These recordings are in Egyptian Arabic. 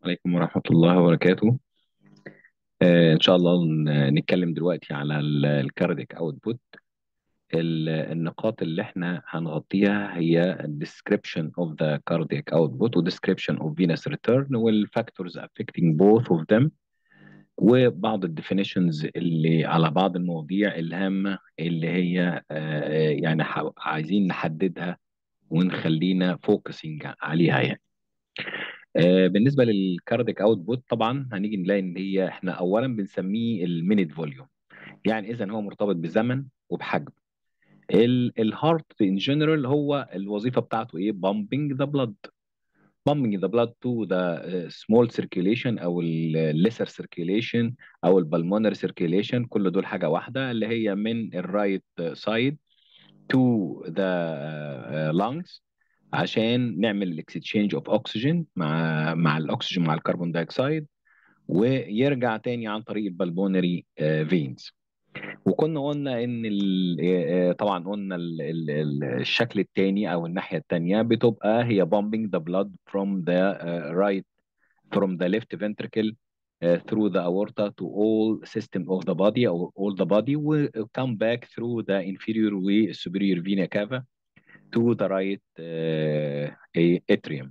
عليكم ورحمة الله وبركاته آه، إن شاء الله ن- نتكلم دلوقتي على الكارديك أوتبوت النقاط اللي احنا هنغطيها هي description of the cardiac output و description of venous return والفاكتورز affecting both of them وبعض الديفينيشنز اللي على بعض المواضيع الهامة اللي هي آه، يعني ح- عايزين نحددها ونخلينا فوكسنج عليها يعني آه، بالنسبه للكارديك اوتبوت طبعا هنيجي نلاقي ان هي احنا اولا بنسميه المينيت فوليوم يعني اذا هو مرتبط بزمن وبحجم الهارت ان جنرال هو الوظيفه بتاعته ايه بامبنج ذا بلاد pumping the blood to the uh, small circulation او ال lesser circulation او البلمونري circulation كل دول حاجه واحده اللي هي من الرايت سايد to the uh, lungs عشان نعمل الاكسشينج اوف اكسجين مع مع الاكسجين مع الكربون دايوكسيد ويرجع تاني عن طريق البلمونري فينز وكنا قلنا ان ال- آه، آه، طبعا قلنا ال- ال- ال- الشكل الثاني او الناحيه الثانيه بتبقى هي pumping the blood from the uh, right from the left ventricle uh, through the aorta to all system of the body or all the body will come back through the inferior و superior vena cava to the right uh, atrium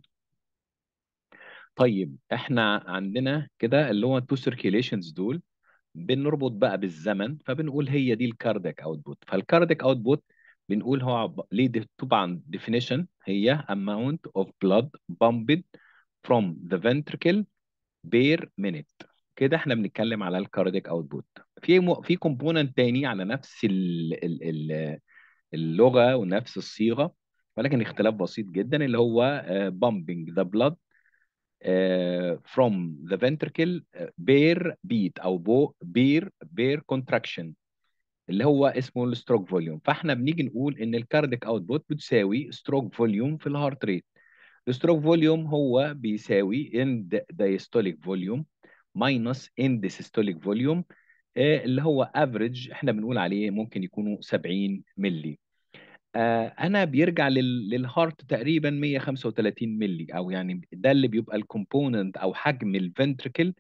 طيب احنا عندنا كده اللي هو التو سيركيليشنز دول بنربط بقى بالزمن فبنقول هي دي الكاردياك اوتبوت فالكاردياك اوتبوت بنقول هو عب... ليه دي طبعا definition هي amount of blood pumped from the ventricle per minute كده احنا بنتكلم على الكاردياك اوتبوت في م... في كومبوننت تاني على نفس ال... ال... ال... اللغة ونفس الصيغة ولكن اختلاف بسيط جدا اللي هو uh, pumping the blood uh, from the ventricle uh, bear beat او بو بير بير contraction اللي هو اسمه الستروك فوليوم فاحنا بنيجي نقول ان الكارديك اوتبوت بتساوي ستروك فوليوم في الهارت ريت الستروك فوليوم هو بيساوي اند دايستوليك فوليوم ماينس اند سيستوليك فوليوم اللي هو افريج احنا بنقول عليه ممكن يكونوا 70 ملي آه، انا بيرجع لل- للهارت تقريبا 135 ملي او يعني ده اللي بيبقى الكومبوننت او حجم الفنتركل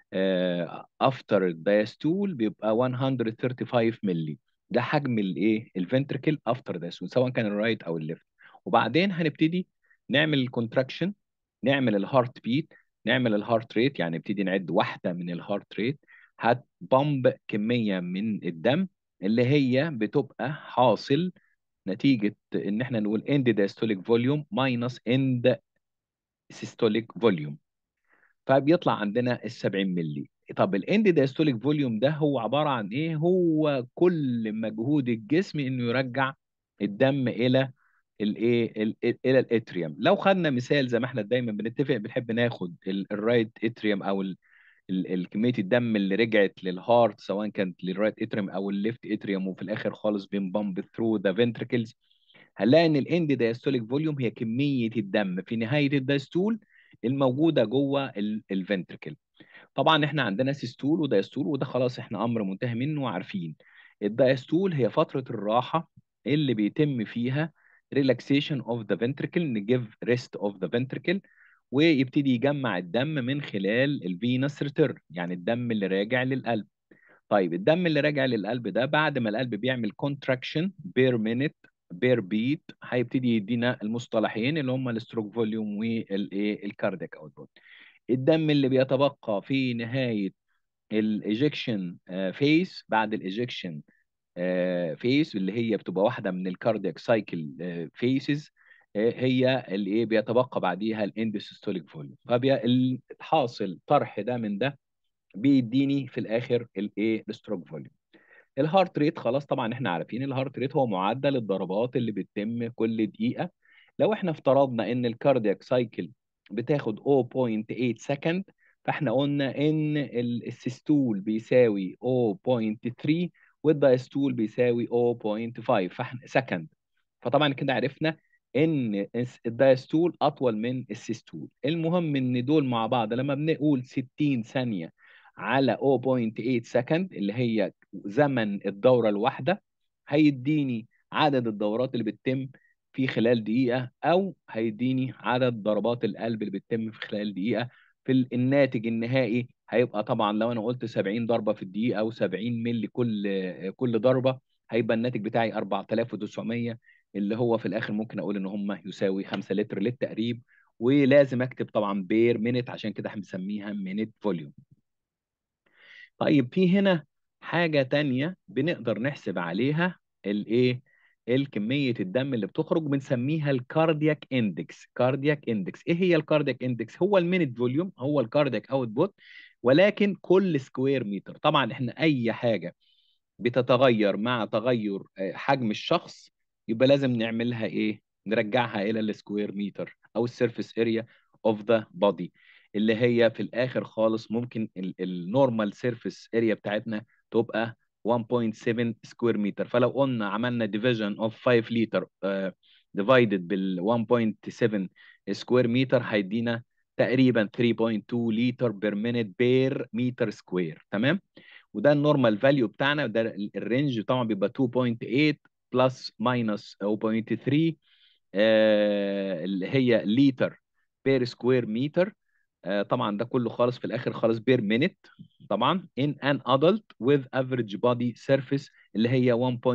افتر الدايستول بيبقى 135 ملي ده حجم الايه الفنتركل افتر دايستول سواء كان الرايت او الليفت وبعدين هنبتدي نعمل الكونتراكشن نعمل الهارت بيت نعمل الهارت ريت يعني نبتدي نعد واحده من الهارت ريت هتبمب كميه من الدم اللي هي بتبقى حاصل نتيجة إن إحنا نقول end diastolic volume minus end systolic volume فبيطلع عندنا ال 70 مللي طب الاند diastolic فوليوم ده هو عبارة عن إيه؟ هو كل مجهود الجسم إنه يرجع الدم إلى الايه ال- ال- الى الاتريوم لو خدنا مثال زي ما احنا دايما بنتفق بنحب ناخد ال- الرايت اتريوم او ال- ال- ال- كميه الدم اللي رجعت للهارت سواء كانت للرايت اتريوم او الليفت اتريوم وفي الاخر خالص بنبمب ثرو ذا فنتركلز هنلاقي ان الاند دايستوليك فوليوم هي كميه الدم في نهايه الدايستول الموجوده جوه الفنتركل طبعا احنا عندنا سيستول ودايستول وده خلاص احنا امر منتهي منه وعارفين الدايستول هي فتره الراحه اللي بيتم فيها relaxation of the ventricle نجيف rest of the ventricle ويبتدي يجمع الدم من خلال الفينس ريتيرن يعني الدم اللي راجع للقلب طيب الدم اللي راجع للقلب ده بعد ما القلب بيعمل contraction بير مينيت بير بيت هيبتدي يدينا المصطلحين اللي هم الستروك فوليوم والايه الكاردياك اوتبوت الدم اللي بيتبقى في نهايه الايجكشن فيس بعد الايجكشن فيس اللي هي بتبقى واحده من الكاردياك سايكل فيسز هي اللي ايه بيتبقى بعديها الاندوسيستوليك فوليوم فالحاصل طرح ده من ده بيديني في الاخر الايه الستروك فوليوم الهارت ريت خلاص طبعا احنا عارفين الهارت ريت هو معدل الضربات اللي بتتم كل دقيقه لو احنا افترضنا ان الكاردياك سايكل بتاخد 0.8 سكند فاحنا قلنا ان ال- السيستول بيساوي 0.3 والدايستول بيساوي 0.5 فاحنا سكند فطبعا كده عرفنا ان الس- الدايستول اطول من السيستول المهم ان دول مع بعض لما بنقول 60 ثانيه على 0.8 سكند اللي هي زمن الدوره الواحده هيديني عدد الدورات اللي بتتم في خلال دقيقه او هيديني عدد ضربات القلب اللي بتتم في خلال دقيقه في الناتج النهائي هيبقى طبعا لو انا قلت 70 ضربه في الدقيقه او 70 مللي كل كل ضربه هيبقى الناتج بتاعي 4900 اللي هو في الاخر ممكن اقول ان هم يساوي 5 لتر للتقريب ولازم اكتب طبعا بير مينت عشان كده هنسميها مينت فوليوم طيب في هنا حاجة تانية بنقدر نحسب عليها الايه الكمية الدم اللي بتخرج بنسميها الكاردياك اندكس كاردياك اندكس ايه هي الكاردياك اندكس هو المينت فوليوم هو الكاردياك اوتبوت ولكن كل سكوير متر طبعا احنا اي حاجة بتتغير مع تغير حجم الشخص يبقى لازم نعملها ايه نرجعها الى السكوير متر او السيرفيس اريا اوف ذا بودي اللي هي في الاخر خالص ممكن النورمال سيرفيس اريا بتاعتنا تبقى 1.7 سكوير متر فلو قلنا عملنا ديفيجن اوف 5 لتر ديفايدد بال 1.7 سكوير متر هيدينا تقريبا 3.2 لتر بير مينيت بير متر سكوير تمام وده النورمال فاليو بتاعنا ده الرينج طبعا بيبقى 2.8 بلس ماينس 0.3 آه اللي هي لتر بير سكوير متر آه طبعا ده كله خالص في الاخر خالص بير مينيت طبعا in an adult with average body surface اللي هي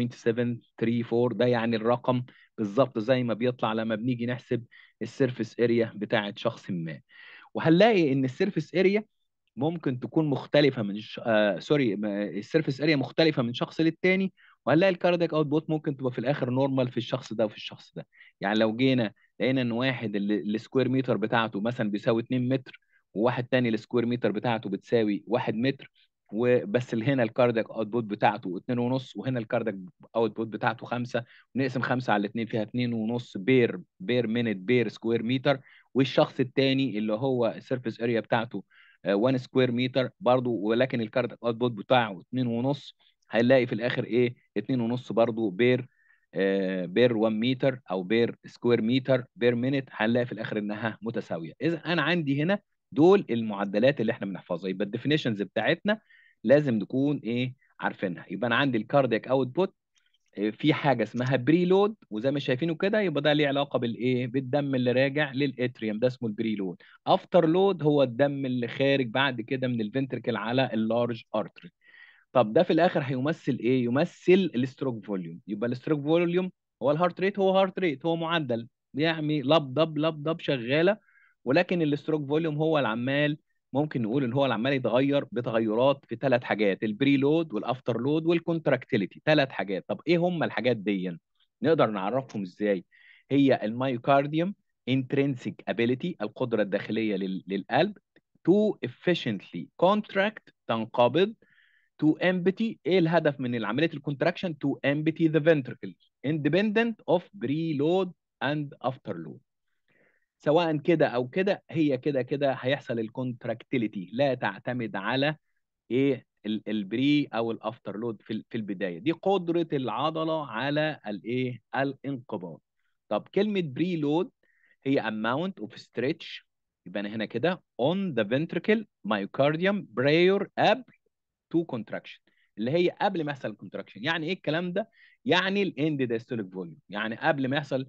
1.734 ده يعني الرقم بالظبط زي ما بيطلع لما بنيجي نحسب السيرفيس اريا بتاعت شخص ما وهنلاقي ان السيرفيس اريا ممكن تكون مختلفه من ش... آه سوري السيرفيس اريا مختلفه من شخص للتاني وهنلاقي الكاردياك اوتبوت ممكن تبقى في الاخر نورمال في الشخص ده وفي الشخص ده يعني لو جينا لقينا ان واحد السكوير متر بتاعته مثلا بيساوي 2 متر وواحد تاني السكوير متر بتاعته بتساوي 1 متر وبس هنا الكاردياك اوتبوت بتاعته 2 ونص وهنا الكاردياك اوتبوت بتاعته 5 ونقسم 5 على الاثنين فيها 2 ونص بير بير مينيت بير سكوير متر والشخص الثاني اللي هو السيرفيس اريا بتاعته 1 سكوير متر برضه ولكن الكاردياك اوتبوت بتاعه 2 ونص هنلاقي في الاخر ايه 2 ونص برضه بير آه بير 1 متر او بير سكوير متر بير مينيت هنلاقي في الاخر انها متساويه اذا انا عندي هنا دول المعدلات اللي احنا بنحفظها يبقى الديفينيشنز بتاعتنا لازم نكون ايه عارفينها يبقى انا عندي الكاردياك اوتبوت في حاجه اسمها بري لود وزي ما شايفينه كده يبقى ده ليه علاقه بالايه بالدم اللي راجع للاتريوم ده اسمه البري لود افتر لود هو الدم اللي خارج بعد كده من الفنتركل على اللارج ارتري طب ده في الاخر هيمثل ايه يمثل الستروك فوليوم يبقى الستروك فوليوم هو الهارت ريت هو هارت ريت هو معدل بيعمل لب دب لب دب شغاله ولكن الستروك فوليوم هو العمال ممكن نقول ان هو العمال يتغير بتغيرات في ثلاث حاجات البري لود والافتر لود والكونتراكتيليتي ثلاث حاجات طب ايه هم الحاجات دي نقدر نعرفهم ازاي هي المايوكارديوم intrinsic ability القدره الداخليه للقلب to efficiently contract تنقبض to empty ايه الهدف من عمليه الكونتراكشن to empty the ventricle independent of preload and afterload سواء كده او كده هي كده كده هيحصل الكونتراكتيليتي لا تعتمد على ايه البري او الافتر لود في في البدايه دي قدره العضله على الايه الانقباض طب كلمه بري لود هي amount of stretch يبقى انا هنا كده on the ventricle myocardium prior قبل to contraction اللي هي قبل ما يحصل الكونتراكشن يعني ايه الكلام ده يعني الاند دايستوليك فوليوم يعني قبل ما يحصل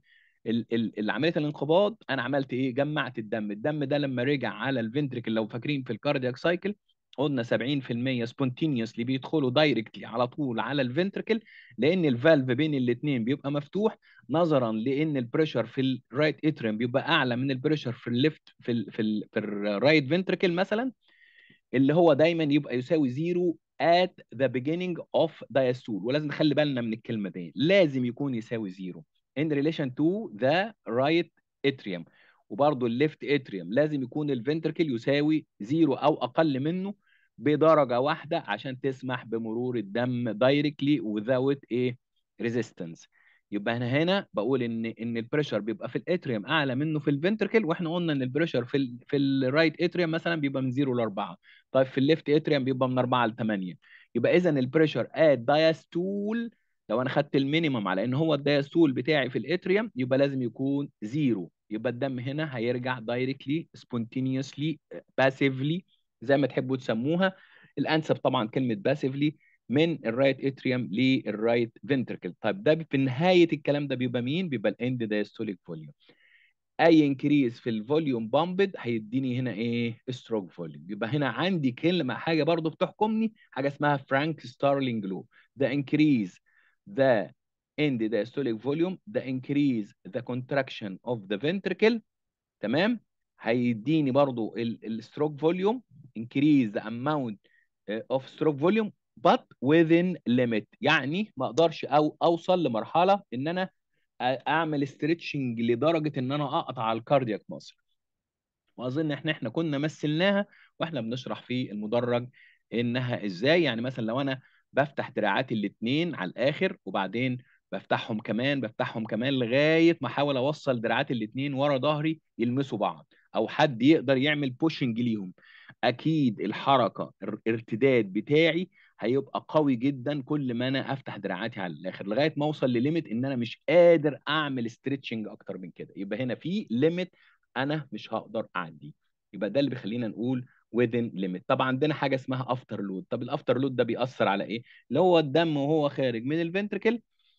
عمليه الانقباض انا عملت ايه جمعت الدم الدم ده لما رجع على الفنتريكل لو فاكرين في الكاردياك سايكل قلنا 70% سبونتينيوسلي بيدخلوا دايركتلي على طول على الفنتركل لان الفالف بين الاثنين بيبقى مفتوح نظرا لان البريشر في الرايت اتريم بيبقى اعلى من البريشر في الليفت في ال في ال في الرايت فنتركل مثلا اللي هو دايما يبقى يساوي زيرو at the beginning of diastole ولازم نخلي بالنا من الكلمه دي لازم يكون يساوي زيرو in relation to the right atrium وبرضه الليفت اتريوم لازم يكون الفنتركل يساوي زيرو او اقل منه بدرجه واحده عشان تسمح بمرور الدم دايركتلي without ايه ريزيستنس يبقى انا هنا بقول ان ان البريشر بيبقى في الاتريوم اعلى منه في الفنتركل واحنا قلنا ان البريشر في ال في الرايت اتريوم مثلا بيبقى من 0 ل 4 طيب في الليفت اتريوم بيبقى من 4 ل 8 يبقى اذا البريشر ات دايستول لو انا خدت المينيمم على ان هو الدايستول بتاعي في الاتريوم يبقى لازم يكون زيرو يبقى الدم هنا هيرجع دايركتلي سبونتينيوسلي باسيفلي زي ما تحبوا تسموها الانسب طبعا كلمه باسيفلي من الرايت اتريوم للرايت فنتركل طيب ده في نهايه الكلام ده بيبقى مين بيبقى الاند دايستوليك فوليوم اي انكريز في الفوليوم بامبد هيديني هنا ايه ستروك فوليوم يبقى هنا عندي كلمه حاجه برضو بتحكمني حاجه اسمها فرانك ستارلينج لو the increase the end diastolic volume the increase the contraction of the ventricle تمام هيديني برضو الستروك فوليوم increase the amount of stroke volume but within limit يعني ما اقدرش او اوصل لمرحله ان انا اعمل ستريتشنج لدرجه ان انا اقطع الكاردياك ماسل واظن احنا احنا كنا مثلناها واحنا بنشرح في المدرج انها ازاي يعني مثلا لو انا بفتح دراعاتي الاثنين على الاخر وبعدين بفتحهم كمان بفتحهم كمان لغايه ما احاول اوصل دراعاتي الاثنين ورا ظهري يلمسوا بعض او حد يقدر يعمل بوشنج ليهم اكيد الحركه الارتداد بتاعي هيبقى قوي جدا كل ما انا افتح دراعاتي على الاخر لغايه ما اوصل لليميت ان انا مش قادر اعمل ستريتشنج اكتر من كده يبقى هنا في ليميت انا مش هقدر اعدي يبقى ده اللي بيخلينا نقول within limit طب عندنا حاجه اسمها افتر لود طب الافتر لود ده بيأثر على ايه اللي هو الدم وهو خارج من الفنتركل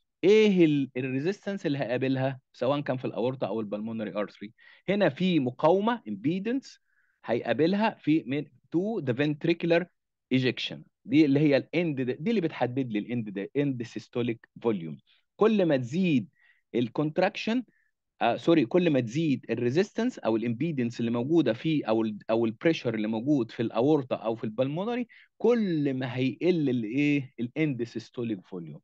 ايه الريزيستنس اللي هيقابلها سواء كان في الاورطه او البلمونري ارتري هنا في مقاومه امبيدنس هيقابلها في من تو ذا ventricular ejection دي اللي هي الاند دي اللي بتحدد لي الاند اند سيستوليك فوليوم كل ما تزيد الكونتراكشن آه سوري كل ما تزيد الريزيستنس او الامبيدنس اللي موجوده في او ال او البريشر اللي موجود في الاورطه او في البلمونري كل ما هيقل الايه الاند سيستوليك فوليوم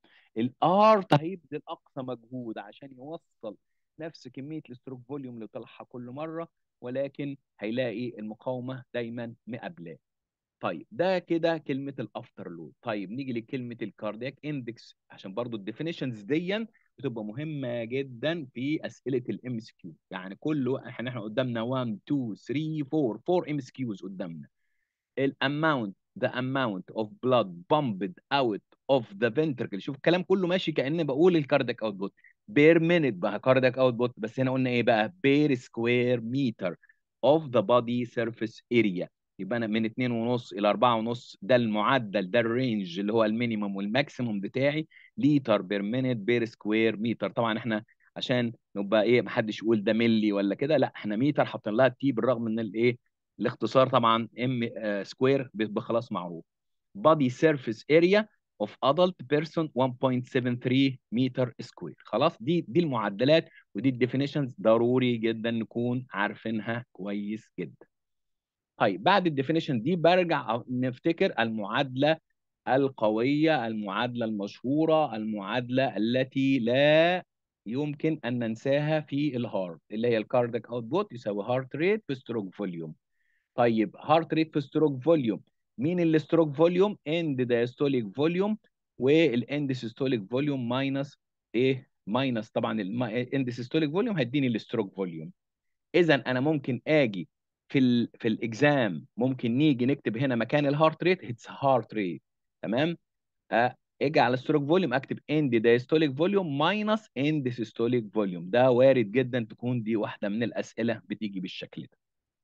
الارت هيبذل اقصى مجهود عشان يوصل نفس كميه الستروك فوليوم اللي طلعها كل مره ولكن هيلاقي المقاومه دايما مقابلاه طيب ده كده كلمه الافتر لود طيب نيجي لكلمه الكاردياك اندكس عشان برضو الديفينيشنز دي بتبقى مهمه جدا في اسئله الام اس كيو يعني كله احنا احنا قدامنا 1 2 3 4 4 ام اس كيوز قدامنا الاماونت the amount of blood pumped out of the ventricle شوف الكلام كله ماشي كاني بقول الكاردياك اوتبوت بير مينيت بقى كاردياك اوتبوت بس هنا قلنا ايه بقى بير سكوير متر of the body surface area يبقى انا من 2 ونص الى 4 ونص ده المعدل ده الرينج اللي هو المينيمم والماكسيموم بتاعي لتر بير مينيت بير سكوير متر طبعا احنا عشان نبقى ايه محدش يقول ده ملي ولا كده لا احنا متر حاطين لها تي بالرغم من الايه الاختصار طبعا ام سكوير بيبقى خلاص معروف body surface area of adult person 1.73 متر سكوير خلاص دي دي المعدلات ودي الديفينيشنز ضروري جدا نكون عارفينها كويس جدا طيب بعد الديفينيشن دي برجع نفتكر المعادله القويه المعادله المشهوره المعادله التي لا يمكن ان ننساها في الهارت اللي هي الكاردياك اوتبوت يساوي هارت ريت في ستروك فوليوم طيب هارت ريت في ستروك فوليوم مين الستروك فوليوم اند دايستوليك فوليوم والاند سيستوليك فوليوم ماينس ايه ماينس طبعا الاند سيستوليك فوليوم هيديني الستروك فوليوم اذا انا ممكن اجي في ال في الاكزام ممكن نيجي نكتب هنا مكان الهارت ريت اتس هارت ريت تمام أه اجي على الستروك فوليوم اكتب اند دايستوليك فوليوم ماينس اند سيستوليك فوليوم ده وارد جدا تكون دي واحده من الاسئله بتيجي بالشكل ده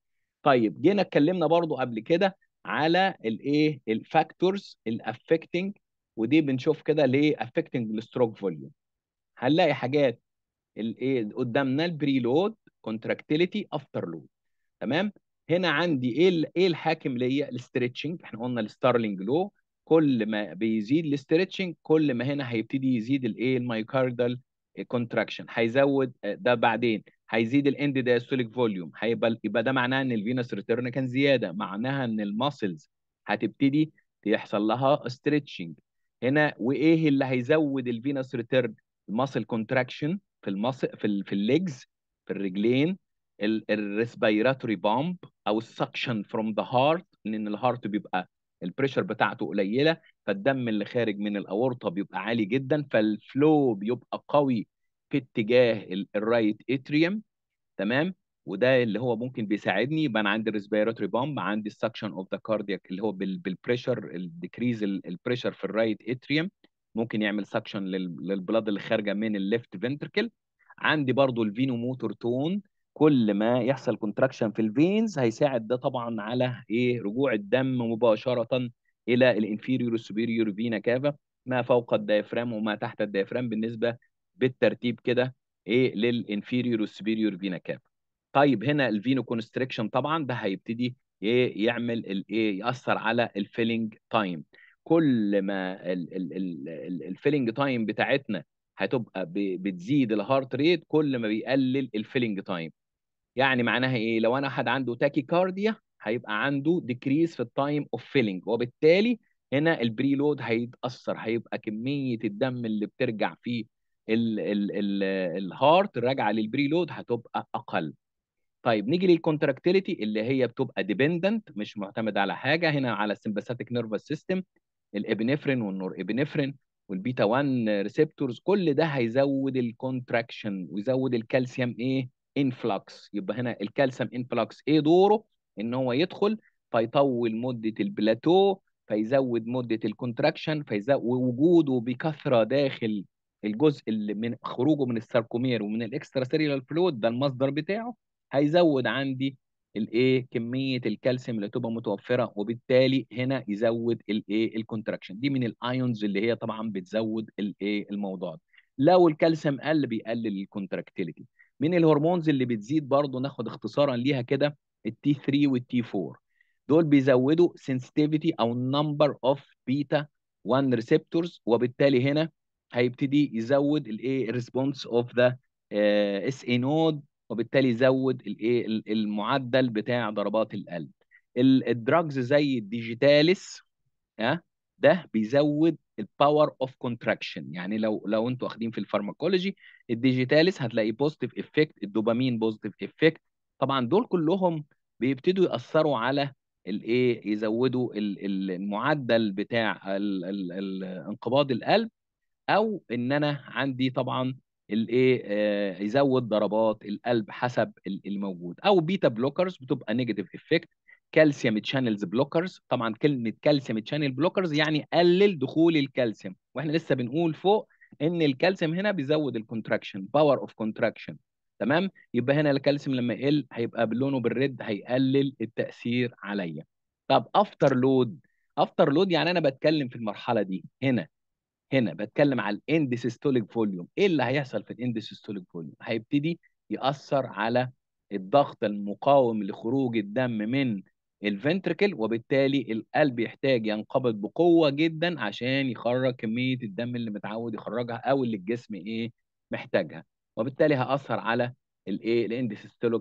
طيب جينا اتكلمنا برضو قبل كده على الايه الفاكتورز الافكتنج ودي بنشوف كده ليه افكتنج الستروك فوليوم هنلاقي حاجات الايه قدامنا البري لود كونتراكتيليتي افتر لود تمام هنا عندي ايه ايه الحاكم ليا الاسترتشنج احنا قلنا الستارلينج لو كل ما بيزيد الاسترتشنج كل ما هنا هيبتدي يزيد الايه المايوكاردال كونتراكشن هيزود ده بعدين هيزيد الاند دايستوليك فوليوم هيبقى يبقى ده معناه ان الفينس ريتيرن كان زياده معناها ان الماسلز هتبتدي يحصل لها ستريتشنج هنا وايه اللي هيزود الفينس ريتيرن الماسل كونتراكشن في الماسل في ال في الليجز في الرجلين الريسبيراتوري بامب او السكشن فروم ذا هارت لان الهارت بيبقى البريشر بتاعته قليله فالدم اللي خارج من الاورطه بيبقى عالي جدا فالفلو بيبقى قوي في اتجاه الرايت اتريوم تمام وده اللي هو ممكن بيساعدني يبقى انا عندي الريسبيراتوري بامب عندي السكشن اوف ذا كاردياك اللي هو بالبريشر الديكريز البريشر في الرايت اتريوم ممكن يعمل سكشن للبلاد اللي خارجه من الليفت فنتركل عندي برضو الفينو موتور تون كل ما يحصل كونتراكشن في الفينز هيساعد ده طبعا على ايه رجوع الدم مباشره الى الانفيريور والسوبيريور فينا كافا ما فوق الديافرام وما تحت الديافرام بالنسبه بالترتيب كده ايه للانفيريور والسوبيريور فينا كافا طيب هنا الفينو كونستريكشن طبعا ده هيبتدي ايه يعمل الايه ياثر على الفيلنج تايم كل ما الفيلنج تايم بتاعتنا هتبقى ب- بتزيد الهارت ريت كل ما بيقلل الفيلنج تايم يعني معناها ايه لو انا حد عنده تاكي كارديا هيبقى عنده ديكريز في التايم اوف فيلنج وبالتالي هنا البري لود هيتاثر هيبقى كميه الدم اللي بترجع في ال ال ال الهارت راجعه للبري لود هتبقى اقل طيب نيجي للكونتراكتيليتي اللي هي بتبقى ديبندنت مش معتمد على حاجه هنا على السمباثيك نيرفس سيستم الابنفرين والنور ابنفرين والبيتا 1 ريسبتورز كل ده هيزود الكونتراكشن ويزود الكالسيوم ايه انفلكس يبقى هنا الكالسيوم انفلكس ايه دوره ان هو يدخل فيطول مده البلاتو فيزود مده الكونتراكشن فيزود ووجوده بكثره داخل الجزء اللي من خروجه من الساركومير ومن الاكسترا سيريال فلويد ده المصدر بتاعه هيزود عندي الايه كميه الكالسيوم اللي تبقى متوفره وبالتالي هنا يزود الايه الكونتراكشن دي من الايونز اللي هي طبعا بتزود الايه الموضوع ده لو الكالسيوم قل بيقلل الكونتراكتيليتي من الهرمونز اللي بتزيد برضه ناخد اختصارا ليها كده التي 3 والتي 4 دول بيزودوا sensitivity او number of beta 1 receptors وبالتالي هنا هيبتدي يزود الايه ريسبونس اوف ذا اس اي نود وبالتالي يزود الايه المعدل بتاع ضربات القلب الدراجز زي الديجيتاليس ها ده بيزود الباور اوف كونتراكشن يعني لو لو انتوا واخدين في الفارماكولوجي الديجيتاليس هتلاقي بوزيتيف افكت الدوبامين بوزيتيف افكت طبعا دول كلهم بيبتدوا ياثروا على الايه يزودوا المعدل بتاع انقباض القلب او ان انا عندي طبعا الايه آه يزود ضربات القلب حسب الموجود او بيتا بلوكرز بتبقى نيجاتيف افكت كالسيوم تشانلز بلوكرز طبعا كلمه كالسيوم تشانل بلوكرز يعني قلل دخول الكالسيوم واحنا لسه بنقول فوق ان الكالسيوم هنا بيزود الكونتراكشن باور اوف كونتراكشن تمام يبقى هنا الكالسيوم لما يقل هيبقى بلونه بالريد هيقلل التاثير عليا طب افتر لود افتر لود يعني انا بتكلم في المرحله دي هنا هنا بتكلم على الاند سيستوليك فوليوم ايه اللي هيحصل في الاند سيستوليك فوليوم هيبتدي ياثر على الضغط المقاوم لخروج الدم من الفنتركل وبالتالي القلب يحتاج ينقبض بقوه جدا عشان يخرج كميه الدم اللي متعود يخرجها او اللي الجسم ايه محتاجها وبالتالي هاثر على الايه الاند سيستوليك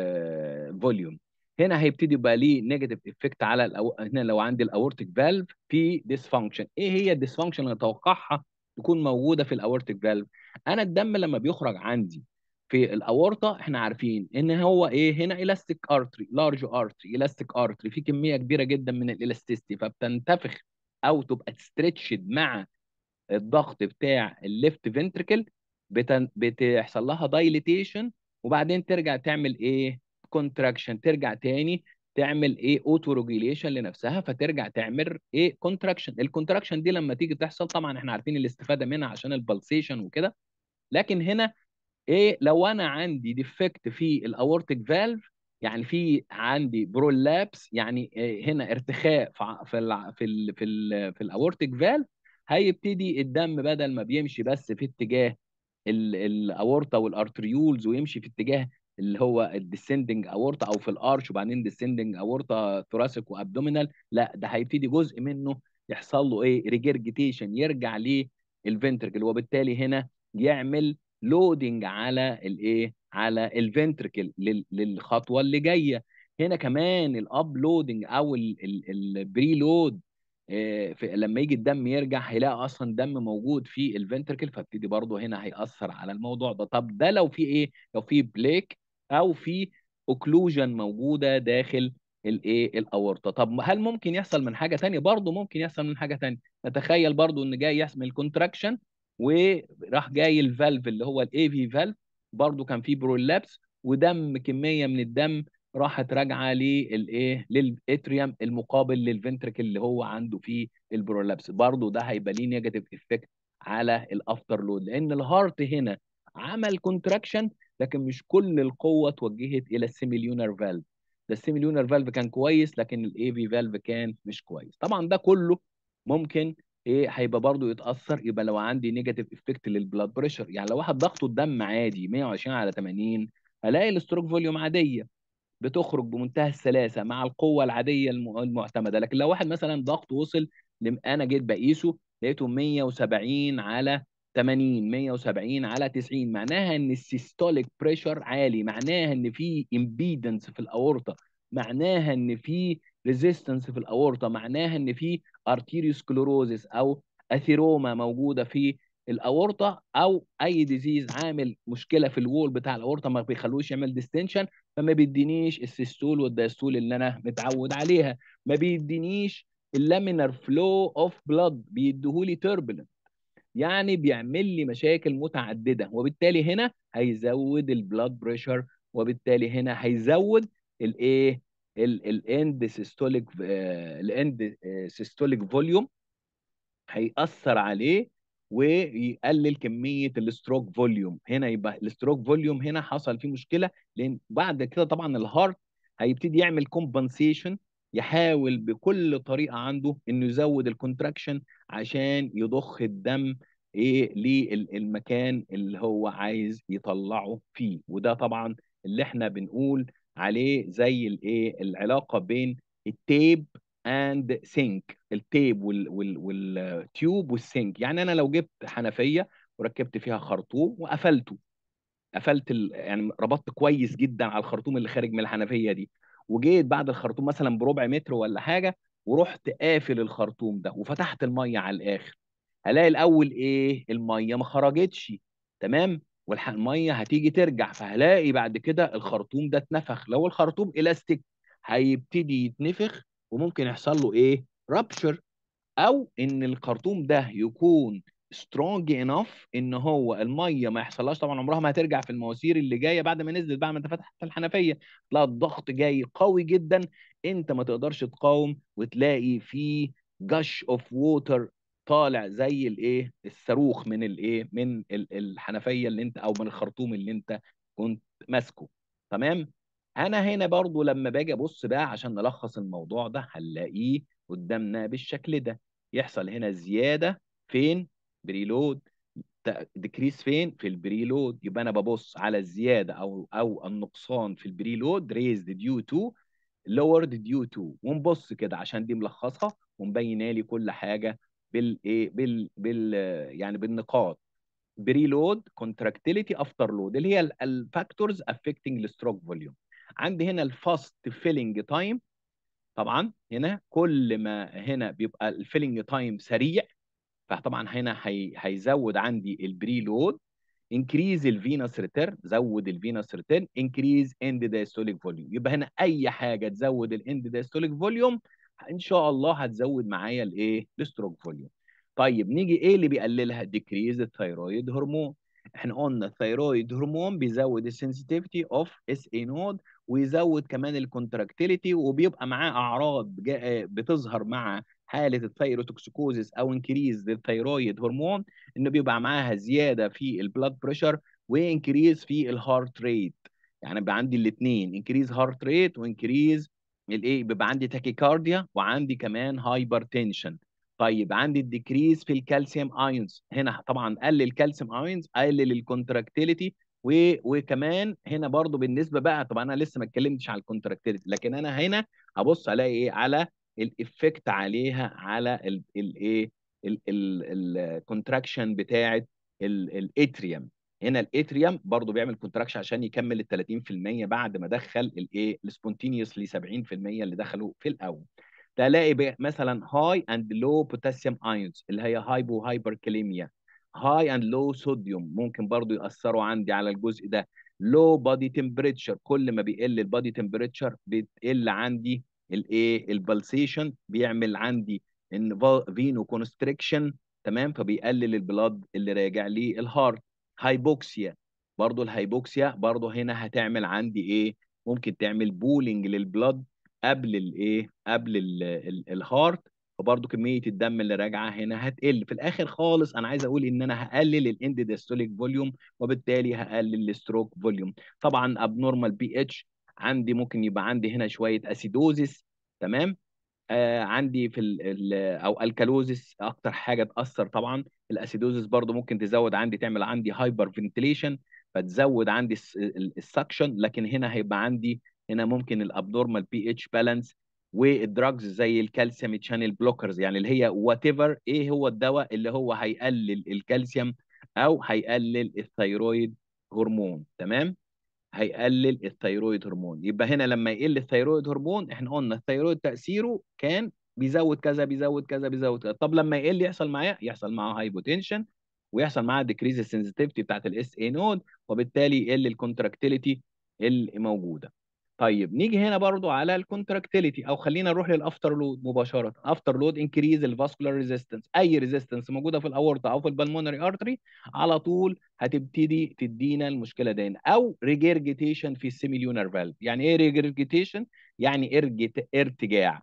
فوليوم هنا هيبتدي يبقى ليه نيجاتيف افكت على الأو... هنا لو عندي الاورتيك فالف في ديسفانكشن ايه هي الديسفانكشن اللي اتوقعها تكون موجوده في الاورتيك فالف انا الدم لما بيخرج عندي في الاورطه احنا عارفين ان هو ايه هنا الاستيك ارتري لارج ارتري الاستيك ارتري في كميه كبيره جدا من الالاستيستي فبتنتفخ او تبقى تستريتشد مع الضغط بتاع الليفت فنتركل بتن... بتحصل لها دايليتيشن وبعدين ترجع تعمل ايه كونتراكشن ترجع تاني تعمل ايه اوتو ريجوليشن لنفسها فترجع تعمل ايه كونتراكشن الكونتراكشن دي لما تيجي تحصل طبعا احنا عارفين الاستفاده منها عشان البلسيشن وكده لكن هنا ايه لو انا عندي ديفكت في الاورتيك فالف يعني في عندي برولابس يعني إيه هنا ارتخاء في ال في ال في ال في الاورتيك فالف هيبتدي الدم بدل ما بيمشي بس في اتجاه الاورطه والارتريولز ويمشي في اتجاه اللي هو الديسندنج اورطه او في الارش وبعدين ديسندنج اورطه ثوراسيك وابدومينال لا ده هيبتدي جزء منه يحصل له ايه ريجرجيتيشن يرجع للفنتركل وبالتالي هنا يعمل لودنج على الايه على الفنتركل للخطوه اللي جايه هنا كمان الاب لودنج او البري لود لما يجي الدم يرجع هيلاقي اصلا دم موجود في الفنتركل فابتدي برضه هنا هيأثر على الموضوع ده طب ده لو في ايه لو في بليك او في اوكلوجن موجوده داخل الايه الاورطه طب هل ممكن يحصل من حاجه ثانيه برضه ممكن يحصل من حاجه ثانيه نتخيل برضه ان جاي يحصل الكونتراكشن وراح جاي الفالف اللي هو الاي في فالف برضه كان فيه برولابس ودم كميه من الدم راحت راجعه للايه للاتريوم المقابل للفنتركل اللي هو عنده فيه البرولابس برضه ده هيبقى ليه نيجاتيف افكت على الافتر لود لان الهارت هنا عمل كونتراكشن لكن مش كل القوه توجهت الى السيميليونر فالف ده السيميليونر فالف كان كويس لكن الاي في فالف كان مش كويس طبعا ده كله ممكن ايه هيبقى برضه يتاثر يبقى لو عندي نيجاتيف افكت للبلاد بريشر يعني لو واحد ضغطه الدم عادي 120 على 80 الاقي الستروك فوليوم عاديه بتخرج بمنتهى السلاسه مع القوه العاديه الم- المعتمده لكن لو واحد مثلا ضغطه وصل لم- انا جيت بقيسه لقيته 170 على 80 170 على 90 معناها ان السيستوليك بريشر عالي معناها ان في امبيدنس في الاورطه معناها ان في ريزيستنس في الاورطه معناها ان في ارتيريوسكلوروزس او اثيروما موجوده في الاورطه او اي ديزيز عامل مشكله في الوول بتاع الاورطه ما بيخلوش يعمل ديستنشن فما بيدينيش السيستول والدايستول اللي انا متعود عليها ما بيدينيش اللامينر فلو اوف بلاد بيديهولي توربulent يعني بيعمل لي مشاكل متعدده وبالتالي هنا هيزود البلاد بريشر وبالتالي هنا هيزود الايه الاند سيستوليك الاند سيستوليك فوليوم هيأثر عليه ويقلل كميه الستروك فوليوم هنا يبقى الستروك فوليوم هنا حصل فيه مشكله لان بعد كده طبعا الهارت هيبتدي يعمل كومبنسيشن يحاول بكل طريقه عنده انه يزود الكونتراكشن عشان يضخ الدم ايه للمكان اللي هو عايز يطلعه فيه وده طبعا اللي احنا بنقول عليه زي الايه العلاقه بين التيب اند سينك التيب وال وال والتيوب والسينك يعني انا لو جبت حنفيه وركبت فيها خرطوم وقفلته قفلت ال... يعني ربطت كويس جدا على الخرطوم اللي خارج من الحنفيه دي وجيت بعد الخرطوم مثلا بربع متر ولا حاجه ورحت قافل الخرطوم ده وفتحت الميه على الاخر هلاقي الاول ايه الميه ما خرجتش تمام والميه هتيجي ترجع فهلاقي بعد كده الخرطوم ده اتنفخ لو الخرطوم الاستيك هيبتدي يتنفخ وممكن يحصل له ايه رابشر او ان الخرطوم ده يكون سترونج انف ان هو الميه ما يحصلهاش طبعا عمرها ما هترجع في المواسير اللي جايه بعد ما نزلت بعد ما انت فتحت الحنفيه لا الضغط جاي قوي جدا انت ما تقدرش تقاوم وتلاقي في جش اوف ووتر طالع زي الايه الصاروخ من الايه من ال- الحنفيه اللي انت او من الخرطوم اللي انت كنت ماسكه تمام انا هنا برضو لما باجي ابص بقى عشان نلخص الموضوع ده هنلاقيه قدامنا بالشكل ده يحصل هنا زياده فين بريلود ديكريس فين في البريلود يبقى انا ببص على الزياده او او النقصان في البريلود ريزد ديو تو lowered due to ونبص كده عشان دي ملخصها ومبينه لي كل حاجه بالايه بال بال يعني بالنقاط بريلود كونتراكتيليتي افتر لود اللي هي الفاكتورز افكتنج الستروك فوليوم عندي هنا الفاست فيلنج تايم طبعا هنا كل ما هنا بيبقى الفيلنج تايم سريع فطبعا هنا هي هيزود عندي البري لود انكريز الفينوس ريتيرن زود الفينوس ريتيرن انكريز اند دايستوليك فوليوم يبقى هنا اي حاجه تزود الاند دايستوليك فوليوم ان شاء الله هتزود معايا الايه الستروك فوليوم طيب نيجي ايه اللي بيقللها ديكريز الثيرويد هرمون احنا قلنا الثيرويد هرمون بيزود السنسيتيفيتي اوف اس اي نود ويزود كمان الكونتراكتيليتي وبيبقى معاه اعراض جا- بتظهر مع حاله الثيروتوكسيكوزيس او انكريز للثيرويد هرمون انه بيبقى معاها زياده في البلاد بريشر وانكريز في الهارت ريت يعني بيبقى عندي الاثنين انكريز هارت ريت وانكريز الايه بيبقى عندي تاكيكارديا وعندي كمان هايبر تنشن طيب عندي الديكريز في الكالسيوم ايونز هنا طبعا قلل الكالسيوم ايونز قلل الكونتراكتيليتي و... وكمان هنا برضو بالنسبه بقى طبعا انا لسه ما اتكلمتش على الكونتراكتيليتي لكن انا هنا هبص الاقي ايه على الافكت عليها على الايه الكونتراكشن بتاعه الاتريوم هنا الاتريوم برضو بيعمل كونتراكشن عشان يكمل ال 30% بعد ما دخل الايه السبونتينيوسلي 70% اللي دخلوا في الاول تلاقي بقى مثلا هاي اند لو بوتاسيوم ايونز اللي هي هايبو هايبركليميا هاي اند لو صوديوم ممكن برضو ياثروا عندي على الجزء ده لو بادي تمبريتشر كل ما بيقل البادي تمبريتشر بتقل عندي الايه البلسيشن بيعمل عندي ان فينو كونستريكشن تمام فبيقلل البلاد اللي راجع لي الهارت هايبوكسيا برضو الهايبوكسيا برضو هنا هتعمل عندي ايه ممكن تعمل بولينج للبلاد قبل الايه قبل ال ال الهارت فبرضه كميه الدم اللي راجعه هنا هتقل في الاخر خالص انا عايز اقول ان انا هقلل الاند ديستوليك فوليوم وبالتالي هقلل الستروك فوليوم طبعا ابنورمال بي اتش عندي ممكن يبقى عندي هنا شويه اسيدوزيس تمام آه عندي في ال ال او الكالوزيس اكتر حاجه تاثر طبعا الاسيدوزيس برضو ممكن تزود عندي تعمل عندي هايبر فنتليشن فتزود عندي السكشن لكن هنا هيبقى عندي هنا ممكن الابنورمال بي اتش بالانس والدراجز زي الكالسيوم تشانل بلوكرز يعني اللي هي وات ايفر ايه هو الدواء اللي هو هيقلل الكالسيوم او هيقلل الثيرويد هرمون تمام هيقلل الثيرويد هرمون يبقى هنا لما يقل الثيرويد هرمون احنا قلنا الثيرويد تاثيره كان بيزود كذا بيزود كذا بيزود كذا طب لما يقل يحصل معاه يحصل معاه هايبوتنشن ويحصل معاه ديكريز السنسيتيفيتي بتاعت الاس اي نود وبالتالي يقل الكونتراكتيليتي اللي موجوده طيب نيجي هنا برضو على الكونتراكتيليتي او خلينا نروح للافتر لود مباشره افتر لود انكريز الفاسكولار ريزيستنس اي ريزيستنس موجوده في الاورطه او في البلمونري ارتري على طول هتبتدي تدينا المشكله دي او ريجيرجيتيشن في السيميليونر فالف يعني ايه ريجيرجيتيشن يعني ارجت ارتجاع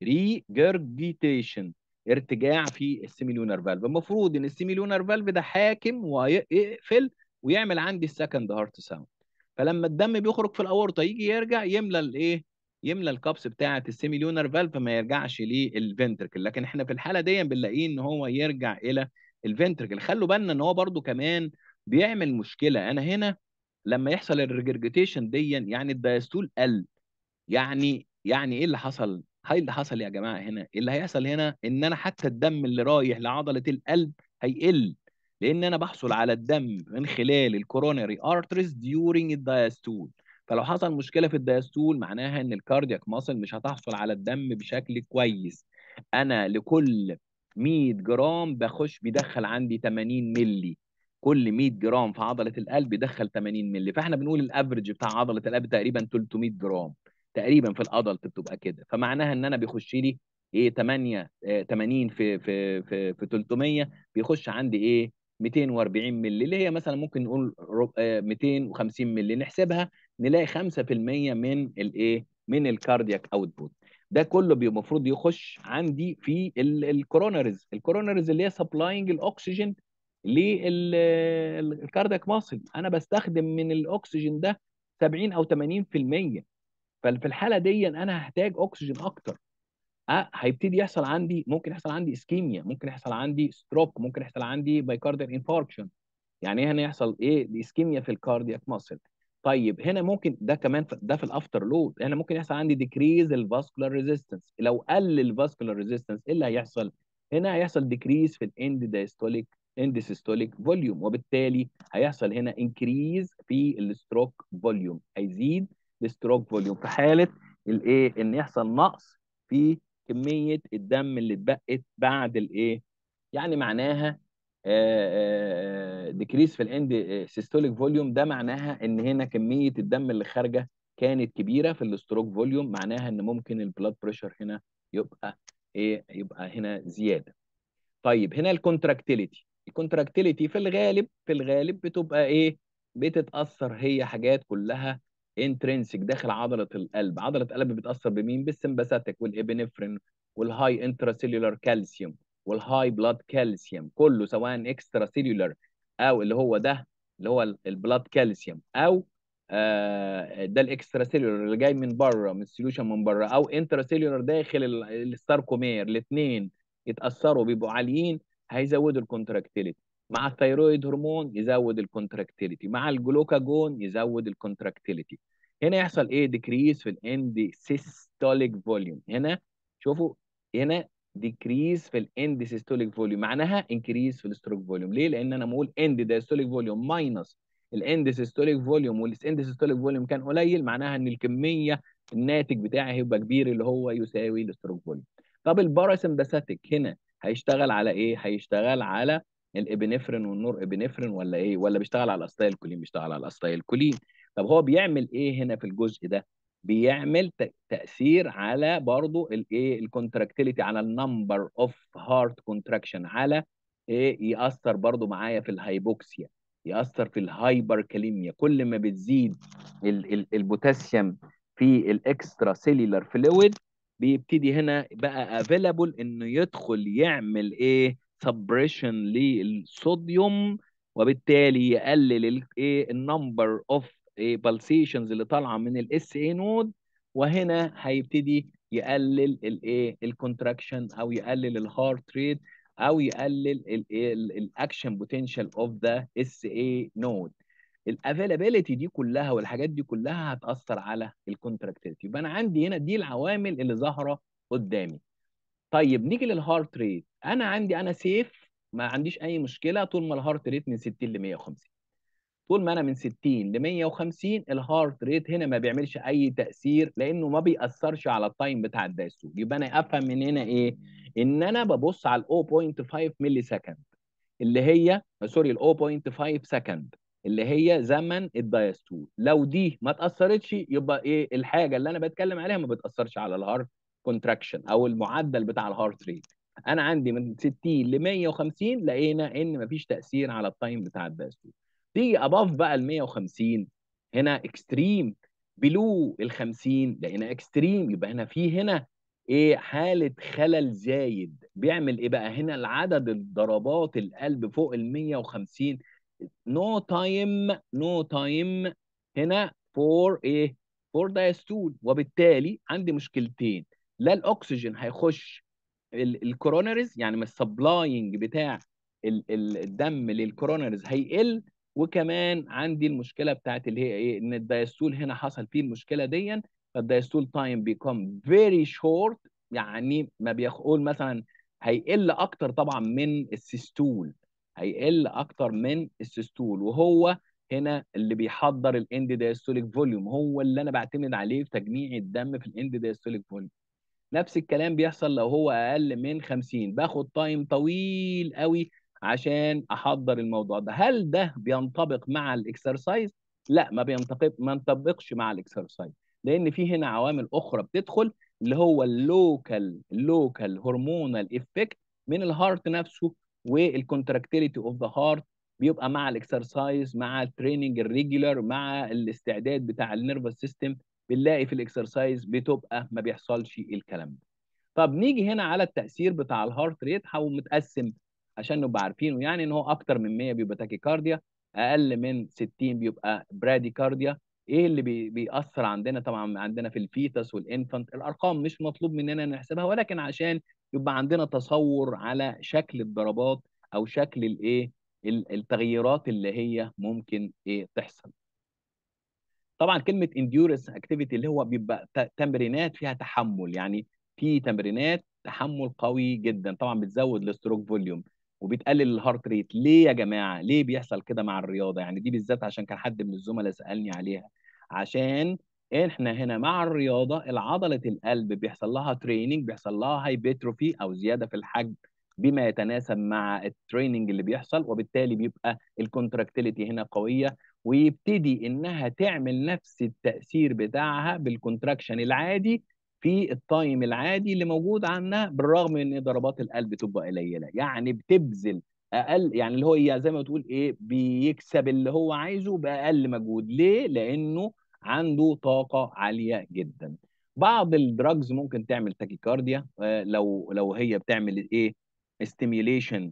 ريجيرجيتيشن ارتجاع في السيميليونر فالف المفروض ان السيميليونر فالف ده حاكم ويقفل ويعمل عندي السكند هارت ساوند فلما الدم بيخرج في الاورطه يجي يرجع يملى الايه يملى الكابس بتاعه السيميليونر فالف ما يرجعش للفنتركل لكن احنا في الحاله دي بنلاقيه ان هو يرجع الى الفنتركل خلوا بالنا ان هو برده كمان بيعمل مشكله انا هنا لما يحصل الريجرجيتيشن دي يعني الدايستول قل يعني يعني ايه اللي حصل هاي اللي حصل يا جماعه هنا اللي هيحصل هنا ان انا حتى الدم اللي رايح لعضله القلب هيقل لان انا بحصل على الدم من خلال الكوروناري ارتريز ديورنج الدايستول فلو حصل مشكله في الدايستول معناها ان الكاردياك ماسل مش هتحصل على الدم بشكل كويس انا لكل 100 جرام بخش بيدخل عندي 80 ملي كل 100 جرام في عضله القلب يدخل 80 ملي فاحنا بنقول الافرج بتاع عضله القلب تقريبا 300 جرام تقريبا في الادلت بتبقى كده فمعناها ان انا بيخش لي ايه 8 80 في في في في 300 بيخش عندي ايه 240 مللي اللي هي مثلا ممكن نقول 250 مللي نحسبها نلاقي 5% من الايه من الكاردياك اوتبوت ده كله المفروض يخش عندي في الكوروناريز الكوروناريز اللي هي سبلاينج الاكسجين للكاردياك ماسل انا بستخدم من الاكسجين ده 70 او 80% ففي الحاله دي انا هحتاج اكسجين اكتر أه هيبتدي يحصل عندي ممكن يحصل عندي اسكيميا ممكن يحصل عندي ستروك ممكن يحصل عندي بايكارديال انفاركشن يعني هنا يحصل ايه اسكيميا في الكاردياك ماسل طيب هنا ممكن ده كمان ده في الافتر لود هنا ممكن يحصل عندي ديكريز الفاسكولار ريزيستنس لو قل الفاسكولار ريزيستنس ايه اللي هيحصل هنا هيحصل ديكريز في الاند دايستوليك اند سيستوليك فوليوم وبالتالي هيحصل هنا انكريز في الستروك فوليوم هيزيد الستروك فوليوم في حاله الايه ان يحصل نقص في كميه الدم اللي اتبقت بعد الايه يعني معناها ديكريس في الاند سيستوليك فوليوم ده معناها ان هنا كميه الدم اللي خارجه كانت كبيره في الستروك فوليوم معناها ان ممكن البلاد بريشر هنا يبقى ايه يبقى هنا زياده طيب هنا الكونتراكتيليتي الكونتراكتيليتي في الغالب في الغالب بتبقى ايه بتتاثر هي حاجات كلها انترنسك داخل عضله القلب عضله القلب بتاثر بمين بالسمباثيك والابنفرين والهاي انتراسيلولار كالسيوم والهاي بلاد كالسيوم كله سواء اكسترا سيلولار او اللي هو ده اللي هو البلاد كالسيوم او آه ده الاكسترا سيلولار اللي جاي من بره من السوليوشن من بره او انترا سيلولار داخل الساركومير الاثنين يتاثروا بيبقوا عاليين هيزودوا الكونتراكتيليتي مع الثيرويد هرمون يزود الكونتراكتيليتي مع الجلوكاجون يزود الكونتراكتيليتي هنا يحصل ايه ديكريس في الاند سيستوليك فوليوم هنا شوفوا هنا ديكريس في الاند سيستوليك فوليوم معناها انكريس في الستروك فوليوم ليه لان انا بقول اند دايستوليك فوليوم ماينس الاند سيستوليك فوليوم والاند سيستوليك فوليوم كان قليل معناها ان الكميه الناتج بتاعي هيبقى كبير اللي هو يساوي الستروك فوليوم طب الباراسمباثيك هنا هيشتغل على ايه هيشتغل على الابنفرين والنور ابنفرين ولا ايه ولا بيشتغل على الاستايل كولين بيشتغل على الاستايل كولين طب هو بيعمل ايه هنا في الجزء ده بيعمل تاثير على برضو الايه الكونتراكتيليتي على النمبر اوف هارت كونتراكشن على ايه ياثر برضو معايا في الهايبوكسيا ياثر في الهايبر كاليميا كل ما بتزيد ال ال البوتاسيوم في الاكسترا سيلولار فلويد بيبتدي هنا بقى افيلابل انه يدخل يعمل ايه سبريشن للصوديوم وبالتالي يقلل الايه النمبر اوف بالسيشنز اللي طالعه من الاس اي نود وهنا هيبتدي يقلل الايه الكونتراكشن او يقلل الهارت ريت او يقلل الاكشن بوتنشال اوف ذا اس اي نود الافيلابيلتي دي كلها والحاجات دي كلها هتاثر على الكونتراكتيليتي يبقى انا عندي هنا دي العوامل اللي ظاهره قدامي طيب نيجي للهارت ريت انا عندي انا سيف ما عنديش اي مشكله طول ما الهارت ريت من 60 ل 150 طول ما انا من 60 ل 150 الهارت ريت هنا ما بيعملش اي تاثير لانه ما بيأثرش على التايم بتاع الدايستول يبقى انا افهم من هنا ايه ان انا ببص على ال 0.5 ملي سكند اللي هي سوري ال 0.5 سكند اللي هي زمن الدايستول لو دي ما اتاثرتش يبقى ايه الحاجه اللي انا بتكلم عليها ما بتاثرش على الهارت كونتراكشن او المعدل بتاع الهارت ريت انا عندي من 60 ل 150 لقينا ان مفيش تاثير على التايم بتاع الدايستول تيجي اباف بقى ال 150 هنا اكستريم بلو ال 50 لقينا اكستريم يبقى هنا في هنا ايه حاله خلل زايد بيعمل ايه بقى هنا العدد الضربات القلب فوق ال 150 نو تايم نو تايم هنا فور ايه فور دايستول وبالتالي عندي مشكلتين لا الاكسجين هيخش الكورونرز يعني من السبلاينج بتاع الدم للكورونرز هيقل وكمان عندي المشكله بتاعت اللي هي ايه ان الدايستول هنا حصل فيه المشكله دي فالدايستول تايم بيكون فيري شورت يعني ما بيقول مثلا هيقل اكتر طبعا من السيستول هيقل اكتر من السيستول وهو هنا اللي بيحضر الاند دايستوليك فوليوم هو اللي انا بعتمد عليه في تجميع الدم في الاند دايستوليك فوليوم نفس الكلام بيحصل لو هو اقل من 50 باخد تايم طويل قوي عشان احضر الموضوع ده هل ده بينطبق مع الاكسرسايز لا ما بينطبق ما ينطبقش مع الاكسرسايز لان في هنا عوامل اخرى بتدخل اللي هو اللوكال اللوكال هرمونال افكت من الهارت نفسه والكونتراكتيليتي اوف ذا هارت بيبقى مع الاكسرسايز مع التريننج الريجولار مع الاستعداد بتاع النيرفس سيستم بنلاقي في الاكسرسايز بتبقى ما بيحصلش الكلام ده طب نيجي هنا على التاثير بتاع الهارت ريت هو متقسم عشان نبقى عارفينه يعني ان هو اكتر من 100 بيبقى تاكيكارديا اقل من 60 بيبقى براديكارديا ايه اللي بي بيأثر عندنا طبعا عندنا في الفيتس والانفانت الارقام مش مطلوب مننا نحسبها ولكن عشان يبقى عندنا تصور على شكل الضربات او شكل الايه التغيرات اللي هي ممكن ايه تحصل طبعا كلمه انديورنس اكتيفيتي اللي هو بيبقى تمرينات فيها تحمل يعني في تمرينات تحمل قوي جدا طبعا بتزود الاستروك فوليوم وبتقلل الهارت ريت ليه يا جماعه ليه بيحصل كده مع الرياضه يعني دي بالذات عشان كان حد من الزملاء سالني عليها عشان احنا هنا مع الرياضه العضله القلب بيحصل لها تريننج بيحصل لها هايبيتروفي او زياده في الحجم بما يتناسب مع التريننج اللي بيحصل وبالتالي بيبقى الكونتراكتيليتي هنا قويه ويبتدي انها تعمل نفس التاثير بتاعها بالكونتراكشن العادي في التايم العادي اللي موجود عنها بالرغم من ان ضربات القلب تبقى قليله يعني بتبذل اقل يعني اللي هو زي ما تقول ايه بيكسب اللي هو عايزه باقل مجهود ليه لانه عنده طاقه عاليه جدا بعض الدراجز ممكن تعمل تاكيكارديا لو لو هي بتعمل ايه ستيميوليشن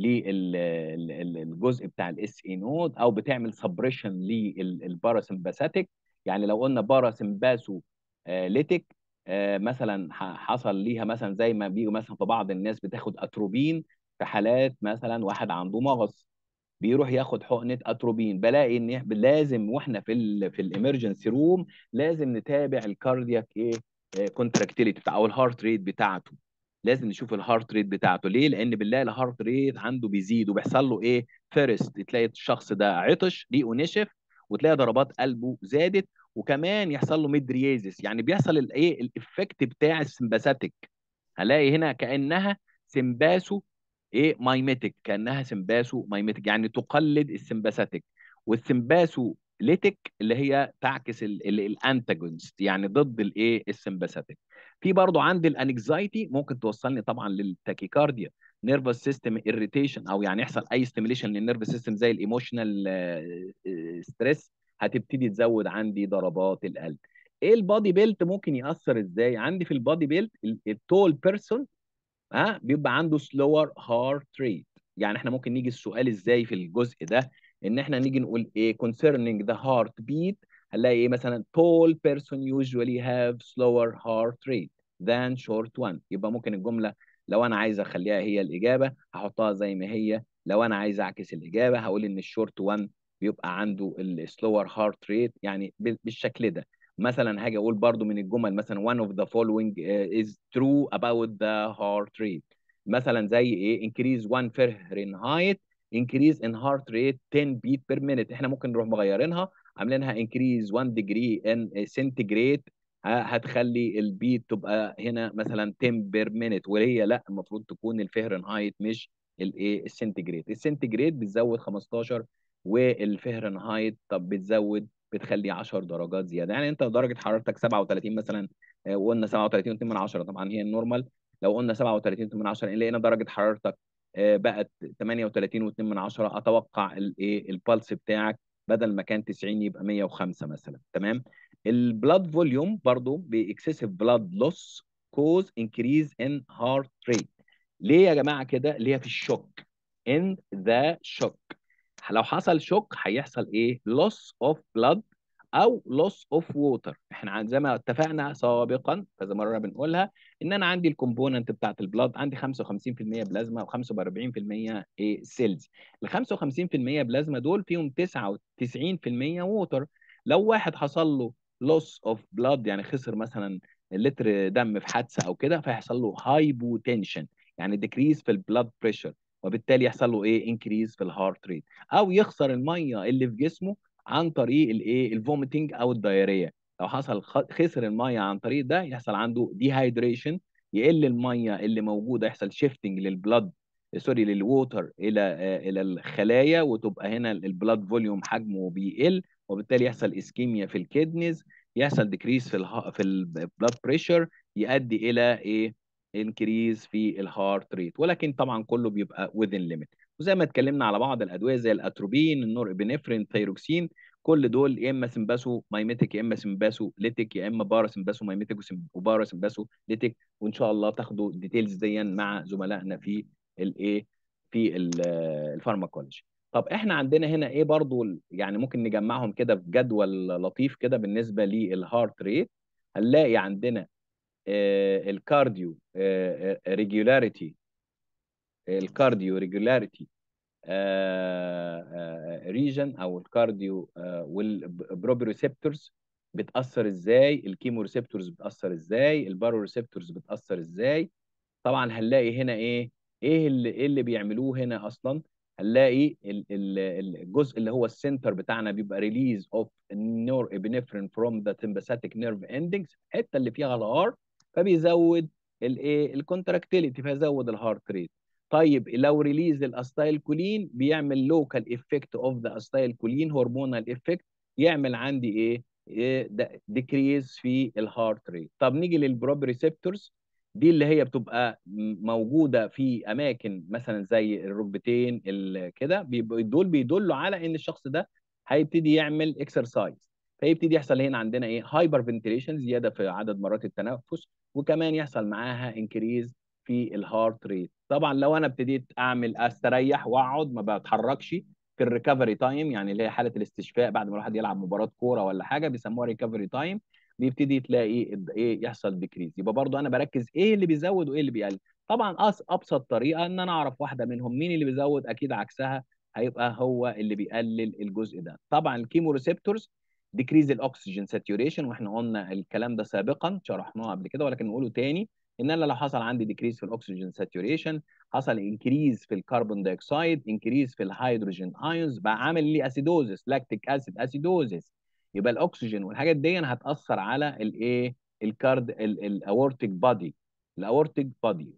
للجزء بتاع الاس اي نود او بتعمل سبريشن للباراسمباثيك يعني لو قلنا باراسمباسو ليتك مثلا حصل ليها مثلا زي ما بيجوا مثلا في بعض الناس بتاخد اتروبين في حالات مثلا واحد عنده مغص بيروح ياخد حقنه اتروبين بلاقي ان لازم واحنا في ال في الامرجنسي روم لازم نتابع الكاردياك ايه كونتراكتيليتي بتاع او الهارت ريت بتاعته لازم نشوف الهارت ريت بتاعته ليه لان بالله الهارت ريت عنده بيزيد وبيحصل له ايه فيرست تلاقي الشخص ده عطش ريقه نشف وتلاقي ضربات قلبه زادت وكمان يحصل له ميدريازيس يعني بيحصل الايه الافكت بتاع السمباثيك هلاقي هنا كانها سمباسو ايه مايميتك كانها سمباسو مايميتك يعني تقلد السمباثيك والسمباسو ليتك اللي هي تعكس الانتاجونست يعني ضد الايه السمباثيك في برضه عندي الانكزايتي ممكن توصلني طبعا للتاكيكارديا نيرفس سيستم اريتيشن او يعني يحصل اي ستيميليشن للنيرفس سيستم زي الايموشنال ستريس هتبتدي تزود عندي ضربات القلب ايه البادي بيلت ممكن ياثر ازاي عندي في البادي بيلت التول بيرسون ها بيبقى عنده سلور هارت ريت يعني احنا ممكن نيجي السؤال ازاي في الجزء ده ان احنا نيجي نقول ايه concerning the heart beat هنلاقي ايه مثلا tall person usually have slower heart rate than short one يبقى ممكن الجمله لو انا عايز اخليها هي الاجابه هحطها زي ما هي لو انا عايز اعكس الاجابه هقول ان الشورت 1 بيبقى عنده السلور هارت ريت يعني بالشكل ده مثلا هاجي اقول برضو من الجمل مثلا one of the following is true about the heart rate مثلا زي ايه increase 1 Fahrenheit increase in heart rate 10 beat per minute احنا ممكن نروح مغيرينها عاملينها increase 1 degree in centigrade هتخلي البيت تبقى هنا مثلا 10 بير مينت وهي لا المفروض تكون الفهرنهايت مش الايه السنتيجريد السنتيجريد بتزود 15 والفهرنهايت طب بتزود بتخلي 10 درجات زياده يعني انت درجه حرارتك 37 مثلا وقلنا 37 من 10 طبعا هي النورمال لو قلنا 37 من 10 لقينا درجه حرارتك بقت 38 و2 من 10 اتوقع الايه البلس بتاعك بدل ما كان 90 يبقى 105 مثلا تمام البلاد فوليوم برضو باكسسيف بلاد لوس كوز انكريز ان هارت ريت ليه يا جماعه كده اللي هي في الشوك ان ذا شوك لو حصل شوك هيحصل ايه loss of blood او loss of water احنا زي ما اتفقنا سابقا كذا مره بنقولها ان انا عندي الكومبوننت بتاعت البلاد عندي 55% بلازما و45% ايه سيلز ال 55% بلازما دول فيهم 99% ووتر لو واحد حصل له loss of blood يعني خسر مثلا لتر دم في حادثه او كده فيحصل له هايبوتنشن يعني ديكريز في البلاد بريشر وبالتالي يحصل له ايه انكريز في الهارت ريت او يخسر الميه اللي في جسمه عن طريق الايه الفوميتنج او الدايريه لو حصل خسر الميه عن طريق ده يحصل عنده ديهايدريشن يقل الميه اللي موجوده يحصل شيفتنج للبلد سوري للووتر الى الى الخلايا وتبقى هنا البلاد فوليوم حجمه بيقل وبالتالي يحصل اسكيميا في الكدنز يحصل ديكريز في الها في البلاد بريشر يؤدي الى ايه انكريز في الهارت ريت ولكن طبعا كله بيبقى within limit وزي ما اتكلمنا على بعض الادويه زي الاتروبين النور ابنفرين ثيروكسين كل دول يا اما سمباسو مايميتيك يا اما سمباسو ليتيك يا اما بارا سمباسو مايميتيك وبارا سمباسو ليتيك وان شاء الله تاخدوا ديتيلز دي مع زملائنا في الايه في الفارماكولوجي طب احنا عندنا هنا ايه برضو يعني ممكن نجمعهم كده في جدول لطيف كده بالنسبه للهارت ريت هنلاقي عندنا الكارديو ريجولاريتي الكارديو ريجولاريتي ريجن او الكارديو والبروبريسبتورز بتاثر ازاي الكيمو ريسبتورز بتاثر ازاي البارو ريسبتورز بتاثر ازاي طبعا هنلاقي هنا ايه ايه اللي ايه اللي بيعملوه هنا اصلا هنلاقي الجزء اللي هو السنتر بتاعنا بيبقى ريليز اوف نور ابنفرين فروم ذا سمباثيك نيرف اندنجز الحته اللي فيها الهار فبيزود الايه الكونتراكتيليتي فيزود الهارت ريت طيب لو ريليز الاستايل كولين بيعمل لوكال افكت اوف ذا استايل كولين هرمونال افكت يعمل عندي ايه, إيه ديكريز في الهارت ريت طب نيجي للبروبريسبتورز دي اللي هي بتبقى موجوده في اماكن مثلا زي الركبتين كده دول بيدلوا على ان الشخص ده هيبتدي يعمل اكسرسايز فيبتدي يحصل هنا عندنا ايه هايبر فنتيليشن زياده في عدد مرات التنفس وكمان يحصل معاها انكريز في الهارت ريت طبعا لو انا ابتديت اعمل استريح واقعد ما بتحركش في الريكفري تايم يعني اللي هي حاله الاستشفاء بعد ما الواحد يلعب مباراه كوره ولا حاجه بيسموها ريكفري تايم بيبتدي تلاقي ايه يحصل ديكريز يبقى برضو انا بركز ايه اللي بيزود وايه اللي بيقلل طبعا ابسط طريقه ان انا اعرف واحده منهم مين اللي بيزود اكيد عكسها هيبقى هو اللي بيقلل الجزء ده طبعا الكيمو ريسبتورز ديكريز الاكسجين ساتوريشن واحنا قلنا الكلام ده سابقا شرحناه قبل كده ولكن نقوله تاني ان انا لو حصل عندي ديكريز في الاكسجين ساتوريشن حصل انكريز في الكربون دايوكسيد انكريز في الهيدروجين ايونز بقى عامل لي اسيدوزس لاكتيك اسيد اسيدوزس يبقى الاكسجين والحاجات دي هتاثر على الايه الكارد الاورتيك بادي الاورتيك بادي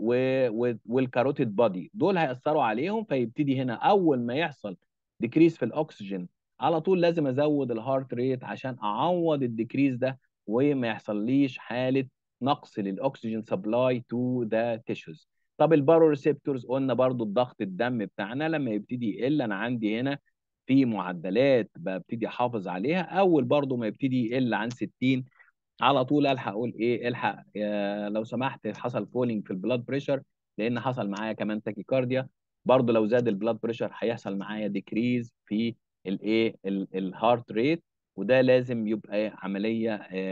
والكاروتيد بادي دول هياثروا عليهم فيبتدي هنا اول ما يحصل ديكريز في الاكسجين على طول لازم ازود الهارت ريت عشان اعوض الديكريز ده وما يحصليش حاله نقص للاكسجين سبلاي تو ذا تيشوز طب البارو ريسبتورز قلنا برضو الضغط الدم بتاعنا لما يبتدي يقل انا عندي هنا في معدلات ببتدي احافظ عليها اول برضو ما يبتدي يقل عن 60 على طول الحق اقول ايه الحق لو سمحت حصل فولينج في البلاد بريشر لان حصل معايا كمان تاكيكارديا برضو لو زاد البلاد بريشر هيحصل معايا ديكريز في الايه الهارت ريت وده لازم يبقى عمليه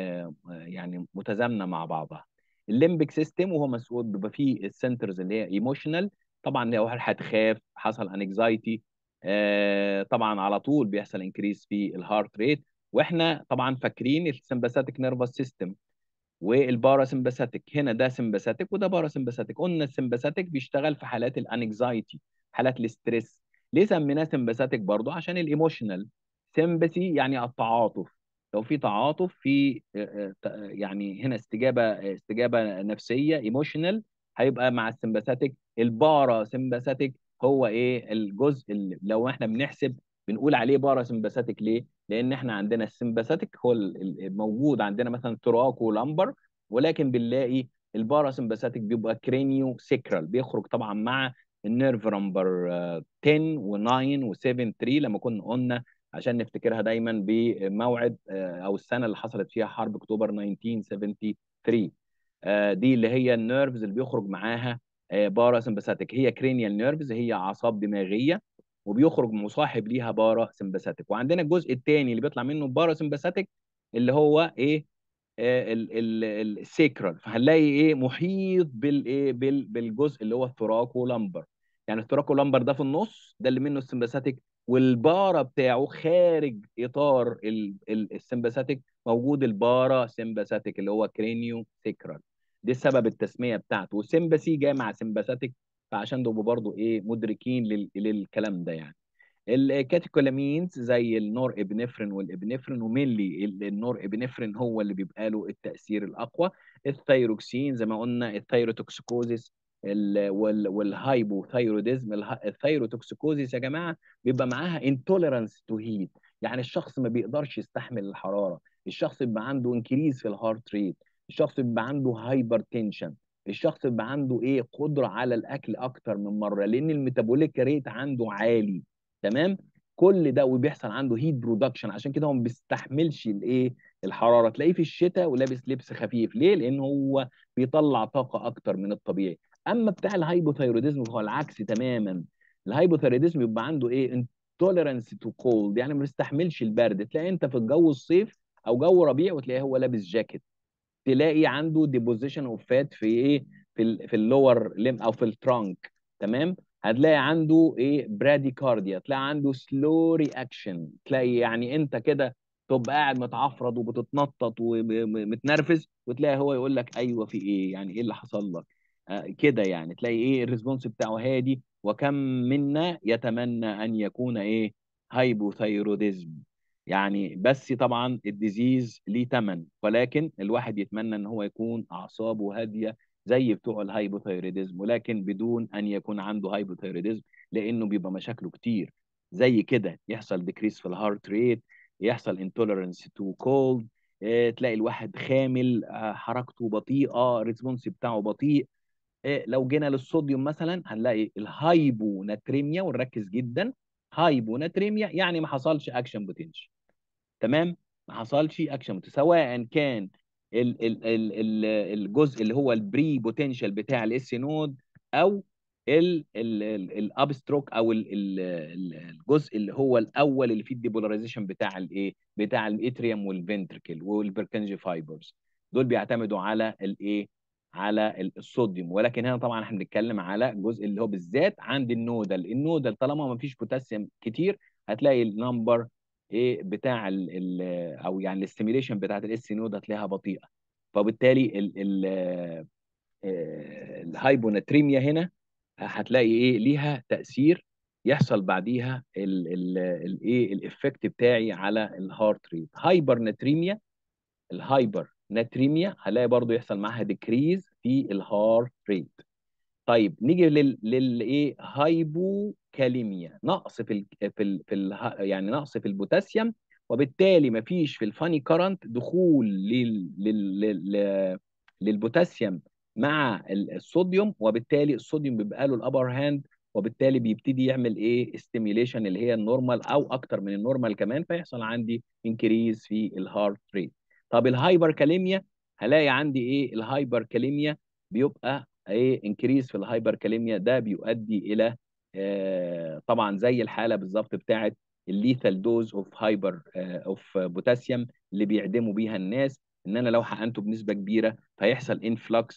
يعني متزامنه مع بعضها الليمبك سيستم وهو مسؤول بيبقى فيه السنترز اللي هي ايموشنال طبعا لو هتخاف حصل انكزايتي آه، طبعا على طول بيحصل انكريس في الهارت ريت واحنا طبعا فاكرين السمباثيك نيرفس سيستم والباراسمباثيك هنا ده سمباثيك وده باراسمباثيك قلنا السمباثيك بيشتغل في حالات الانكزايتي حالات الاستريس ليه سميناه سمباثيك برضه عشان الايموشنال سمباثي يعني التعاطف لو في تعاطف في آه، آه، يعني هنا استجابه استجابه نفسيه ايموشنال هيبقى مع السمباثيك الباراسمباثيك هو ايه الجزء اللي لو احنا بنحسب بنقول عليه باراسمباثيك ليه؟ لان احنا عندنا السمباثيك هو الموجود عندنا مثلا تراكو لامبر ولكن بنلاقي الباراسمباثيك بيبقى كرينيو سيكرال بيخرج طبعا مع النيرف نمبر 10 و9 و7 3 لما كنا قلنا عشان نفتكرها دايما بموعد آه، او السنه اللي حصلت فيها حرب اكتوبر 1973 آه، دي اللي هي النيرفز اللي بيخرج معاها باراسمباثيك هي كرينيال نيرفز هي اعصاب دماغيه وبيخرج مصاحب ليها بارا سمباثيك وعندنا الجزء الثاني اللي بيطلع منه بارا سمباثيك اللي هو ايه السيكرال فهنلاقي ايه محيط بالايه بالجزء اللي هو الثراكو لامبر يعني الثراكو لامبر ده في النص ده اللي منه السمباثيك والبارا بتاعه خارج اطار السمباثيك موجود البارا سمباثيك اللي هو كرينيو سيكرال دي سبب التسميه بتاعته وسمباثي جاي مع سمباثيك فعشان تبقوا برضو ايه مدركين لل... للكلام ده يعني الكاتيكولامينز زي النور ابنفرين والابنفرين ومينلي النور ابنفرين هو اللي بيبقى له التاثير الاقوى الثايروكسين زي ما قلنا الثايروتوكسيكوزيس والهايبوثايروديزم الثايروتوكسيكوزيس يا جماعه بيبقى معاها انتوليرانس تو هيت يعني الشخص ما بيقدرش يستحمل الحراره الشخص بيبقى عنده انكريز في الهارت ريت الشخص بيبقى عنده هايبر تنشن الشخص بيبقى عنده ايه قدره على الاكل اكتر من مره لان الميتابوليك ريت عنده عالي تمام كل ده وبيحصل عنده هيت برودكشن عشان كده هو ما بيستحملش الايه الحراره تلاقيه في الشتاء ولابس لبس خفيف ليه لان هو بيطلع طاقه اكتر من الطبيعي اما بتاع الهايبوثايروديزم فهو العكس تماما الهايبوثايروديزم يبقى عنده ايه انتوليرانس تو كولد يعني ما بيستحملش البرد تلاقي انت في الجو الصيف او جو ربيع وتلاقيه هو لابس جاكيت تلاقي عنده ديبوزيشن اوف فات في ايه في ال في اللور ليم او في الترانك تمام هتلاقي عنده ايه براديكارديا تلاقي عنده سلو رياكشن تلاقي يعني انت كده تبقى قاعد متعفرض وبتتنطط ومتنرفز وتلاقي هو يقول لك ايوه في ايه يعني ايه اللي حصل لك آه كده يعني تلاقي ايه الريسبونس بتاعه هادي وكم منا يتمنى ان يكون ايه هايبوثايروديزم يعني بس طبعا الديزيز ليه ثمن ولكن الواحد يتمنى ان هو يكون اعصابه هاديه زي بتوع الهايبوثايريدزم ولكن بدون ان يكون عنده هايبوثايريدزم لانه بيبقى مشاكله كتير زي كده يحصل ديكريس في الهارت ريت يحصل انتوليرنس تو كولد تلاقي الواحد خامل آه، حركته بطيئه ريسبونس بتاعه بطيء آه، لو جينا للصوديوم مثلا هنلاقي الهايبوناتريميا ونركز جدا هايبوناتريميا يعني ما حصلش اكشن بوتنشال تمام ما حصلش اكشن سواء كان ال ال ال ال الجزء اللي هو البري بوتنشال بتاع الاس نود او الابستروك او ال ال الجزء اللي هو الاول اللي فيه الديبولاريزيشن بتاع الايه بتاع الاتريوم والفنتركل والبركنجي فايبرز دول بيعتمدوا على الايه على الصوديوم ولكن هنا طبعا احنا بنتكلم على الجزء اللي هو بالذات عند النودل النودل طالما ما فيش بوتاسيوم كتير هتلاقي النمبر ايه بتاع ال ال او يعني الاستيميليشن بتاعت الاس نود هتلاقيها بطيئه فبالتالي ال ال آه، الهايبوناتريميا هنا هتلاقي ايه ليها تاثير يحصل بعديها الايه الافكت بتاعي على الهارت ريت هايبر ناتريميا الهايبر ناتريميا هلاقي برضو يحصل معاها ديكريز في الهارت ريت طيب نيجي لل للايه هايبو كاليميا نقص في ال في ال في ال يعني نقص في البوتاسيوم وبالتالي ما فيش في الفاني كارنت دخول لل لل لل للبوتاسيوم مع الصوديوم وبالتالي الصوديوم بيبقى له الابر هاند وبالتالي بيبتدي يعمل ايه استيميليشن اللي هي النورمال او اكتر من النورمال كمان فيحصل عندي انكريز في الهارت ريت طب الهايبر كاليميا هلاقي عندي ايه الهايبر كاليميا بيبقى ايه انكريز في الهايبر كاليميا ده بيؤدي الى آه، طبعا زي الحاله بالظبط بتاعه الليثال دوز اوف هايبر اوف بوتاسيوم اللي بيعدموا بيها الناس ان انا لو حقنته بنسبه كبيره فيحصل انفلكس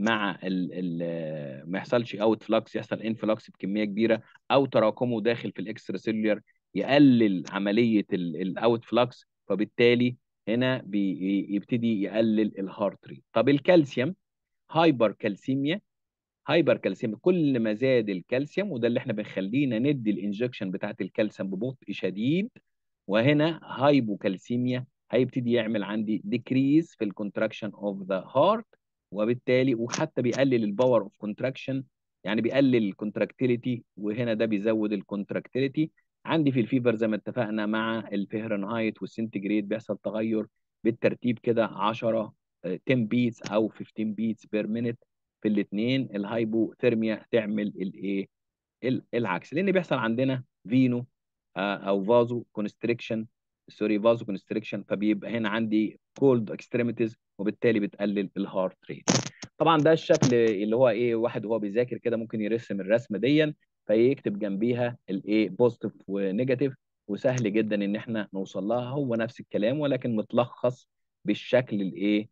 مع ال ال ما يحصلش اوت فلكس يحصل انفلكس بكميه كبيره او تراكمه داخل في الاكسترا سيلولر يقلل عمليه الاوت فلكس فبالتالي هنا بيبتدي يقلل الهارت ريت طب الكالسيوم هايبر كالسيميا هايبر كالسيميا كل ما زاد الكالسيوم وده اللي احنا بنخلينا ندي الانجكشن بتاعت الكالسيوم ببطء شديد وهنا هايبوكالسيميا هيبتدي يعمل عندي ديكريز في الكونتراكشن اوف ذا هارت وبالتالي وحتى بيقلل الباور اوف كونتراكشن يعني بيقلل الكونتراكتيليتي وهنا ده بيزود الكونتراكتيليتي عندي في الفيفر زي ما اتفقنا مع الفهرنهايت والسنتيجريد بيحصل تغير بالترتيب كده 10 10 بيتس او 15 بيتس بير مينيت في الاثنين الهايبوثيرميا تعمل الايه العكس لان بيحصل عندنا فينو او فازو كونستريكشن سوري فازو كونستريكشن فبيبقى هنا عندي كولد اكستريميتيز وبالتالي بتقلل الهارت ريت طبعا ده الشكل اللي هو ايه واحد وهو بيذاكر كده ممكن يرسم الرسمه دي فيكتب جنبيها الايه بوزيتيف ونيجاتيف وسهل جدا ان احنا نوصل لها هو نفس الكلام ولكن متلخص بالشكل الايه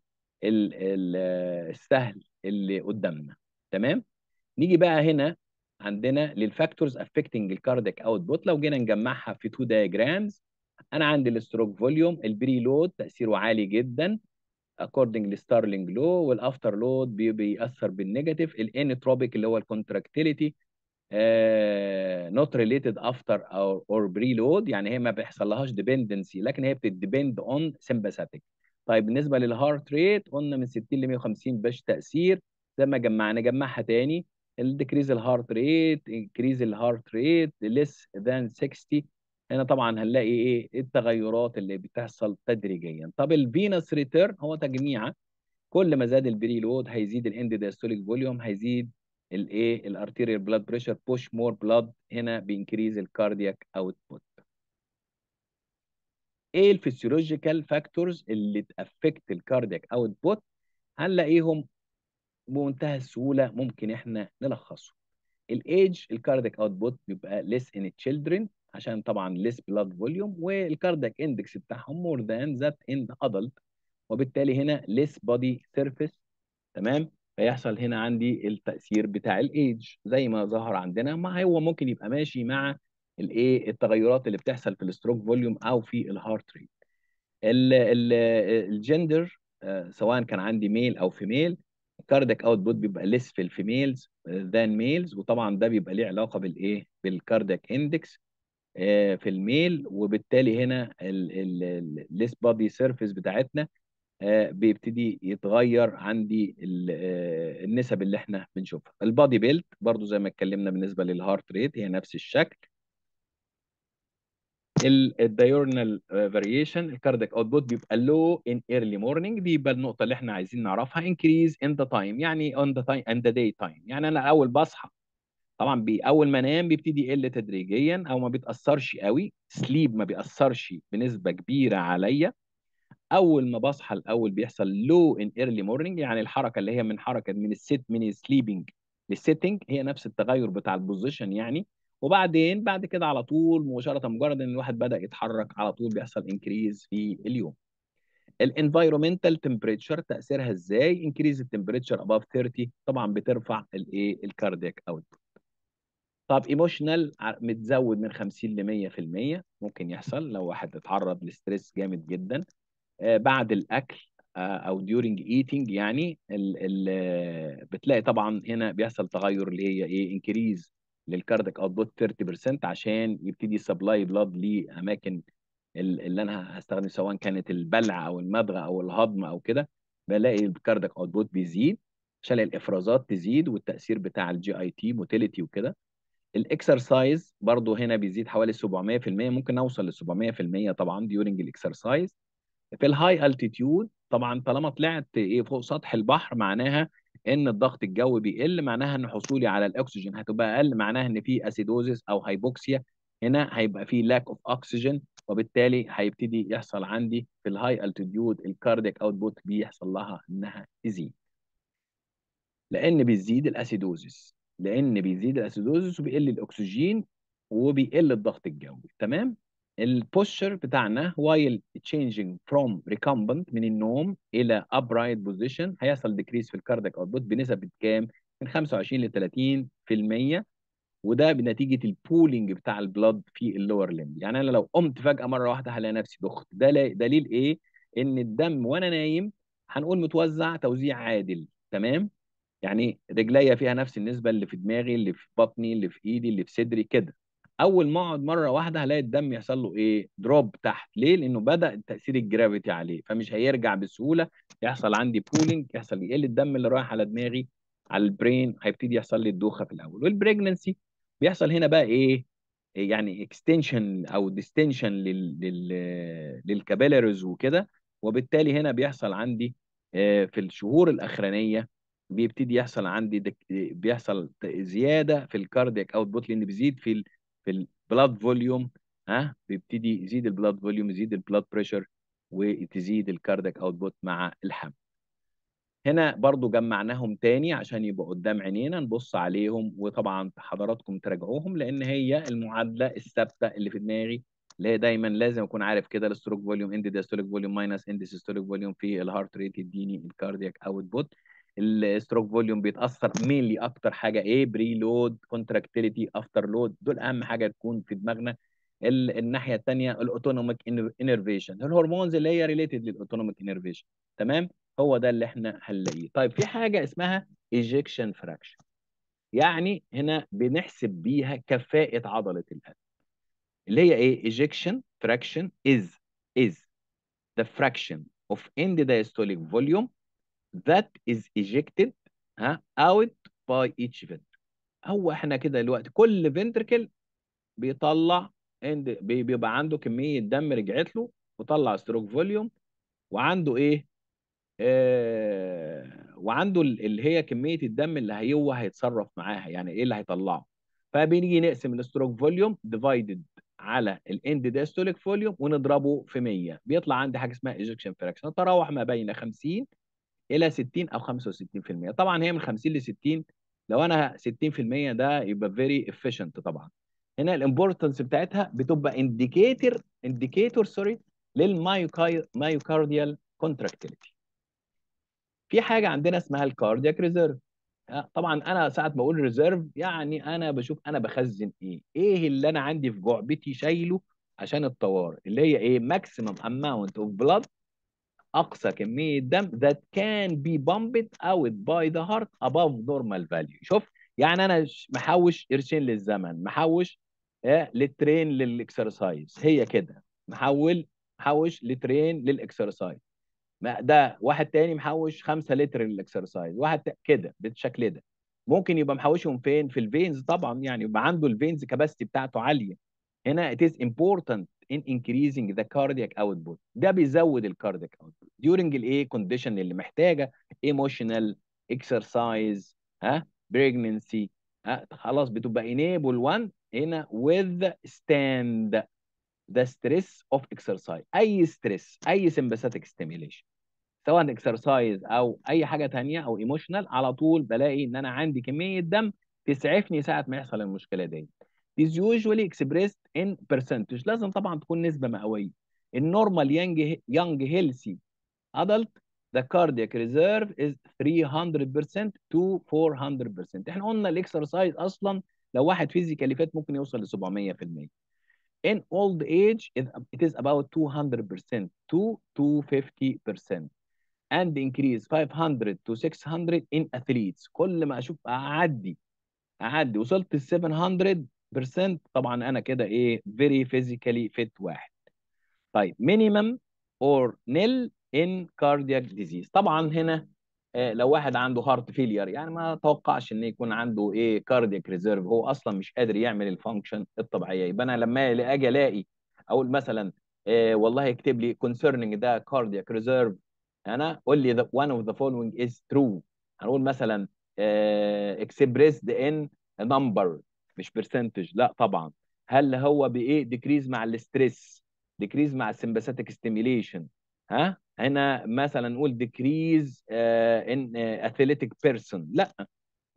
السهل اللي قدامنا تمام نيجي بقى هنا عندنا للفاكتورز افكتنج الكارديك اوتبوت لو جينا نجمعها في تو دايجرامز انا عندي الستروك فوليوم البري لود تاثيره عالي جدا according لستارلينج لو والافتر لود بيأثر بالنيجاتيف الانتروبيك اللي هو الكونتراكتيليتي نوت ريليتد افتر او اور بري لود يعني هي ما بيحصلهاش ديبندنسي لكن هي بتديبند اون سمباثيك طيب بالنسبه للهارت ريت قلنا من 60 ل 150 باش تاثير زي ما جمعنا نجمعها تاني الديكريز الهارت ريت انكريز الهارت ريت ليس ذان 60 هنا طبعا هنلاقي ايه التغيرات اللي بتحصل تدريجيا طب الفينس ريتيرن هو تجميعه كل ما زاد البري لود هيزيد الاند دايستوليك فوليوم هيزيد الايه الارتيريال بلاد بريشر بوش مور بلاد هنا بينكريز الكاردياك اوتبوت ايه الفسيولوجيكال فاكتورز اللي تافكت الكاردياك اوتبوت هنلاقيهم بمنتهى السهوله ممكن احنا نلخصهم الايدج الكاردياك اوتبوت بيبقى ليس ان تشيلدرن عشان طبعا ليس بلاد فوليوم والكاردياك اندكس بتاعهم مور ذان ذات ان ادلت وبالتالي هنا ليس بودي سيرفيس تمام فيحصل هنا عندي التاثير بتاع الايدج زي ما ظهر عندنا ما هو ممكن يبقى ماشي مع الايه التغيرات اللي بتحصل في الستروك فوليوم او في الهارت ريت الجندر سواء كان عندي ميل او فيميل الكاردياك اوتبوت بيبقى ليس في الفيميلز ذان ميلز وطبعا ده بيبقى ليه علاقه بالايه بالكاردياك اندكس في الميل وبالتالي هنا الليس بادي سيرفيس بتاعتنا بيبتدي يتغير عندي النسب اللي احنا بنشوفها البادي بيلت برضو زي ما اتكلمنا بالنسبه للهارت ريت هي نفس الشكل الدايورنال فاريشن الكاردياك اوتبوت بيبقى لو ان ايرلي مورنينج دي يبقى النقطه اللي احنا عايزين نعرفها انكريز ان ذا تايم يعني اون ذا تايم اند ذا داي تايم يعني انا اول بصحى طبعا بي اول ما انام بيبتدي يقل تدريجيا او ما بيتاثرش قوي سليب ما بيأثرش بنسبه كبيره عليا اول ما بصحى الاول بيحصل لو ان ايرلي مورنينج يعني الحركه اللي هي من حركه من الست من السليبنج للسيتنج هي نفس التغير بتاع البوزيشن يعني وبعدين بعد كده على طول مباشره مجرد ان الواحد بدا يتحرك على طول بيحصل انكريز في اليوم الانفايرومنتال تمبريتشر تاثيرها ازاي انكريز التمبريتشر اباف 30 طبعا بترفع الايه الكاردياك اوتبوت طب ايموشنال متزود من 50 ل 100% ممكن يحصل لو واحد اتعرض لستريس جامد جدا آه بعد الاكل آه او during eating يعني ال ال بتلاقي طبعا هنا بيحصل تغير اللي هي ايه انكريز للكارديك اوتبوت 30% عشان يبتدي سبلاي بلاد لاماكن اللي انا هستخدم سواء كانت البلع او المضغه او الهضم او كده بلاقي الكارديك اوتبوت بيزيد عشان الافرازات تزيد والتاثير بتاع الجي اي تي موتيليتي وكده الاكسرسايز برضو هنا بيزيد حوالي 700% ممكن نوصل ل 700% طبعا ديورنج الاكسرسايز في الهاي التيتيود طبعا طالما طلعت ايه فوق سطح البحر معناها ان الضغط الجوي بيقل معناها ان حصولي على الاكسجين هتبقى اقل معناها ان في اسيدوزيس او هايبوكسيا هنا هيبقى في لاك اوف اكسجين وبالتالي هيبتدي يحصل عندي في الهاي التيتيود الكاردياك اوتبوت بيحصل لها انها تزيد لان بيزيد الاسيدوزيس لان بيزيد الاسيدوزيس وبيقل الاكسجين وبيقل الضغط الجوي تمام البوستشر بتاعنا while changing from recumbent من النوم الى upright position هيحصل decrease في الكاردياك اوتبوت بنسبه كام؟ من 25 ل 30% وده بنتيجه البولينج بتاع البلاد في اللور ليمب يعني انا لو قمت فجاه مره واحده هلاقي نفسي ضغط ده لا- دليل ايه؟ ان الدم وانا نايم هنقول متوزع توزيع عادل تمام؟ يعني رجليا فيها نفس النسبه اللي في دماغي اللي في بطني اللي في ايدي اللي في صدري كده اول ما اقعد مره واحده هلاقي الدم يحصل له ايه دروب تحت ليه لانه بدا تاثير الجرافيتي عليه فمش هيرجع بسهوله يحصل عندي بولينج يحصل يقل الدم اللي رايح على دماغي على البرين هيبتدي يحصل لي الدوخه في الاول والبريجننسي بيحصل هنا بقى ايه يعني اكستنشن او ديستنشن لل لل للكابيلاريز وكده وبالتالي هنا بيحصل عندي آه، في الشهور الاخرانيه بيبتدي يحصل عندي دك... بيحصل زياده في الكاردياك اوتبوت لان بيزيد في ال... في البلاد فوليوم ها بيبتدي يزيد البلاد فوليوم يزيد البلاد بريشر وتزيد الكاردياك اوتبوت مع الحمل هنا برضو جمعناهم تاني عشان يبقوا قدام عينينا نبص عليهم وطبعا حضراتكم تراجعوهم لان هي المعادله الثابته اللي في دماغي اللي هي دايما لازم اكون عارف كده الستروك فوليوم اند ديستوليك فوليوم ماينس اند سيستوليك فوليوم في الهارت ريت يديني الكاردياك اوتبوت الستروك فوليوم بيتاثر مينلي اكتر حاجه ايه بري لود كونتراكتيليتي افتر لود دول اهم حاجه تكون في دماغنا ال- الناحيه الثانيه الاوتونوميك انرفيشن الهرمونز اللي هي ريليتد للاوتونوميك انرفيشن تمام هو ده اللي احنا هنلاقيه طيب في حاجه اسمها ايجكشن فراكشن يعني هنا بنحسب بيها كفاءه عضله القلب اللي هي ايه ejection fraction is is the fraction of end diastolic volume that is ejected ها out by each ventricle هو احنا كده دلوقتي كل ventricle بيطلع end بي- بيبقى عنده كمية دم رجعت له وطلع ستروك فوليوم وعنده ايه آه وعنده ال- اللي هي كمية الدم اللي هي هو هيتصرف معاها يعني ايه اللي هيطلعه فبنيجي نقسم الستروك فوليوم ديفايدد على الاند ديستوليك فوليوم ونضربه في 100 بيطلع عندي حاجه اسمها ايجكشن فراكشن تتراوح ما بين 50 الى 60 او 65% طبعا هي من 50 ل 60 لو انا 60% ده يبقى فيري افيشنت طبعا هنا الامبورتنس بتاعتها بتبقى انديكيتور انديكيتور سوري للمايوكارديال كونتراكتيليتي في حاجه عندنا اسمها الكاردياك ريزيرف طبعا انا ساعه ما اقول ريزيرف يعني انا بشوف انا بخزن ايه ايه اللي انا عندي في جعبتي شايله عشان الطوارئ اللي هي ايه ماكسيمم اماونت اوف بلاد اقصى كميه دم that can be pumped out by the heart above normal value شوف يعني انا ش- محوش قرشين للزمن محوش آه، للترين للاكسرسايز هي كده محول محوش لترين للاكسرسايز ما ده واحد تاني محوش 5 لتر للاكسرسايز واحد تا- كده بالشكل ده ممكن يبقى محوشهم فين في الفينز طبعا يعني يبقى عنده الفينز كاباسيتي بتاعته عاليه هنا it is important in increasing the cardiac output ده بيزود الكاردياك output during الايه condition اللي محتاجه emotional exercise ها pregnancy ها خلاص بتبقى enable one هنا withstand the stress of exercise اي stress اي sympathetic stimulation سواء اكسرسايز او اي حاجه تانية او ايموشنال على طول بلاقي ان انا عندي كميه دم تسعفني ساعه ما يحصل المشكله دي is usually expressed in percentage لازم طبعا تكون نسبه مئويه النورمال young young healthy adult the cardiac reserve is 300% to 400% احنا قلنا الاكسرسايز اصلا لو واحد فيزيكالي فات ممكن يوصل ل 700% in old age it is about 200% to 250% and increase 500 to 600 in athletes كل ما اشوف اعدي اعدي وصلت ل 700% طبعا انا كده ايه very physically fit واحد طيب minimum or nil in cardiac disease طبعا هنا آه، لو واحد عنده هارت فيلير يعني ما اتوقعش ان يكون عنده ايه كاردياك ريزيرف هو اصلا مش قادر يعمل الفانكشن الطبيعيه يبقى انا لما اجي الاقي اقول مثلا آه والله يكتب لي concerning ده كاردياك ريزيرف انا قول لي the one of the following is true هنقول مثلا آه expressed in a number مش percentage لا طبعا هل هو بايه ديكريز مع الاستريس ديكريز مع السمباثيك ستيميليشن ها هنا مثلا نقول ديكريز ان اثليتيك بيرسون لا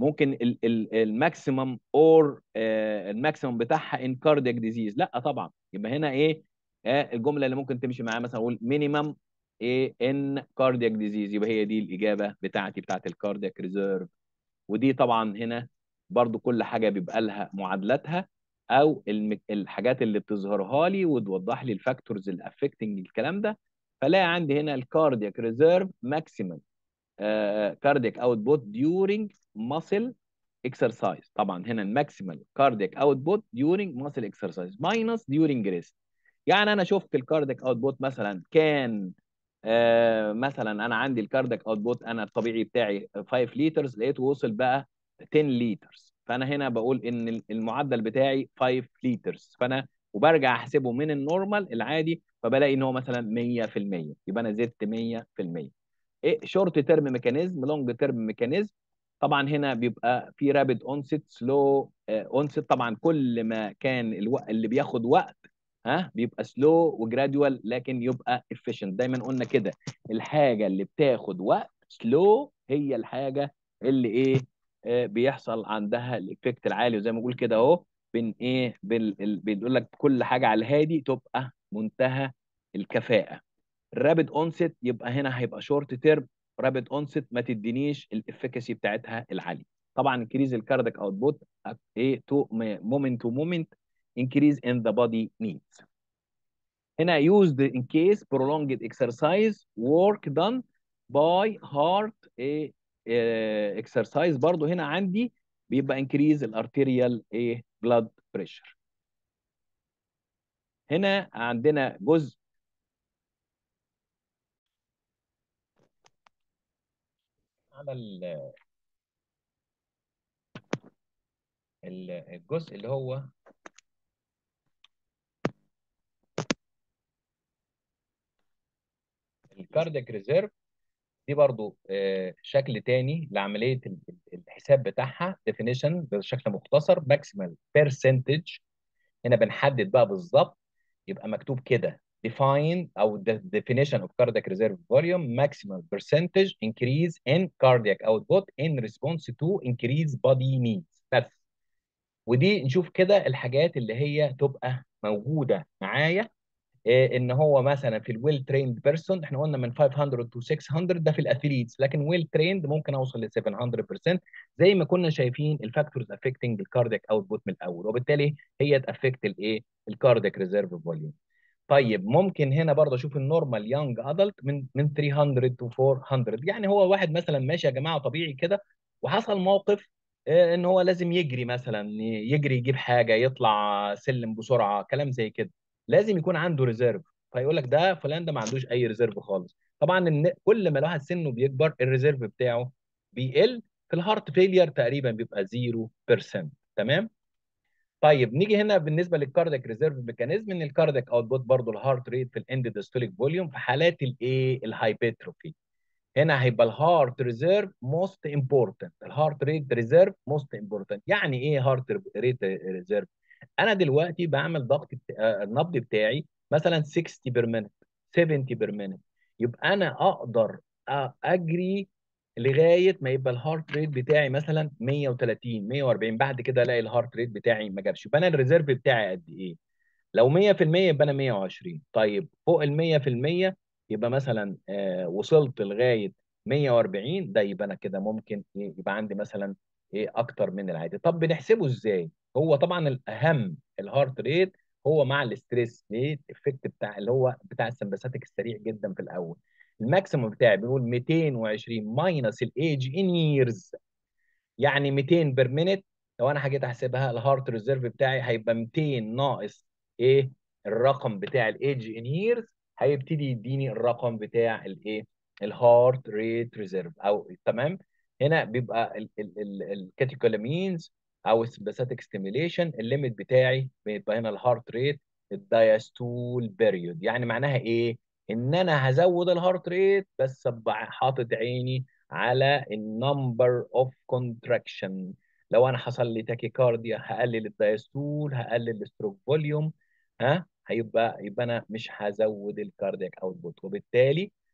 ممكن الماكسيمم اور الماكسيمم بتاعها ان كاردياك ديزيز لا طبعا يبقى هنا ايه آه، الجمله اللي ممكن تمشي معاها مثلا اقول مينيمم ايه ان كاردياك ديزيز يبقى هي دي الاجابه بتاعتي بتاعت الكاردياك ريزيرف ودي طبعا هنا برضو كل حاجه بيبقى لها معادلاتها او الم- الحاجات اللي بتظهرها لي وتوضح لي الفاكتورز اللي افكتنج الكلام ده فلاقي عندي هنا الكاردياك ريزيرف ماكسيمم كاردياك اوتبوت ديورنج ماسل اكسرسايز طبعا هنا الماكسيمال كاردياك اوتبوت ديورنج ماسل اكسرسايز ماينس ديورنج ريست يعني انا شفت الكاردياك اوتبوت مثلا كان آه مثلا انا عندي الكاردياك اوتبوت انا الطبيعي بتاعي 5 لترز لقيته وصل بقى 10 لترز فانا هنا بقول ان المعدل بتاعي 5 لترز فانا وبرجع احسبه من النورمال العادي فبلاقي ان هو مثلا 100% يبقى انا زدت 100% ايه شورت تيرم ميكانيزم لونج تيرم ميكانيزم طبعا هنا بيبقى في رابيد اونست سلو اونست طبعا كل ما كان الوقت اللي بياخد وقت ها بيبقى سلو وجراديوال لكن يبقى افيشنت دايما قلنا كده الحاجه اللي بتاخد وقت سلو هي الحاجه اللي ايه آه بيحصل عندها الايفكت العالي وزي ما بقول كده اهو بين ايه بال... بيقول لك كل حاجه على الهادي تبقى منتهى الكفاءه الرابid اونست يبقى هنا هيبقى شورت تيرم رابid اونست ما تدينيش الافكاسي بتاعتها العاليه طبعا انكريز الكاردياك اوتبوت ايه تو مومنت تو مومنت increase in the body needs هنا used in case prolonged exercise work done by heart ايه إيه exercise برضو هنا عندي بيبقى increase الارتيريال ايه blood pressure هنا عندنا جزء على الجزء اللي هو الكاردياك ريزيرف دي برضو شكل تاني لعمليه الحساب بتاعها ديفينيشن بشكل مختصر ماكسيمال بيرسنتج هنا بنحدد بقى بالظبط يبقى مكتوب كده define او definition of cardiac reserve volume maximal percentage increase in cardiac output in response to increased body needs بس ودي نشوف كده الحاجات اللي هي تبقى موجوده معايا إيه ان هو مثلا في الويل تريند بيرسون احنا قلنا من 500 تو 600 ده في الاثليتس لكن ويل تريند ممكن اوصل ل 700% زي ما كنا شايفين الفاكتورز افكتنج الكاردياك اوتبوت من الاول وبالتالي هي تافكت الايه الكاردياك ريزيرف فوليوم طيب ممكن هنا برضه اشوف النورمال يانج ادلت من من 300 تو 400 يعني هو واحد مثلا ماشي يا جماعه طبيعي كده وحصل موقف ان هو لازم يجري مثلا يجري يجيب حاجه يطلع سلم بسرعه كلام زي كده لازم يكون عنده ريزيرف فيقول لك ده فلان ده ما عندوش اي ريزيرف خالص طبعا إن كل ما الواحد سنه بيكبر الريزيرف بتاعه بيقل في الهارت فيلير تقريبا بيبقى 0% تمام طيب نيجي هنا بالنسبه للكاردياك ريزيرف ميكانيزم ان الكاردياك اوتبوت برضه الهارت ريت في الاند ديستوليك فوليوم في حالات الايه الهايبرتروفي هنا هيبقى الهارت ريزيرف موست امبورتنت الهارت ريت ريزيرف موست امبورتنت يعني ايه هارت ريت ريزيرف انا دلوقتي بعمل ضغط النبض بتاعي مثلا 60 بير مينت 70 بير مينت يبقى انا اقدر اجري لغايه ما يبقى الهارت ريت بتاعي مثلا 130 140 بعد كده الاقي الهارت ريت بتاعي ما جابش يبقى انا الريزيرف بتاعي قد ايه لو 100% يبقى انا 120 طيب فوق ال 100% يبقى مثلا آه وصلت لغايه 140 ده يبقى انا كده ممكن إيه يبقى عندي مثلا ايه اكتر من العادي طب بنحسبه ازاي هو طبعا الاهم الهارت ريت هو مع الاستريس ليه الافكت بتاع اللي هو بتاع السمباثيك السريع جدا في الاول الماكسيموم بتاعي بنقول 220 ماينس الايج ان ييرز يعني 200 بير مينيت لو انا حاجيت احسبها الهارت ريزيرف بتاعي هيبقى 200 ناقص ايه الرقم بتاع الايدج ان ييرز هيبتدي يديني الرقم بتاع الايه الهارت ريت ريزيرف او تمام هنا بيبقى الكاتيكولامينز او السمباثيك ستيميليشن الليميت بتاعي بيبقى هنا الهارت ريت الدايستول بيريود يعني معناها ايه ان انا هزود الهارت ريت بس ابقى حاطط عيني على النمبر اوف كونتراكشن لو انا حصل لي تاكيكارديا هقلل الدايستول هقلل الستروك فوليوم ها هيبقى يبقى انا مش هزود الكاردياك اوتبوت وبالتالي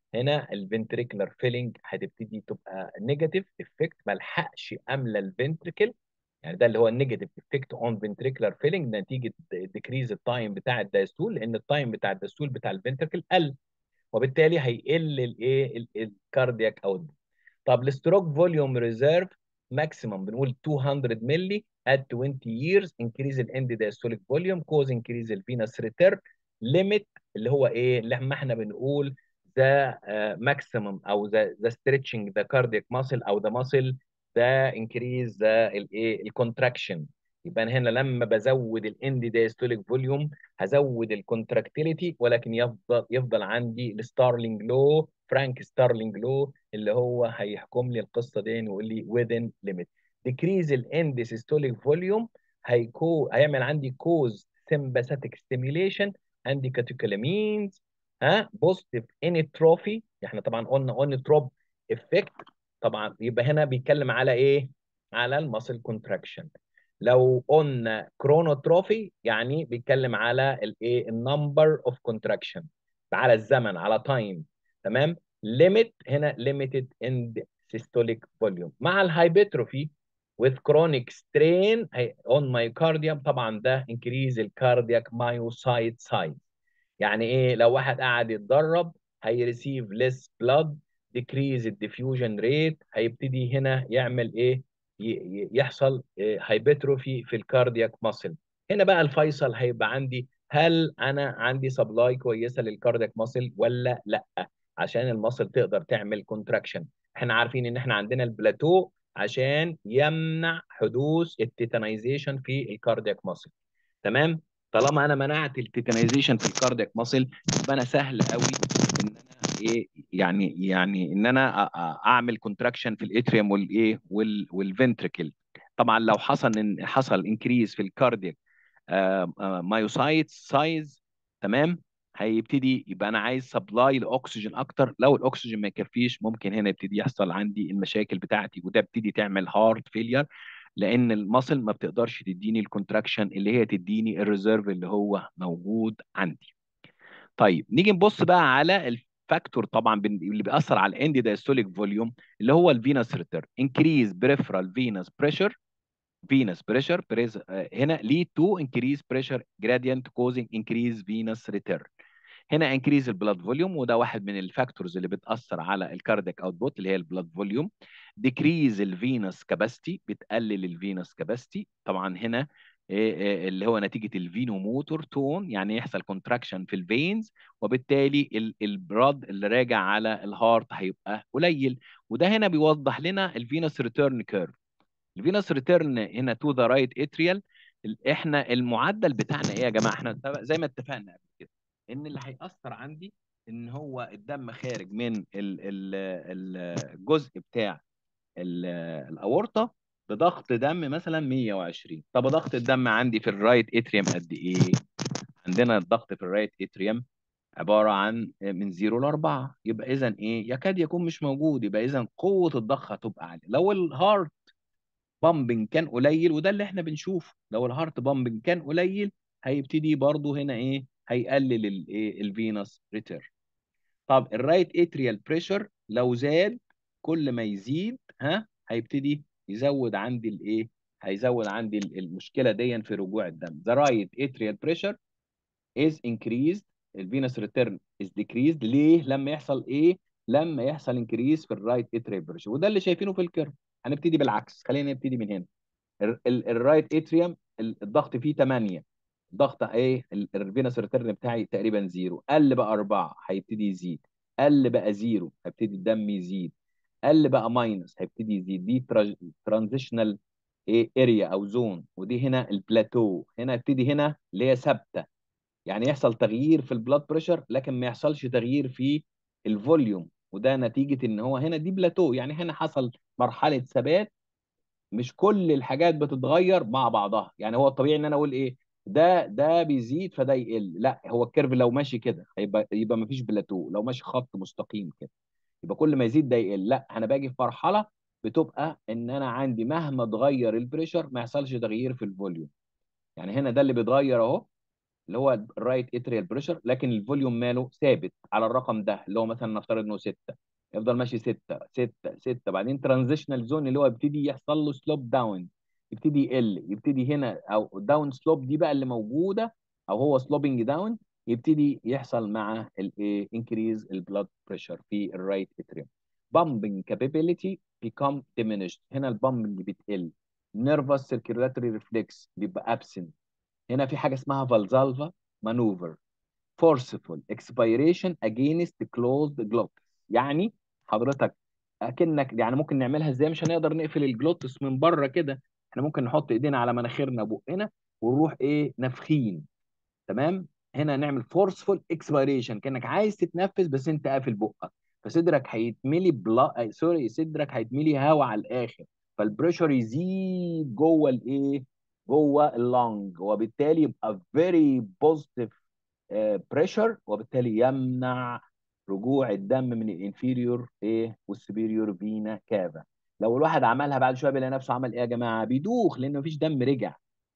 هنا الفنتريكولار فيلينج هتبتدي تبقى نيجاتيف افكت ما لحقش املى الفنتريكل يعني ده اللي هو النيجاتيف افكت اون فنتريكولار فيلينج نتيجه ديكريز التايم بتاع الدايستول لان التايم بتاع الدايستول بتاع الفنتريكل قل وبالتالي هيقل الايه الكاردياك اوتبوت طب الستروك فوليوم ريزيرف ماكسيمم بنقول 200 مللي at 20 years increase ال end diastolic volume cause increase ال venous return limit اللي هو ايه لما احنا بنقول the uh, maximum او the, the stretching the cardiac muscle او the muscle the increase the الايه الكونتراكشن يبقى أنا هنا لما بزود الاند دايستوليك فوليوم هزود الكونتراكتيليتي ولكن يفضل يفضل عندي الستارلينج لو فرانك ستارلينج لو اللي هو هيحكم لي القصه دي ويقول لي within limit decrease الاند systolic فوليوم هيكو هيعمل عندي كوز sympathetic stimulation عندي كاتيكولامينز ها بوزيتيف انيتروفي احنا طبعا قلنا انيتروب افكت طبعا يبقى هنا بيتكلم على ايه؟ على المسل كونتراكشن لو قلنا كرونوتروفي يعني بيتكلم على الايه النمبر اوف كونتراكشن على الزمن على تايم تمام ليميت هنا ليميتد اند systolic volume مع الهايبرتروفي with chronic strain on myocardium طبعا ده increase الكاردياك myocyte size يعني ايه لو واحد قاعد يتدرب هيريسيف less blood decrease الديفيوجن ريت هيبتدي هنا يعمل ايه يحصل هايبرتروفي في الكاردياك ماسل هنا بقى الفيصل هيبقى عندي هل انا عندي سبلاي كويسه للكاردياك ماسل ولا لا عشان الماسل تقدر تعمل كونتراكشن احنا عارفين ان احنا عندنا البلاتو عشان يمنع حدوث التيتانيزيشن في الكاردياك ماسل تمام طالما انا منعت التيتانيزيشن في الكاردياك ماسل يبقى انا سهل قوي ان انا ايه يعني يعني ان انا اعمل كونتراكشن في الاتريوم والايه والفنتريكل طبعا لو حصل ان حصل انكريز في الكاردياك مايوسايت سايز تمام هيبتدي يبقى انا عايز سبلاي لاكسجين اكتر لو الاكسجين ما يكفيش ممكن هنا يبتدي يحصل عندي المشاكل بتاعتي وده بتدي تعمل هارت فيلير لان المصل ما بتقدرش تديني الكونتراكشن اللي هي تديني الريزيرف اللي هو موجود عندي طيب نيجي نبص بقى على الفاكتور طبعا اللي بيأثر على الاند دايستوليك فوليوم اللي هو الفينس ريتيرن انكريز بريفرال فينس بريشر venous pressure هنا lead to increase pressure gradient causing increase venous return هنا increase البلاد فوليوم وده واحد من الفاكتورز اللي بتاثر على الكاردياك اوتبوت اللي هي البلاد فوليوم decrease الفينس كاباسيتي بتقلل الفينس كاباسيتي طبعا هنا اللي هو نتيجه الفينوموتور تون يعني يحصل كونتراكشن في الفينز وبالتالي البراد اللي راجع على الهارت هيبقى قليل وده هنا بيوضح لنا الفينس ريتيرن كيرف الفينس ريتيرن هنا تو ذا رايت اتريال احنا المعدل بتاعنا ايه يا جماعه احنا زي ما اتفقنا قبل كده ان اللي هيأثر عندي ان هو الدم خارج من ال ال الجزء بتاع الاورطه بضغط دم مثلا 120 طب ضغط الدم عندي في الرايت اتريوم قد ايه عندنا الضغط في الرايت اتريوم عباره عن من 0 ل 4 يبقى اذا ايه يكاد يكون مش موجود يبقى اذا قوه الضغط هتبقى عاليه لو الهارت بامبنج كان قليل وده اللي احنا بنشوفه لو الهارت بامبنج كان قليل هيبتدي برضه هنا ايه هيقلل الايه الفينس ريتير طب الرايت اتريال بريشر لو زاد كل ما يزيد ها هيبتدي يزود عندي الايه هيزود عندي المشكله دي في رجوع الدم the right atrial pressure is increased الفينس ريتيرن is decreased ليه لما يحصل ايه لما يحصل انكريز في الرايت اتريال بريشر وده اللي شايفينه في الكيرف هنبتدي بالعكس خلينا نبتدي من هنا الرايت اتريوم الضغط فيه 8 ضغط ايه الفينس ريتيرن بتاعي تقريبا زيرو قل بقى 4 هيبتدي يزيد قل بقى زيرو هيبتدي الدم يزيد قل بقى ماينس هيبتدي يزيد دي ترانزيشنال ايه اريا او زون ودي هنا البلاتو هنا يبتدي هنا اللي هي ثابته يعني يحصل تغيير في البلاد بريشر لكن ما يحصلش تغيير في الفوليوم وده نتيجه ان هو هنا دي بلاتو يعني هنا حصل مرحله ثبات مش كل الحاجات بتتغير مع بعضها يعني هو الطبيعي ان انا اقول ايه ده ده بيزيد فده يقل لا هو الكيرف لو ماشي كده هيبقى يبقى ما فيش بلاتو لو ماشي خط مستقيم كده يبقى كل ما يزيد ده يقل لا انا باجي في مرحله بتبقى ان انا عندي مهما اتغير البريشر ما يحصلش تغيير في الفوليوم يعني هنا ده اللي بيتغير اهو اللي هو الرايت اتريال بريشر لكن الفوليوم ماله ثابت على الرقم ده اللي هو مثلا نفترض انه 6 يفضل ماشي 6 6 6 بعدين ترانزيشنال زون اللي هو يبتدي يحصل له سلوب داون يبتدي يقل يبتدي هنا او داون سلوب دي بقى اللي موجوده او هو سلوبنج داون يبتدي يحصل مع الايه انكريز البلاد بريشر في الرايت اتريوم bumping capability become diminished هنا البامبنج بتقل nervous circulatory reflex بيبقى absent هنا في حاجه اسمها فالزالفا مانوفر forceful expiration against closed glottis يعني حضرتك اكنك يعني ممكن نعملها ازاي مش هنقدر نقفل الجلوتس من بره كده احنا ممكن نحط ايدينا على مناخيرنا بقنا ونروح ايه نفخين تمام هنا نعمل فورسفول اكسبيريشن كانك عايز تتنفس بس انت قافل بقك فصدرك هيتملي بلا سوري صدرك هيتملي هواء على الاخر فالبريشر يزيد جوه الايه جوه اللنج وبالتالي يبقى فيري بوزيتيف بريشر وبالتالي يمنع رجوع الدم من الانفيريور ايه والسوبيريور فينا كافا لو الواحد عملها بعد شويه بيلاقي نفسه عمل ايه يا جماعه بيدوخ لان مفيش دم رجع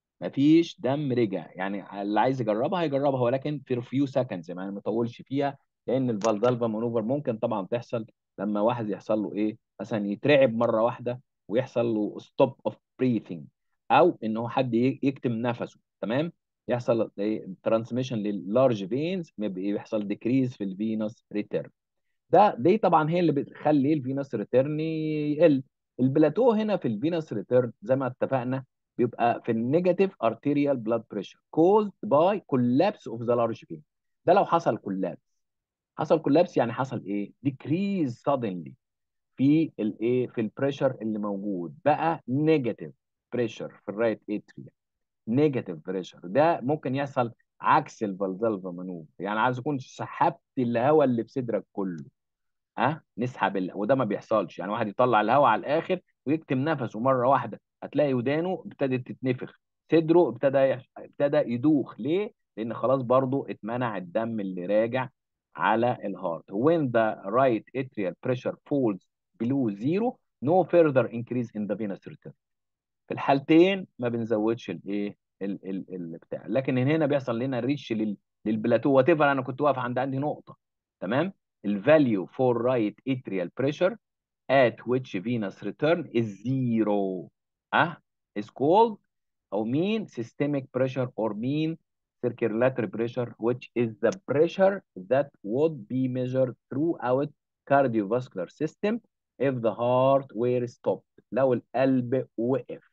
مفيش دم رجع يعني اللي عايز يجربها هيجربها ولكن في فيو سكندز يعني ما يطولش فيها لان الفالدالفا مانوفر ممكن طبعا تحصل لما واحد يحصل له ايه مثلا يترعب مره واحده ويحصل له ستوب اوف بريثنج او ان هو حد يكتم نفسه تمام يحصل ترانسميشن لللارج فينز بيحصل ديكريز في الفينوس ريتيرن ده دي طبعا هي اللي بتخلي الفينوس ريتيرن يقل البلاتو هنا في الفينوس ريتيرن زي ما اتفقنا بيبقى في النيجاتيف ارتيريال بلاد بريشر كوزد باي كولابس اوف ذا لارج فين ده لو حصل كولابس حصل كولابس يعني حصل ايه ديكريز سادنلي في الايه في البريشر اللي موجود بقى نيجاتيف بريشر في الرايت اتريا نيجاتيف بريشر ده ممكن يحصل عكس الفالزالفا مانوفر يعني عايز اكون سحبت الهواء اللي في صدرك كله ها أه؟ نسحب ال... وده ما بيحصلش يعني واحد يطلع الهواء على الاخر ويكتم نفسه مره واحده هتلاقي ودانه ابتدت تتنفخ صدره ابتدى يح... ابتدى يدوخ ليه لان خلاص برضو اتمنع الدم اللي راجع على الهارت when the right atrial pressure falls below zero no further increase in the venous return في الحالتين ما بنزودش الايه ال ال ال بتاع لكن هنا بيحصل لنا ريتش لل للبلاتو وات انا كنت واقف عند عندي نقطه تمام الفاليو for right atrial pressure at which venous return is zero اه is called او mean systemic pressure or mean circulatory pressure which is the pressure that would be measured throughout cardiovascular system if the heart were stopped لو القلب وقف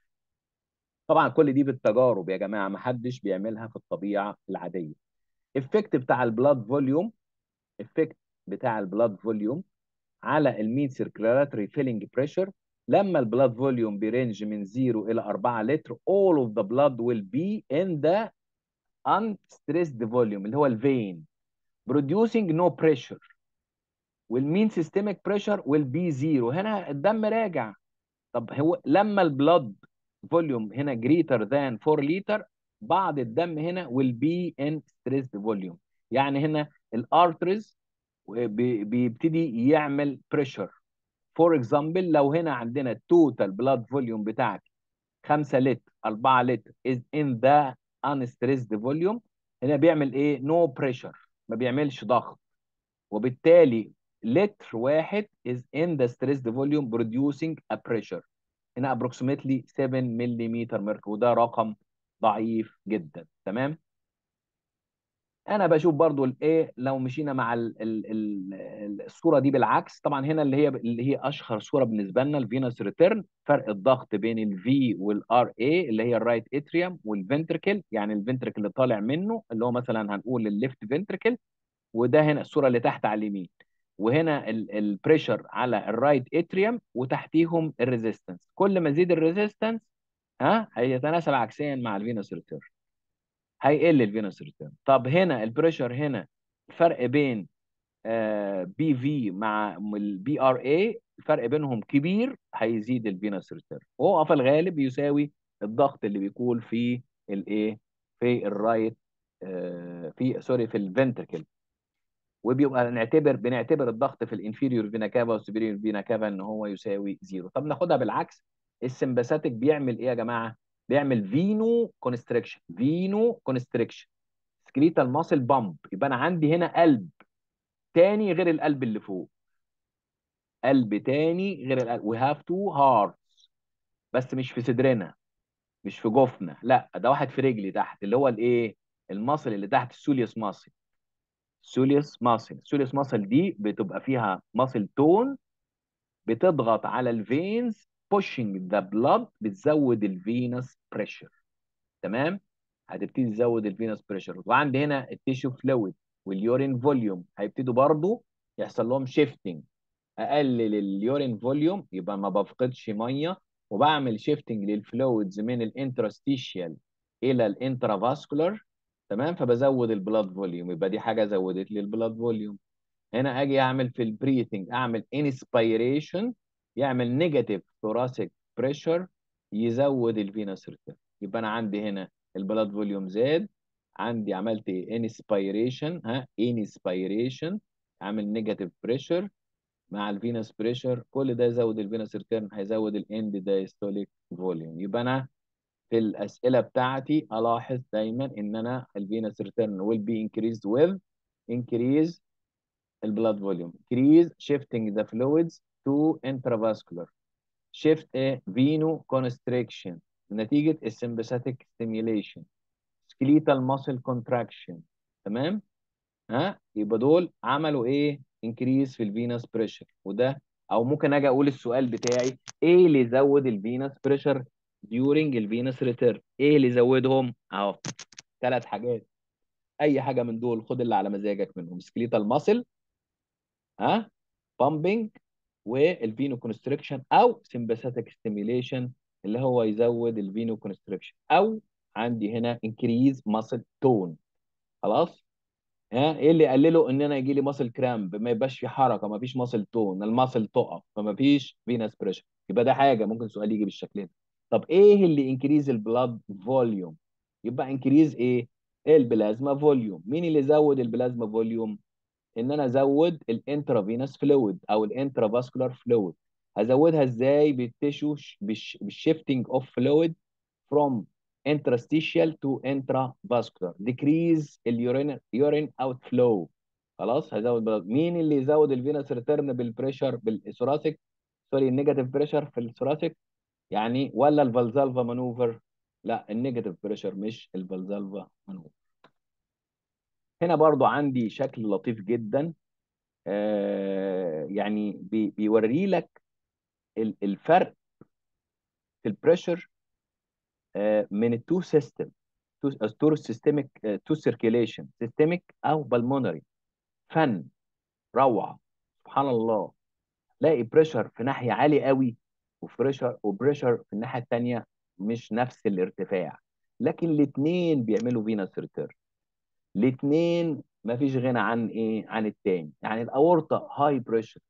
طبعا كل دي بالتجارب يا جماعه ما حدش بيعملها في الطبيعه العاديه افكت بتاع البلاد فوليوم افكت بتاع البلاد فوليوم على المين سيركلاتوري فيلينج بريشر لما البلاد فوليوم بيرينج من 0 الى 4 لتر all of the blood will be in the unstressed volume اللي هو الفين producing no pressure والمين سيستميك بريشر will be zero هنا الدم راجع طب هو لما البلاد فوليوم هنا greater than 4 لتر بعض الدم هنا will be in stressed volume يعني هنا الارترز بيبتدي يعمل بريشر فور اكزامبل لو هنا عندنا التوتال بلاد فوليوم بتاعك 5 لتر 4 لتر is in the unstressed volume هنا بيعمل ايه نو no بريشر ما بيعملش ضغط وبالتالي لتر واحد is in the stressed volume producing a pressure هنا approximately 7 ملم mercury وده رقم ضعيف جدا تمام انا بشوف برضو الايه لو مشينا مع ال ال ال الصوره دي بالعكس طبعا هنا اللي هي اللي هي اشهر صوره بالنسبه لنا الفينوس ريتيرن فرق الضغط بين الفي والار اي اللي هي الرايت اتريوم والفنتركل يعني الفنتركل اللي طالع منه اللي هو مثلا هنقول الليفت فنتركل وده هنا الصوره اللي تحت على اليمين وهنا البريشر على الرايت اتريوم وتحتيهم الريزيستنس كل ما يزيد الريزيستنس ها هيتناسب عكسيا مع الفينوس ريتيرن هيقل الفينوس ريتيرن طب هنا البريشر هنا الفرق بين بي في مع البي ار اي الفرق بينهم كبير هيزيد الفينوس ريتيرن وهو في الغالب يساوي الضغط اللي بيكون في الايه في الرايت في سوري في الفنتركل وبيبقى نعتبر بنعتبر الضغط في الانفيريور فينا كافا والسوبيريور فينا كافا ان هو يساوي زيرو طب ناخدها بالعكس السمباثيك بيعمل ايه يا جماعه بيعمل فينو كونستريكشن فينو كونستريكشن سكليتال ماسل بامب يبقى انا عندي هنا قلب تاني غير القلب اللي فوق قلب تاني غير القلب وي هاف تو هارتس بس مش في صدرنا مش في جفنا لا ده واحد في رجلي تحت اللي هو الايه المصل اللي تحت السوليوس ماسل السوليوس ماسل السوليوس ماسل دي بتبقى فيها ماسل تون بتضغط على الفينز pushing ذا بلاد بتزود الفينس بريشر تمام هتبتدي تزود الفينس بريشر وعندي هنا التيشو فلويد واليورين فوليوم هيبتدوا برضو يحصل لهم شيفتنج اقلل اليورين فوليوم يبقى ما بفقدش ميه وبعمل شيفتنج للفلويدز من الانترستيشيال الى الانترافاسكولار تمام فبزود البلاد فوليوم يبقى دي حاجه زودت لي البلاد فوليوم هنا اجي اعمل في البريثنج اعمل انسبيريشن يعمل نيجاتيف ثوراسيك بريشر يزود الفينس ريتيرن يبقى انا عندي هنا البلاد فوليوم زاد عندي عملت ايه انسبيريشن ها انسبيريشن عامل نيجاتيف بريشر مع الفينس بريشر كل ده يزود الفينس ريتيرن هيزود الاند دايستوليك فوليوم يبقى انا في الاسئله بتاعتي الاحظ دايما ان انا الفينس ريتيرن will be increased with increase البلاد فوليوم increase shifting the fluids to intravascular shift a veno constriction نتيجه السمباثيك stimulation skeletal muscle contraction تمام ها يبقى دول عملوا ايه increase في الفينس بريشر وده او ممكن اجي اقول السؤال بتاعي ايه اللي يزود الفينس بريشر during الفينس ريتيرن ايه اللي يزودهم اهو ثلاث حاجات اي حاجه من دول خد اللي على مزاجك منهم سكليتال ماسل ها بامبنج والفينو كونستريكشن او سمباثيك ستيميليشن اللي هو يزود الفينو كونستريكشن او عندي هنا انكريز ماسل تون خلاص ها ايه اللي يقلله ان انا يجي لي ماسل كرامب ما يبقاش في حركه ما فيش ماسل تون الماسل تقف فما فيش فينس بريشر يبقى ده حاجه ممكن سؤال يجي بالشكل ده طب ايه اللي انكريز البلاد فوليوم يبقى انكريز ايه البلازما فوليوم مين اللي زود البلازما فوليوم ان انا ازود الانترافينوس فلويد او الانترافاسكولار فلويد هزودها ازاي بالتيشو بالشيفتنج اوف فلويد from interstitial to intravascular decrease اليورين يورين اوت فلو خلاص هزود بلد. مين اللي يزود الفينوس ريتيرن بالبريشر بالثوراسيك سوري النيجاتيف بريشر في الثوراسيك يعني ولا الفالزالفا مانوفر لا النيجاتيف بريشر مش الفالزالفا مانوفر هنا برضو عندي شكل لطيف جدا آه يعني بي بيوري لك الفرق في البريشر آه من التو سيستم تو سيستميك تو سيركيليشن سيستميك او بالمونري فن روعه سبحان الله تلاقي بريشر في ناحيه عالي قوي وبريشر وبريشر في الناحيه الثانيه مش نفس الارتفاع لكن الاثنين بيعملوا فينس ريتيرن الاثنين ما فيش غنى عن ايه عن التاني يعني الاورطه هاي بريشر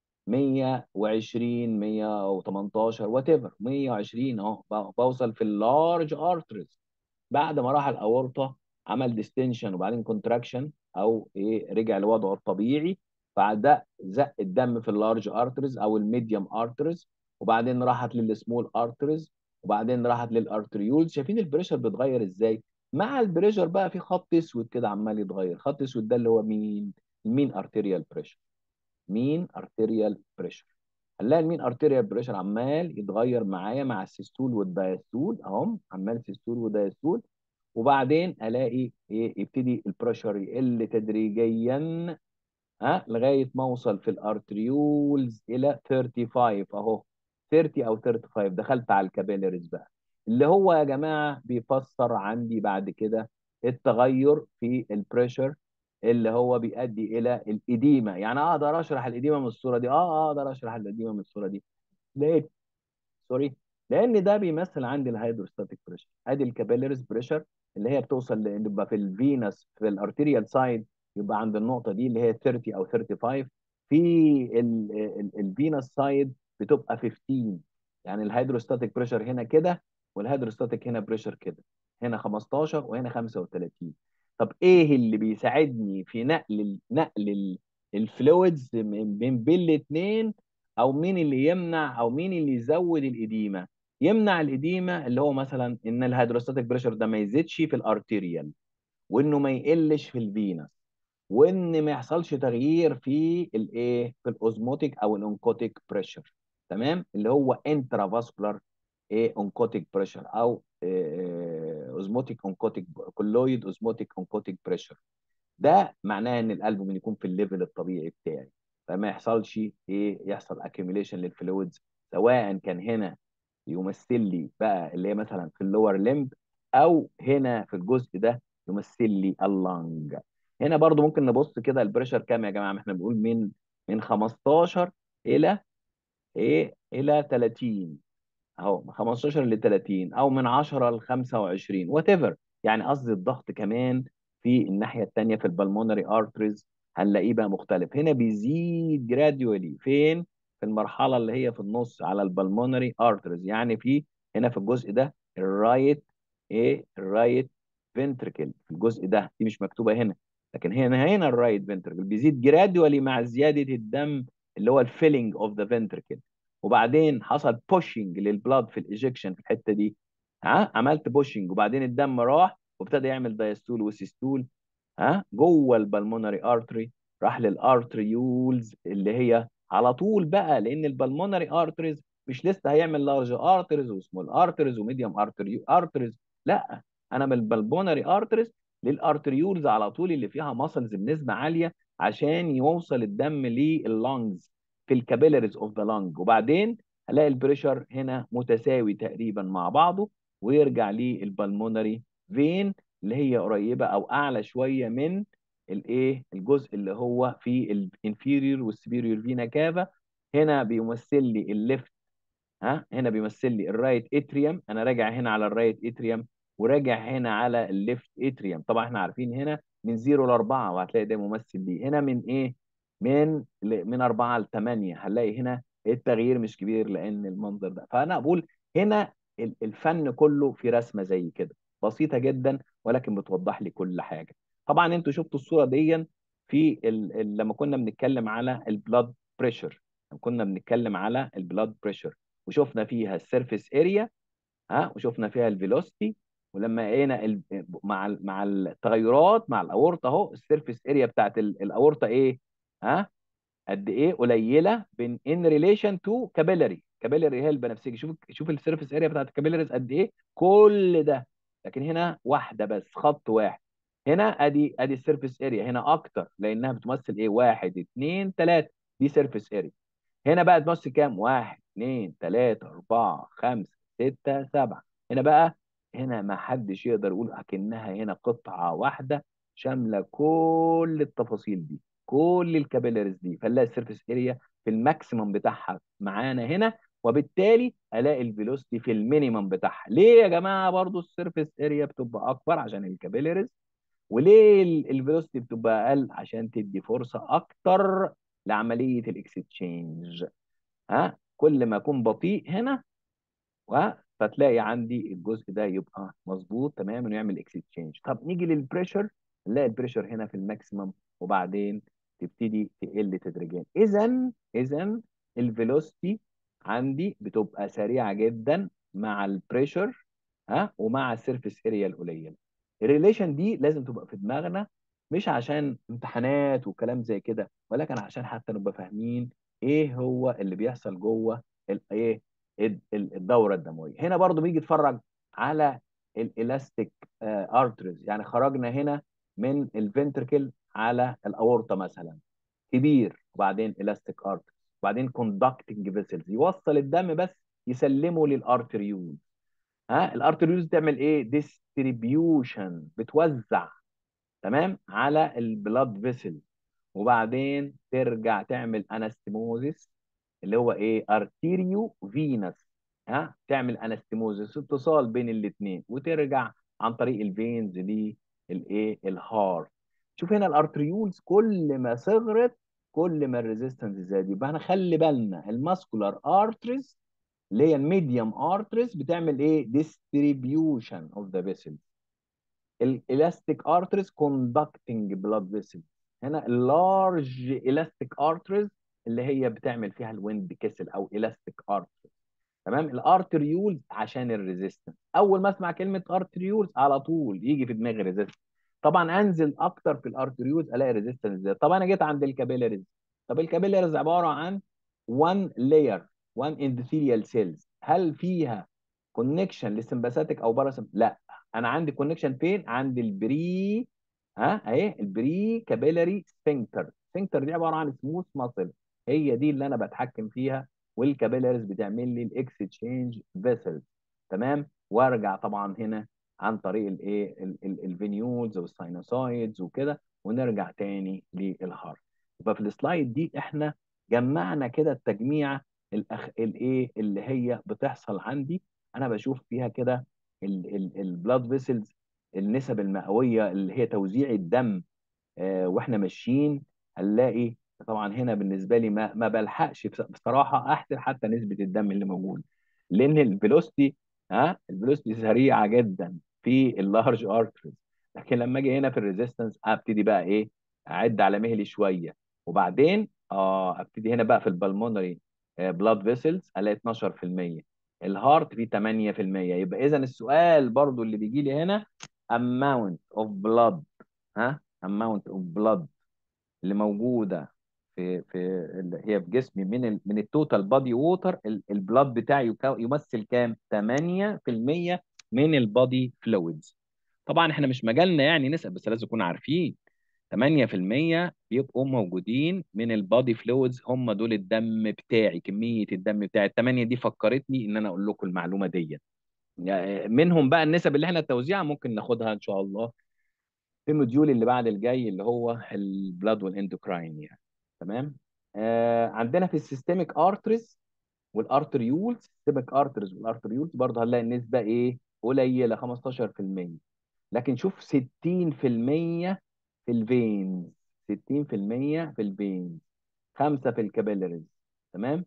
120 118 وات ايفر 120 اهو بوصل في اللارج ارتريز بعد ما راح الاورطه عمل ديستنشن وبعدين كونتراكشن او ايه رجع لوضعه الطبيعي فده زق الدم في اللارج ارتريز او الميديوم ارتريز وبعدين راحت للسمول ارتريز وبعدين راحت للارتريولز شايفين البريشر بيتغير ازاي مع البريشر بقى في خط اسود كده عمال يتغير خط اسود ده اللي هو مين المين ارتيريال بريشر مين ارتيريال بريشر هنلاقي المين ارتيريال بريشر عمال يتغير معايا مع السيستول والدايستول اهم عمال سيستول ودايستول وبعدين الاقي ايه يبتدي البريشر يقل تدريجيا ها لغايه ما اوصل في الارتريولز الى 35 اهو 30 او 35 دخلت على الكابيلاريز بقى اللي هو يا جماعه بيفسر عندي بعد كده التغير في البريشر اللي هو بيؤدي الى الاديمه يعني اقدر اشرح الاديمه من الصوره دي اه اقدر اشرح الاديمه من الصوره دي ليه سوري لان ده بيمثل عندي الهيدروستاتيك بريشر ادي الكابيلاريز بريشر اللي هي بتوصل يبقى في الفينس في الارتيريال سايد يبقى عند النقطه دي اللي هي 30 او 35 في الفينس سايد بتبقى 15 يعني الهيدروستاتيك بريشر هنا كده والهيدروستاتيك هنا بريشر كده هنا 15 وهنا 35 طب ايه اللي بيساعدني في نقل نقل الفلويدز من بين الاثنين او مين اللي يمنع او مين اللي يزود الاديمه يمنع الاديمه اللي هو مثلا ان الهيدروستاتيك بريشر ده ما يزيدش في الارتيريال وانه ما يقلش في الفينس وان ما يحصلش تغيير في الايه في الاوزموتيك او الانكوتيك بريشر تمام اللي هو انترافاسكولار ايه انكوتيك بريشر او اوزموتيك انكوتيك كولويد اوزموتيك انكوتيك بريشر ده معناه ان القلب من يكون في الليفل الطبيعي بتاعي فما يحصلش ايه يحصل اكيوميليشن للفلويدز سواء كان هنا يمثل لي بقى اللي هي مثلا في اللور ليمب او هنا في الجزء ده يمثل لي اللنج هنا برضو ممكن نبص كده البريشر كام يا جماعه احنا بنقول من من 15 الى ايه الى 30 اهو من 15 ل 30 او من 10 ل 25 وات ايفر يعني قصدي الضغط كمان في الناحيه الثانيه في البلمونري ارتريز هنلاقيه بقى مختلف هنا بيزيد جراديولي فين في المرحله اللي هي في النص على البلمونري ارتريز يعني في هنا في الجزء ده الرايت ايه الرايت فنتركل في الجزء ده دي مش مكتوبه هنا لكن هنا هنا الرايت فنتركل بيزيد جراديولي مع زياده الدم اللي هو الفيلينج اوف ذا فنتركل وبعدين حصل بوشنج للبلاد في الايجكشن في الحته دي ها عملت بوشنج وبعدين الدم راح وابتدى يعمل دايستول وسيستول ها جوه البلمونري ارتري راح للارتريولز اللي هي على طول بقى لان البلمونري ارتريز مش لسه هيعمل لارج ارتريز وسمول ارتريز وميديوم ارتريز لا انا من البلمونري ارتريز للارتريولز على طول اللي فيها ماسلز بنسبه عاليه عشان يوصل الدم لللنجز في الكابيلاريز اوف ذا لنج وبعدين هلاقي البريشر هنا متساوي تقريبا مع بعضه ويرجع للبلمونري فين اللي هي قريبه او اعلى شويه من الايه الجزء اللي هو في الانفيريور والسبيريور فينا كافا هنا بيمثل لي الليفت ها هنا بيمثل لي الرايت اتريوم انا راجع هنا على الرايت اتريوم وراجع هنا على الليفت اتريوم طبعا احنا عارفين هنا من 0 ل 4 وهتلاقي ده ممثل ليه هنا من ايه من من 4 ل 8 هنلاقي هنا التغيير مش كبير لان المنظر ده فانا اقول هنا الفن كله في رسمه زي كده بسيطه جدا ولكن بتوضح لي كل حاجه طبعا انتوا شفتوا الصوره دي في ال ال لما كنا بنتكلم على البلاد بريشر كنا بنتكلم على البلاد بريشر وشفنا فيها السيرفيس اريا ها وشفنا فيها الفيلوسيتي ولما لقينا ال... مع ال... مع التغيرات مع الاورطه اهو السيرفيس اريا بتاعت الاورطه ايه ها قد ايه قليله بين ان ريليشن تو كابيلاري كابيلاري هي البنفسجي شوف شوف السيرفيس اريا بتاعت الكابيلاريز قد ايه كل ده لكن هنا واحده بس خط واحد هنا ادي ادي السيرفيس اريا هنا اكتر لانها بتمثل ايه واحد اثنين ثلاثه دي سيرفيس اريا هنا بقى تمثل كام واحد اثنين ثلاثه اربعه خمسه سته سبعه هنا بقى هنا ما حدش يقدر يقول اكنها هنا قطعه واحده شامله كل التفاصيل دي كل الكابيلاريز دي فنلاقي السيرفيس اريا في الماكسيمم بتاعها معانا هنا وبالتالي الاقي الفيلوسيتي في المينيمم بتاعها ليه يا جماعه برضو السيرفيس اريا بتبقى اكبر عشان الكابيلاريز وليه الفيلوسيتي بتبقى اقل عشان تدي فرصه اكتر لعمليه الاكستشينج ها كل ما اكون بطيء هنا فتلاقي عندي الجزء ده يبقى مظبوط تمام ونعمل اكستشينج طب نيجي للبريشر نلاقي البريشر هنا في الماكسيمم وبعدين تبتدي تقل تدريجيا اذا اذا الفيلوسيتي عندي بتبقى سريعه جدا مع البريشر ها ومع السيرفيس اريا القليله الريليشن دي لازم تبقى في دماغنا مش عشان امتحانات وكلام زي كده ولكن عشان حتى نبقى فاهمين ايه هو اللي بيحصل جوه الايه الدوره الدمويه هنا برضو بيجي يتفرج على الالاستيك ارتريز يعني خرجنا هنا من الفنتركل على الاورطه مثلا كبير وبعدين الاستيك ارتريز وبعدين كوندكتنج فيسلز يوصل الدم بس يسلمه للارتريولز ها الارتريولز تعمل ايه ديستريبيوشن بتوزع تمام على البلاد فيسل وبعدين ترجع تعمل انستيموزيس اللي هو ايه ارتيريو فينس ها تعمل انستيموزيس اتصال بين الاثنين وترجع عن طريق الفينز للايه الهارت شوف هنا الارتريولز كل ما صغرت كل ما الريزيستنس زاد يبقى احنا خلي بالنا الماسكولار ارتريز اللي هي الميديوم ارتريز بتعمل ايه ديستريبيوشن اوف ذا فيسلز الالاستيك ارتريز كوندكتنج بلاد فيسلز هنا اللارج الاستيك ارتريز اللي هي بتعمل فيها الويند كيسل او الاستيك ارتريز تمام الارتريولز عشان الريزيستنس اول ما اسمع كلمه ارتريولز على طول يجي في دماغي ريزيستنس طبعا انزل اكتر في الارتريوز الاقي ريزيستنس زي طب انا جيت عند الكابيلاريز طب الكابيلاريز عباره عن 1 لاير 1 اندثيريال سيلز هل فيها كونكشن للسمباثيك او باراسم لا انا عندي كونكشن فين عند البري ها اهي البري كابيلاري سفنكتر السفنكتر دي عباره عن سموث ماسل هي دي اللي انا بتحكم فيها والكابيلاريز بتعمل لي الاكستشينج فيسلز تمام وارجع طبعا هنا عن طريق الايه الفينيولز والساينوسايدز وكده ونرجع تاني للهارت يبقى في السلايد دي احنا جمعنا كده التجميعه الاخ الايه اللي هي بتحصل عندي انا بشوف فيها كده البلاد فيسلز النسب المئويه اللي هي توزيع الدم آه، واحنا ماشيين هنلاقي طبعا هنا بالنسبه لي ما ما بلحقش بص- بصراحه احسب حتى نسبه الدم اللي موجود لان الفيلوستي ها الفيلوستي سريعه جدا في اللارج ارتريز لكن لما اجي هنا في الريزيستنس ابتدي بقى ايه اعد على مهلي شويه وبعدين اه ابتدي هنا بقى في البلمونري بلاد فيسلز الاقي 12% الهارت فيه 8% يبقى اذا السؤال برضو اللي بيجي لي هنا amount of blood ها amount of blood اللي موجوده في في اللي هي في جسمي من ال من التوتال بادي ووتر البلاد بتاعي يكا- يمثل كام 8% من البادي فلويدز طبعا احنا مش مجالنا يعني نسأل بس لازم نكون عارفين 8% بيبقوا موجودين من البادي فلويدز هم دول الدم بتاعي كمية الدم بتاعي الثمانية دي فكرتني ان انا اقول لكم المعلومة دي يعني منهم بقى النسب اللي احنا التوزيع ممكن ناخدها ان شاء الله في الموديول اللي بعد الجاي اللي هو البلاد والاندوكراين يعني تمام آه عندنا في السيستميك ارتريز والارتريولز السيستميك ارتريز والارتريولز برضه هنلاقي النسبه ايه قليله 15% لكن شوف 60% في الفينز 60% في الفينز 5 في الكابيلاريز تمام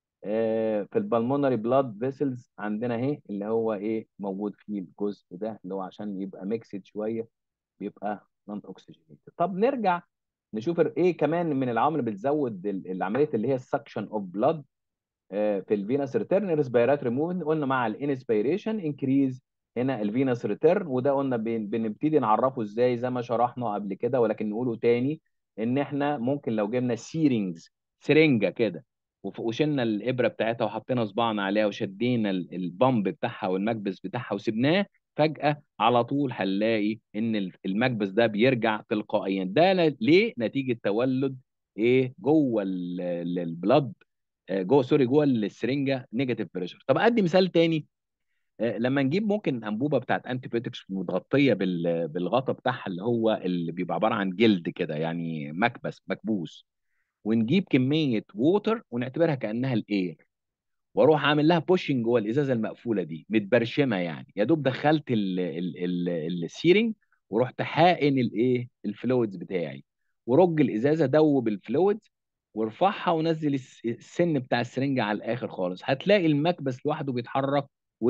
آه في البلمونري بلاد فيسلز عندنا اهي اللي هو ايه موجود فيه الجزء ده اللي هو عشان يبقى ميكسد شويه بيبقى نون اوكسجينيتد طب نرجع نشوف ايه كمان من العوامل اللي بتزود ال- العمليه اللي هي السكشن اوف بلاد في الفينس ريتيرن ريسبيراتوري موفمنت قلنا مع الانسبيريشن انكريز هنا الفينس ريتيرن وده قلنا بن- بنبتدي نعرفه ازاي زي ما شرحنا قبل كده ولكن نقوله تاني ان احنا ممكن لو جبنا سيرينجز سرنجه كده وف- وشلنا الابره بتاعتها وحطينا صباعنا عليها وشدينا ال- البامب بتاعها والمكبس بتاعها وسبناه فجاه على طول هنلاقي ان ال- المكبس ده بيرجع تلقائيا ده ل- ليه نتيجه تولد ايه جوه ال- ال- البلد آه، جوه سوري جوه السرنجه نيجاتيف بريشر طب ادي مثال تاني آه، لما نجيب ممكن انبوبه بتاعت انتي بيوتكس متغطيه بال- بالغطا بتاعها اللي هو اللي بيبقى عباره عن جلد كده يعني مكبس مكبوس ونجيب كميه ووتر ونعتبرها كانها الاير واروح اعمل لها بوشنج جوه الازازه المقفوله دي متبرشمه يعني يا دوب دخلت ال ال ال السيرنج ورحت حاقن الايه الفلويدز بتاعي ورج الازازه دوب الفلويدز وارفعها ونزل الس- السن بتاع السرنجه على الاخر خالص هتلاقي المكبس لوحده بيتحرك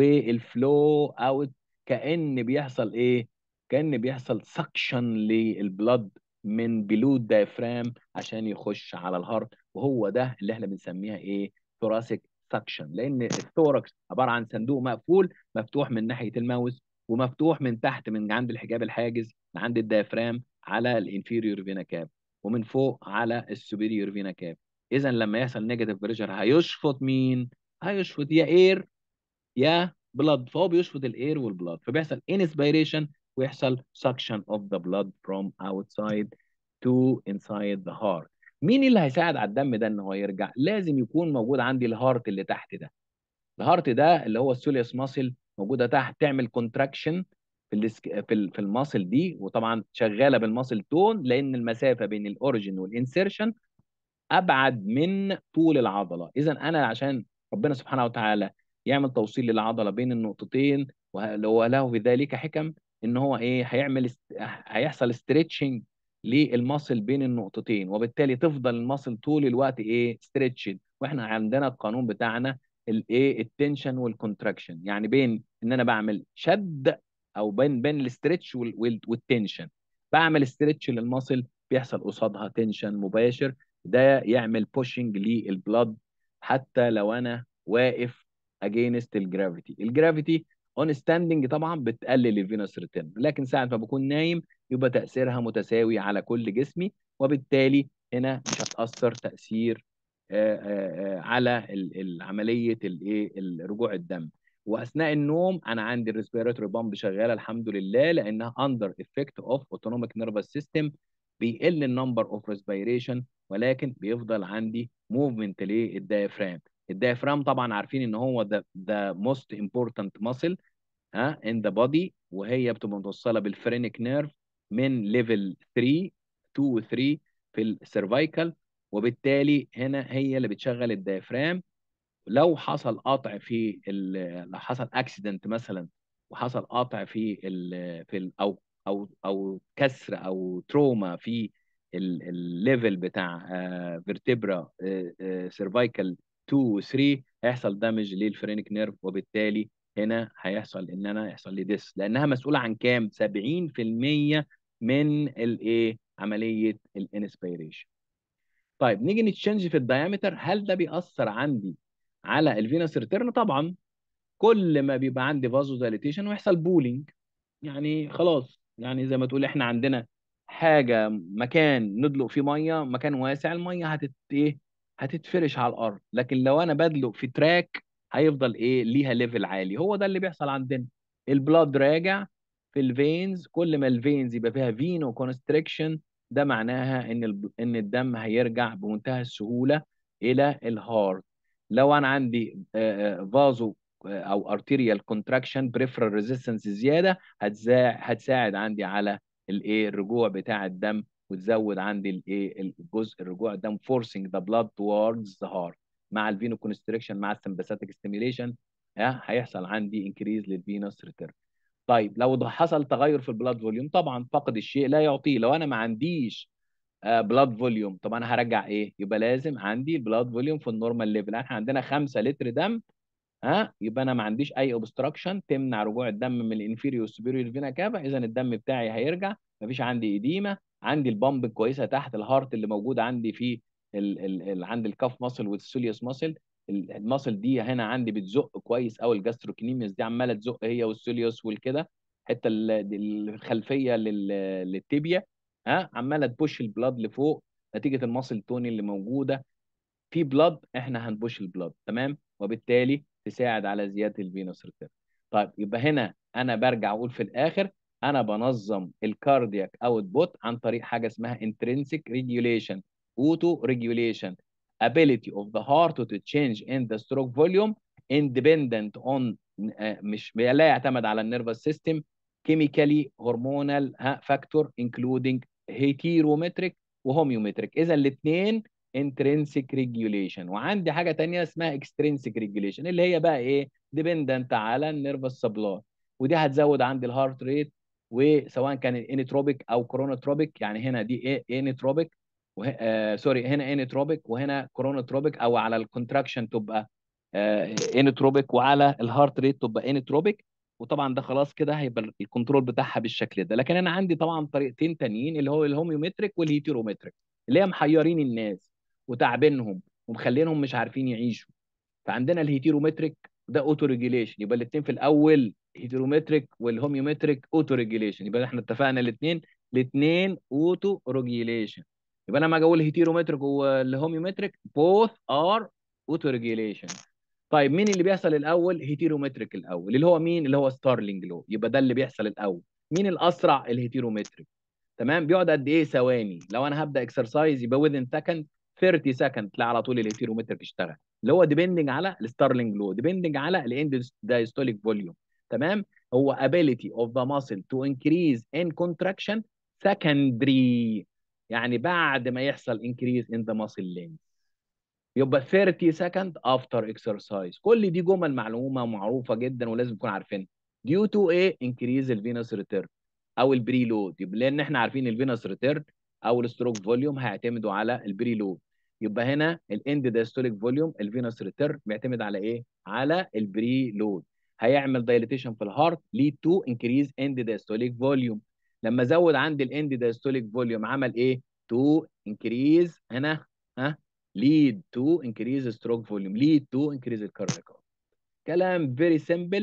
والفلو اوت كأن بيحصل ايه كأن بيحصل سكشن للبلد من بلو الدايفرام عشان يخش على الهارت وهو ده اللي احنا بنسميها ايه ثوراسيك سكشن لان الثوركس عباره عن صندوق مقفول مفتوح من ناحيه الماوس ومفتوح من تحت من عند الحجاب الحاجز من عند الدايفرام على الانفيريور فينا كاب ومن فوق على السوبيريور فينا كاب اذا لما يحصل نيجاتيف بريشر هيشفط مين هيشفط يا اير يا بلاد فهو بيشفط الاير والبلاد فبيحصل انسبيريشن ويحصل suction of the blood from outside to inside the heart مين اللي هيساعد على الدم ده ان هو يرجع لازم يكون موجود عندي الهارت اللي تحت ده الهارت ده اللي هو السوليوس ماسل موجوده تحت تعمل كونتراكشن في الاسك... في ال- في الماسل دي وطبعا شغاله بالماسل تون لان المسافه بين الاوريجن والانسيرشن ابعد من طول العضله اذا انا عشان ربنا سبحانه وتعالى يعمل توصيل للعضله بين النقطتين وله له في ذلك حكم ان هو ايه هيعمل است... هيحصل استريتشنج للمصل بين النقطتين وبالتالي تفضل المصل طول الوقت ايه ستريتشد واحنا عندنا القانون بتاعنا الايه التنشن والكونتراكشن يعني بين ان انا بعمل شد او بين بين الاسترتش وال... وال... والتنشن بعمل استرتش للمصل بيحصل قصادها تنشن مباشر ده يعمل بوشنج للبلد حتى لو انا واقف اجينست الجرافيتي الجرافيتي اون ستاندنج طبعا بتقلل الفينوس ريتيرن لكن ساعه ما بكون نايم يبقى تاثيرها متساوي على كل جسمي وبالتالي هنا مش هتاثر تاثير آه، آه، آه، على عمليه الايه رجوع الدم واثناء النوم انا عندي الريسبيراتوري بامب شغاله الحمد لله لانها اندر افكت اوف اوتونوميك نيرفس سيستم بيقل النمبر اوف ريسبيريشن ولكن بيفضل عندي موفمنت للدايفرام الدايفرام طبعا عارفين ان هو ده ده موست امبورتنت ماسل ها ان ذا بودي وهي بتبقى متوصله بالفرينك نيرف من ليفل 3 2 و 3 في السيرفايكال وبالتالي هنا هي اللي بتشغل الدايفرام لو حصل قطع في لو حصل اكسيدنت مثلا وحصل قطع في ال في ال او او او كسر او تروما في الليفل بتاع فيرتبرا سيرفايكال 2 و 3 هيحصل دامج للفرينك نيرف وبالتالي هنا هيحصل ان انا يحصل لي ديس لانها مسؤوله عن كام 70% من الايه عمليه الانسبيريشن طيب نيجي نتشنج في الدايمتر هل ده بيأثر عندي على الفينوس ريتيرن طبعا كل ما بيبقى عندي فازو دايليتيشن ويحصل بولينج يعني خلاص يعني زي ما تقول احنا عندنا حاجه مكان ندلق فيه ميه مكان واسع الميه هتت ايه هتتفرش على الارض لكن لو انا بدلق في تراك هيفضل ايه ليها ليفل عالي هو ده اللي بيحصل عندنا البلاد راجع في الفينز كل ما الفينز يبقى فيها فينو كونستريكشن ده معناها ان ان الدم هيرجع بمنتهى السهوله الى الهارت لو انا عندي فازو او ارتيريال كونتراكشن بريفرال ريزيستنس زياده هتساعد عندي على الايه الرجوع بتاع الدم وتزود عندي الايه الجزء الرجوع الدم فورسنج ذا بلاد توردز ذا هارت مع الفينو كونستريكشن مع السمباثيك ستيميليشن هيحصل عندي انكريز للفينوس ريتيرن طيب لو حصل تغير في البلاد فوليوم طبعا فقد الشيء لا يعطيه لو انا ما عنديش بلاد فوليوم طب انا هرجع ايه يبقى لازم عندي البلاد فوليوم في النورمال ليفل احنا عندنا 5 لتر دم ها يبقى انا ما عنديش اي اوبستراكشن تمنع رجوع الدم من الانفيريور سوبيريور فينا كافا اذا الدم بتاعي هيرجع ما فيش عندي ايديما عندي البامب كويسه تحت الهارت اللي موجوده عندي في ال ال ال عند الكاف ماسل والسوليوس ماسل الماسل دي هنا عندي بتزق كويس قوي الجاستروكنيميوس دي عماله تزق هي والسوليوس والكده الحته الخلفيه للتيبيا ها عماله تبوش البلاد لفوق نتيجه الماسل توني اللي موجوده في بلاد احنا هنبوش البلاد تمام وبالتالي تساعد على زياده الفينوس ريتيرن طيب يبقى هنا انا برجع اقول في الاخر انا بنظم الكاردياك اوت بوت عن طريق حاجه اسمها intrinsic regulation auto regulation ability of the heart to change in the stroke volume independent on مش لا يعتمد على النيرفس سيستم chemically hormonal factor including heterometric وهوميومتريك اذا الاثنين intrinsic regulation وعندي حاجه ثانيه اسمها extrinsic regulation اللي هي بقى ايه ديبندنت على النيرفس سبلاي ودي هتزود عندي الهارت ريت وسواء كان انيتروبيك او كرونوتروبيك يعني هنا دي ايه انيتروبيك وه... آه سوري هنا انيتروبيك وهنا كرونوتروبيك او على الكونتراكشن تبقى آه انيتروبيك وعلى الهارت ريت تبقى انيتروبيك وطبعا ده خلاص كده هيبقى الكنترول بتاعها بالشكل ده لكن انا عندي طبعا طريقتين تانيين اللي هو الهوميومتريك والهيتيرومتريك اللي هي محيرين الناس وتعبينهم ومخلينهم مش عارفين يعيشوا فعندنا الهيتيرومتريك ده اوتو ريجيليشن يبقى الاثنين في الاول هيتيرومتريك والهوميومتريك اوتو ريجيليشن يبقى احنا اتفقنا الاثنين الاثنين اوتو ريجيليشن يبقى انا لما اجي اقول هيتيرومتريك والهوميومتريك بوث ار اوتو ريجيليشن طيب مين اللي بيحصل الاول هيتيرومتريك الاول اللي هو مين اللي هو ستارلينج لو يبقى ده اللي بيحصل الاول مين الاسرع الهيتيرومتريك تمام بيقعد قد ايه ثواني لو انا هبدا اكسرسايز يبقى within second 30 سكند تلاقي على طول الهيتيرومتريك اشتغل اللي هو ديبندنج على الستارلينج لو ديبندنج على الاند دايستوليك فوليوم تمام هو ability of the muscle to increase in contraction secondary يعني بعد ما يحصل increase in the muscle length يبقى 30 سكند افتر اكسرسايز كل دي جمل معلومه معروفه جدا ولازم نكون عارفينها ديو تو ايه انكريز الفينوس ريتيرن او البري لود لان احنا عارفين الفينوس ريتيرن او الستروك فوليوم هيعتمدوا على البري لود يبقى هنا الاند دايستوليك فوليوم الفينوس ريتيرن بيعتمد على ايه على البري لود هيعمل دايليتيشن في الهارت ليد تو انكريز اند دايستوليك فوليوم لما زود عندي الاند دايستوليك فوليوم عمل ايه تو انكريز هنا ها lead to increase stroke volume lead to increase الكاردياك كلام very simple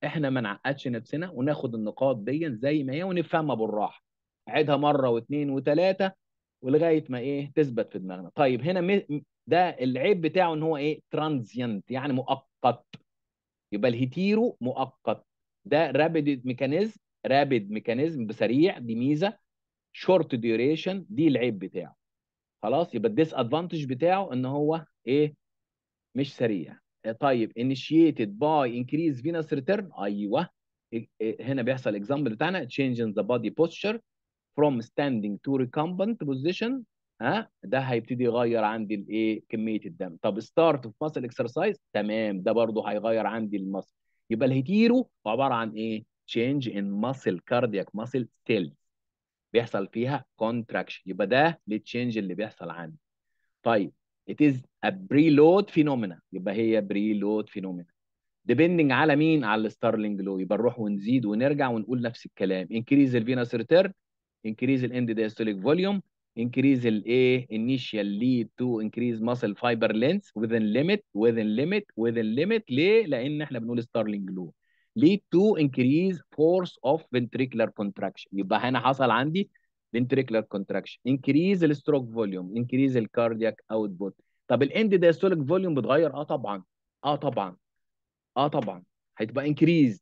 احنا ما نعقدش نفسنا وناخد النقاط دي زي ما هي ونفهمها بالراحه عيدها مره واثنين وثلاثه ولغايه ما ايه تثبت في دماغنا طيب هنا م... ده العيب بتاعه ان هو ايه ترانزيانت يعني مؤقت يبقى الهيتيرو مؤقت ده رابيد ميكانيزم رابيد ميكانيزم بسريع دي ميزه شورت ديوريشن دي العيب بتاعه خلاص يبقى الديس ادفانتج بتاعه ان هو ايه مش سريع طيب initiated by increase venous return ايوه هنا بيحصل اكزامبل بتاعنا change in the body posture from standing to recumbent position ها ده هيبتدي يغير عندي الايه كميه الدم طب ستارت في ماسل اكسرسايز تمام ده برضه هيغير عندي المصل يبقى الهيتيرو عباره عن ايه change in muscle cardiac muscle cells بيحصل فيها contraction يبقى ده التشينج اللي بيحصل عندي طيب it is a preload phenomena يبقى هي preload phenomena depending على مين على الستارلينج لو يبقى نروح ونزيد ونرجع ونقول نفس الكلام increase الفينوس ريتيرن increase الاند diastolic volume increase الايه initial lead to increase muscle fiber length within limit within limit within limit ليه لان احنا بنقول ستارلينج لو lead to increase force of ventricular contraction يبقى هنا حصل عندي ventricular contraction increase الستروك فوليوم increase الكاردياك اوتبوت طب الاند diastolic فوليوم بتغير اه طبعا اه طبعا اه طبعا هتبقى increased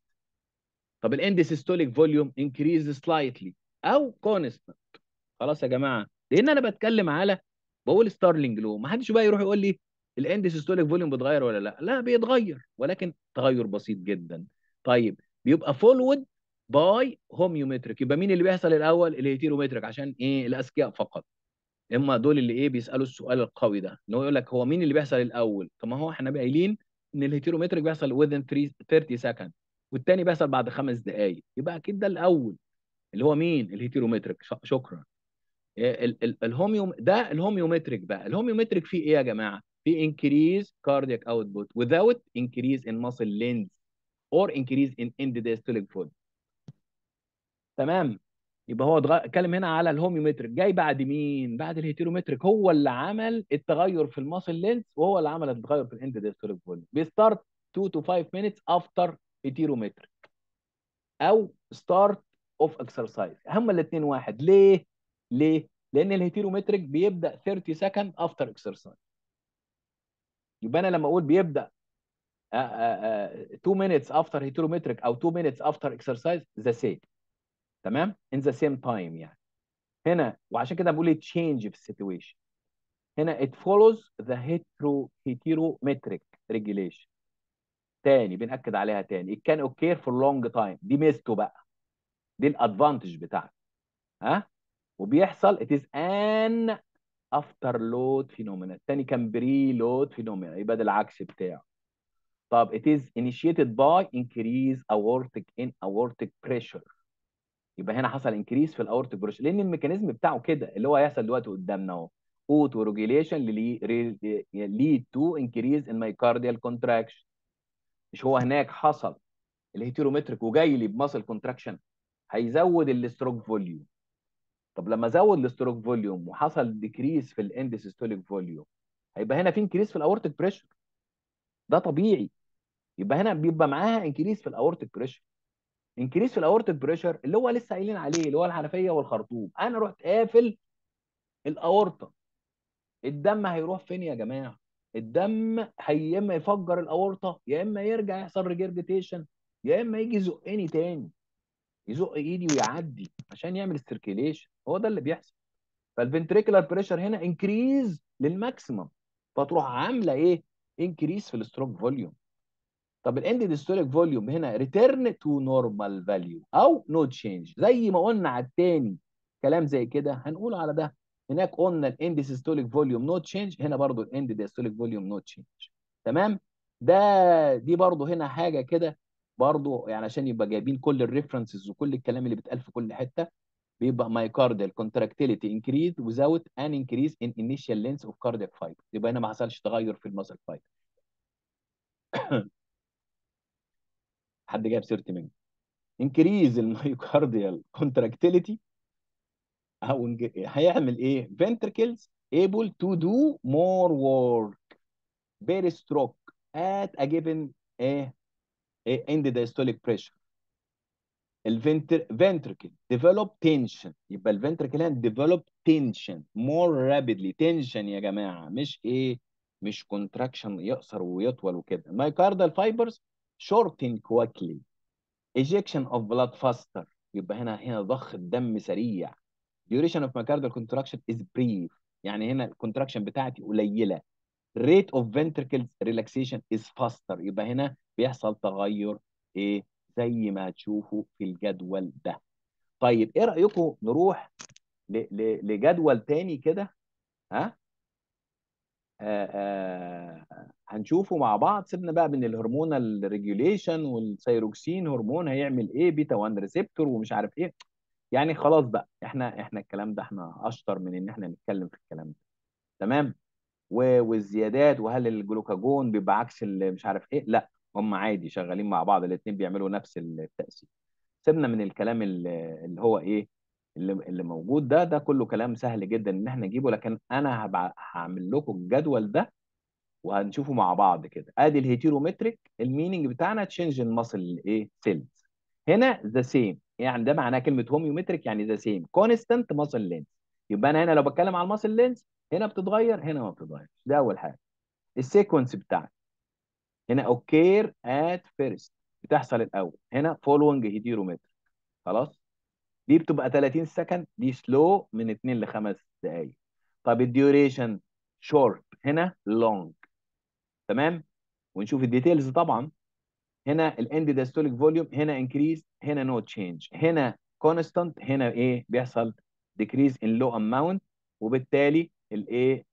طب الاند systolic فوليوم increase slightly او constant خلاص يا جماعه لان انا بتكلم على بقول ستارلينج لو ما حدش بقى يروح يقول لي الاند سيستوليك فوليوم بيتغير ولا لا لا بيتغير ولكن تغير بسيط جدا طيب بيبقى فولود باي هوميومتريك يبقى مين اللي بيحصل الاول الهيتيرومتريك عشان ايه الاذكياء فقط اما دول اللي ايه بيسالوا السؤال القوي ده ان هو يقول لك هو مين اللي بيحصل الاول طب ما هو احنا قايلين ان الهيتيرومتريك بيحصل within 30 سكند والتاني بيحصل بعد خمس دقائق يبقى اكيد ده الاول اللي هو مين الهيتيرومتريك شكرا الهوميو ده الهوميومتريك بقى الهوميومتريك فيه ايه يا جماعه في increase cardiac output without increase in muscle length or increase in end diastolic volume تمام يبقى هو اتكلم هنا على الهوميومتريك جاي بعد مين بعد الهيتيرومتريك هو اللي عمل التغير في الماسل لينث وهو اللي عمل التغير في الاند ديستوليك فوليوم بيستارت 2 to 5 minutes after هيتيرومتريك او ستارت اوف اكسرسايز هما الاثنين واحد ليه ليه لان الهيتيرومتريك بيبدا 30 سكند افتر اكسرسايز يبقى انا لما اقول بيبدا 2 minutes after هيتيرومتريك او 2 minutes after exercise ذا سيم تمام in the same time يعني هنا وعشان كده بقول change في السيتويشن هنا it follows the hetero heterometric regulation تاني بنأكد عليها تاني it can occur for long time دي ميزته بقى دي الادفانتج بتاعته ها وبيحصل it is an after load phenomena الثاني كان pre load phenomena يبقى ده العكس بتاعه طب it is initiated by increase aortic in aortic pressure يبقى هنا حصل increase في الاورتيك بريشر لان الميكانيزم بتاعه كده اللي هو هيحصل دلوقتي قدامنا اهو اوتو ريجوليشن lead to increase in myocardial contraction مش هو هناك حصل الهيتيرومتريك وجاي لي بماسل كونتراكشن هيزود الاستروك فوليوم طب لما زود الاستروك فوليوم وحصل ديكريس في الاند سيستوليك فوليوم هيبقى هنا في انكريس في الاورتيك بريشر ده طبيعي يبقى هنا بيبقى معاها انكريس في الاورتيك بريشر انكريس في الاورتيك بريشر اللي هو لسه قايلين عليه اللي هو الحنفيه والخرطوم انا رحت قافل الاورطه الدم هيروح فين يا جماعه الدم هي يا اما يفجر الاورطه يا اما يرجع يحصل ريجرجيتيشن يا اما يجي يزقني تاني يزق ايدي ويعدي عشان يعمل السيركيليشن هو ده اللي بيحصل فالفنتريكولار بريشر هنا انكريز للماكسيمم فتروح عامله ايه انكريس في الستروك فوليوم طب الاند ديستوليك فوليوم هنا ريتيرن تو نورمال فاليو او نو تشينج زي ما قلنا على الثاني كلام زي كده هنقول على ده هناك قلنا الاند سيستوليك فوليوم نو تشينج هنا برضو الاند ديستوليك فوليوم نو تشينج تمام ده دي برضو هنا حاجه كده برضو يعني عشان يبقى جايبين كل الريفرنسز وكل الكلام اللي بيتقال في كل حته بيبقى myocardial contractility increased without an increase in initial length of cardiac fiber يبقى هنا ما حصلش تغير في المسل فايبر حد جايب سيرتي منه increase الميوكارديال contractility او هيعمل ايه ventricles able to do more work peristroke at a given ايه ايه end diastolic pressure الفنتركل develop tension يبقى الفنتركل هنا develop tension more rapidly tension يا جماعه مش ايه مش contraction يقصر ويطول وكده myocardial fibers shorten quickly ejection of blood faster يبقى هنا هنا ضخ الدم سريع duration of myocardial contraction is brief يعني هنا الكونتراكشن بتاعتي قليله rate of ventricles relaxation is faster يبقى هنا بيحصل تغير ايه زي ما هتشوفوا في الجدول ده طيب ايه رايكم نروح ل- ل- لجدول تاني كده ها آه آه هنشوفه مع بعض سيبنا بقى من الهرمونال ريجوليشن والثيروكسين هرمون هيعمل ايه بيتا 1 ريسبتور ومش عارف ايه يعني خلاص بقى احنا احنا الكلام ده احنا اشطر من ان احنا نتكلم في الكلام ده تمام و- والزيادات وهل الجلوكاجون بيبقى عكس اللي مش عارف ايه لا هم عادي شغالين مع بعض الاثنين بيعملوا نفس التأثير سيبنا من الكلام اللي اللي هو ايه اللي, اللي موجود ده ده كله كلام سهل جدا ان احنا نجيبه لكن انا هبع... هعمل لكم الجدول ده وهنشوفه مع بعض كده ادي الهيتيرومتريك الميننج بتاعنا تشينج الماسل ايه سيلز هنا ذا سيم يعني ده معناه كلمه هوميومتريك يعني ذا سيم كونستانت ماسل لينز يبقى انا هنا لو بتكلم على الماسل لينز هنا بتتغير هنا ما بتتغيرش ده اول حاجه السيكونس بتاعك هنا اوكير ات فيرست بتحصل الاول هنا فولوينج هيتيرومتريك خلاص دي بتبقى 30 سكند دي سلو من 2 ل 5 دقائق طب الديوريشن شورت هنا لونج تمام ونشوف الديتيلز طبعا هنا الاند داستوليك فوليوم هنا انكريز هنا نو تشينج هنا كونستانت هنا ايه بيحصل ديكريز ان لو اماونت وبالتالي الايه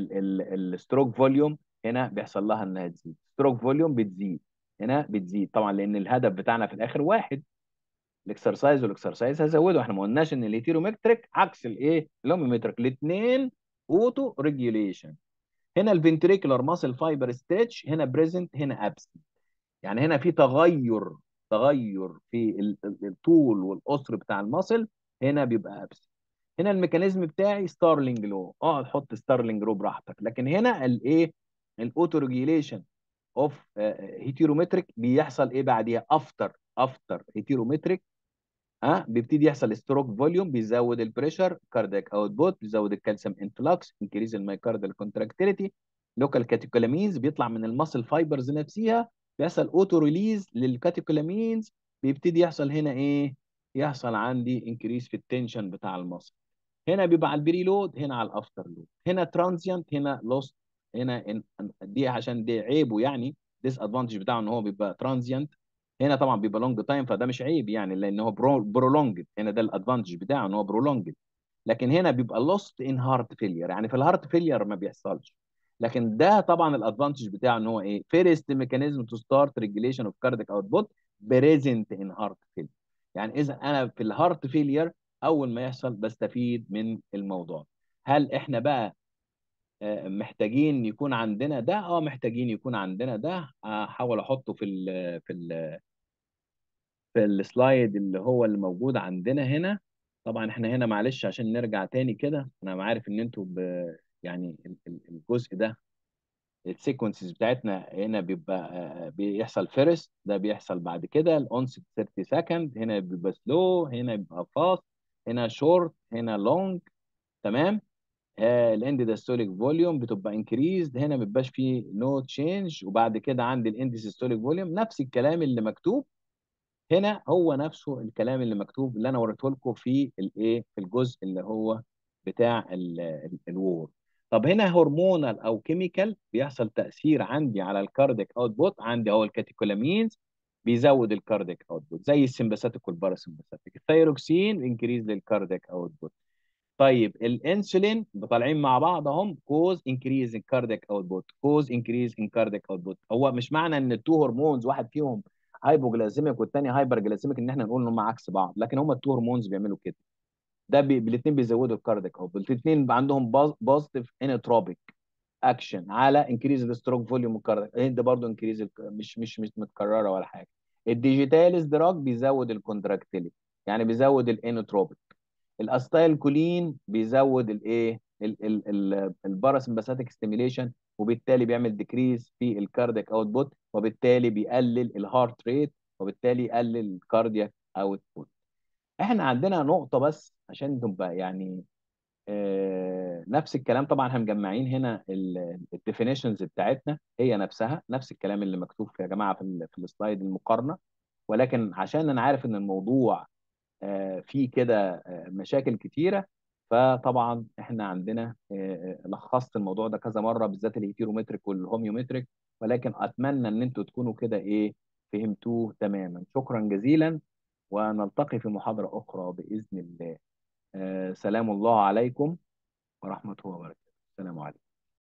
الستروك فوليوم هنا بيحصل لها انها تزيد ستروك فوليوم بتزيد هنا بتزيد طبعا لان الهدف بتاعنا في الاخر واحد الاكسرسايز والاكسرسايز هزوده احنا ما قلناش ان الهيتيرومتريك عكس الايه الهوميومتريك الاثنين اوتو ريجوليشن هنا الفنتريكولار ماسل فايبر ستريتش هنا بريزنت هنا ابسنت يعني هنا في تغير تغير في ال- ال- الطول والقصر بتاع الماسل هنا بيبقى ابسنت هنا الميكانيزم بتاعي ستارلينج لو اقعد حط ستارلينج لو براحتك لكن هنا الايه الاوتو ريجوليشن اوف هيتيرومتريك بيحصل ايه بعديها افتر افتر هيتيرومتريك ها بيبتدي يحصل ستروك فوليوم بيزود البريشر كاردياك اوتبوت بيزود الكالسيوم انفلكس انكريز المايكاردال كونتراكتيليتي لوكال كاتيكولامينز بيطلع من المسل فايبرز نفسها بيحصل اوتو ريليز للكاتيكولامينز بيبتدي يحصل هنا ايه يحصل عندي انكريز في التنشن بتاع المسل هنا بيبقى على البري لود هنا على الافتر لود هنا ترانزيانت هنا لوست هنا إن دي عشان دي عيبه يعني ديس ادفانتج بتاعه ان هو بيبقى ترانزيانت هنا طبعا بيبقى لونج تايم فده مش عيب يعني لان هو برولونج هنا ده الادفانتج بتاعه ان هو برولونج لكن هنا بيبقى لوست ان هارت فيلير يعني في الهارت فيلير ما بيحصلش لكن ده طبعا الادفانتج بتاعه ان هو ايه فيرست ميكانيزم تو ستارت ريجوليشن اوف كاردياك اوتبوت بريزنت ان هارت فيلير يعني اذا انا في الهارت فيلير اول ما يحصل بستفيد من الموضوع هل احنا بقى آه، محتاجين يكون عندنا ده اه محتاجين يكون عندنا ده هحاول احطه في ال في ال في السلايد اللي هو اللي موجود عندنا هنا طبعا احنا هنا معلش عشان نرجع تاني كده انا عارف ان انتوا ب يعني ال- ال- الجزء ده السيكونسز بتاعتنا هنا بيبقى آه، بيحصل فيرست ده بيحصل بعد كده الاونست 30 سكند هنا بيبقى سلو هنا بيبقى فاست هنا شورت هنا لونج تمام الاند داستوليك فوليوم بتبقى انكريزد هنا ما بيبقاش فيه نو تشينج وبعد كده عند الاند سيستوليك فوليوم نفس الكلام اللي مكتوب هنا هو نفسه الكلام اللي مكتوب اللي انا وريته لكم في الايه في الجزء اللي هو بتاع الوور طب هنا هرمونال او كيميكال بيحصل تاثير عندي على الكارديك اوتبوت عندي هو الكاتيكولامينز بيزود الكارديك اوتبوت زي السمباثيك والباراسمباثيك الثيروكسين انكريز للكارديك اوتبوت طيب الانسولين طالعين مع بعض اهم كوز انكريز ان كاردياك اوتبوت كوز انكريز ان كاردياك اوتبوت هو مش معنى ان التو هرمونز واحد فيهم هايبوجلايسيميك والثاني هايبر جلايسيميك ان احنا نقول ان هم عكس بعض لكن هم التو هرمونز بيعملوا كده ده بي... الاثنين بيزودوا الكاردياك اوتبوت الاثنين عندهم بوزيتيف انتروبيك اكشن على انكريز الستروك فوليوم الكاردياك ده برضه انكريز ال... مش مش مش متكرره ولا حاجه الديجيتاليز دراج بيزود الكونتراكتيليتي يعني بيزود الانوتروبيك الاستايل كولين بيزود الايه الباراسمباثيك ستيميليشن وبالتالي بيعمل ديكريز في الكاردياك اوتبوت وبالتالي بيقلل الهارت ريت وبالتالي يقلل الكاردياك اوتبوت احنا عندنا نقطة بس عشان تبقى يعني آه، نفس الكلام طبعا احنا مجمعين هنا الديفينيشنز بتاعتنا هي نفسها نفس الكلام اللي مكتوب يا جماعه في ال- في السلايد المقارنه ولكن عشان انا عارف ان الموضوع آه، فيه كده آه، مشاكل كتيره فطبعا احنا عندنا آه، آه، لخصت الموضوع ده كذا مره بالذات الهيتيرومتريك والهوميومتريك ولكن اتمنى ان انتوا تكونوا كده ايه فهمتوه تماما شكرا جزيلا ونلتقي في محاضره اخرى باذن الله آه، سلام الله عليكم ورحمة الله وبركاته السلام عليكم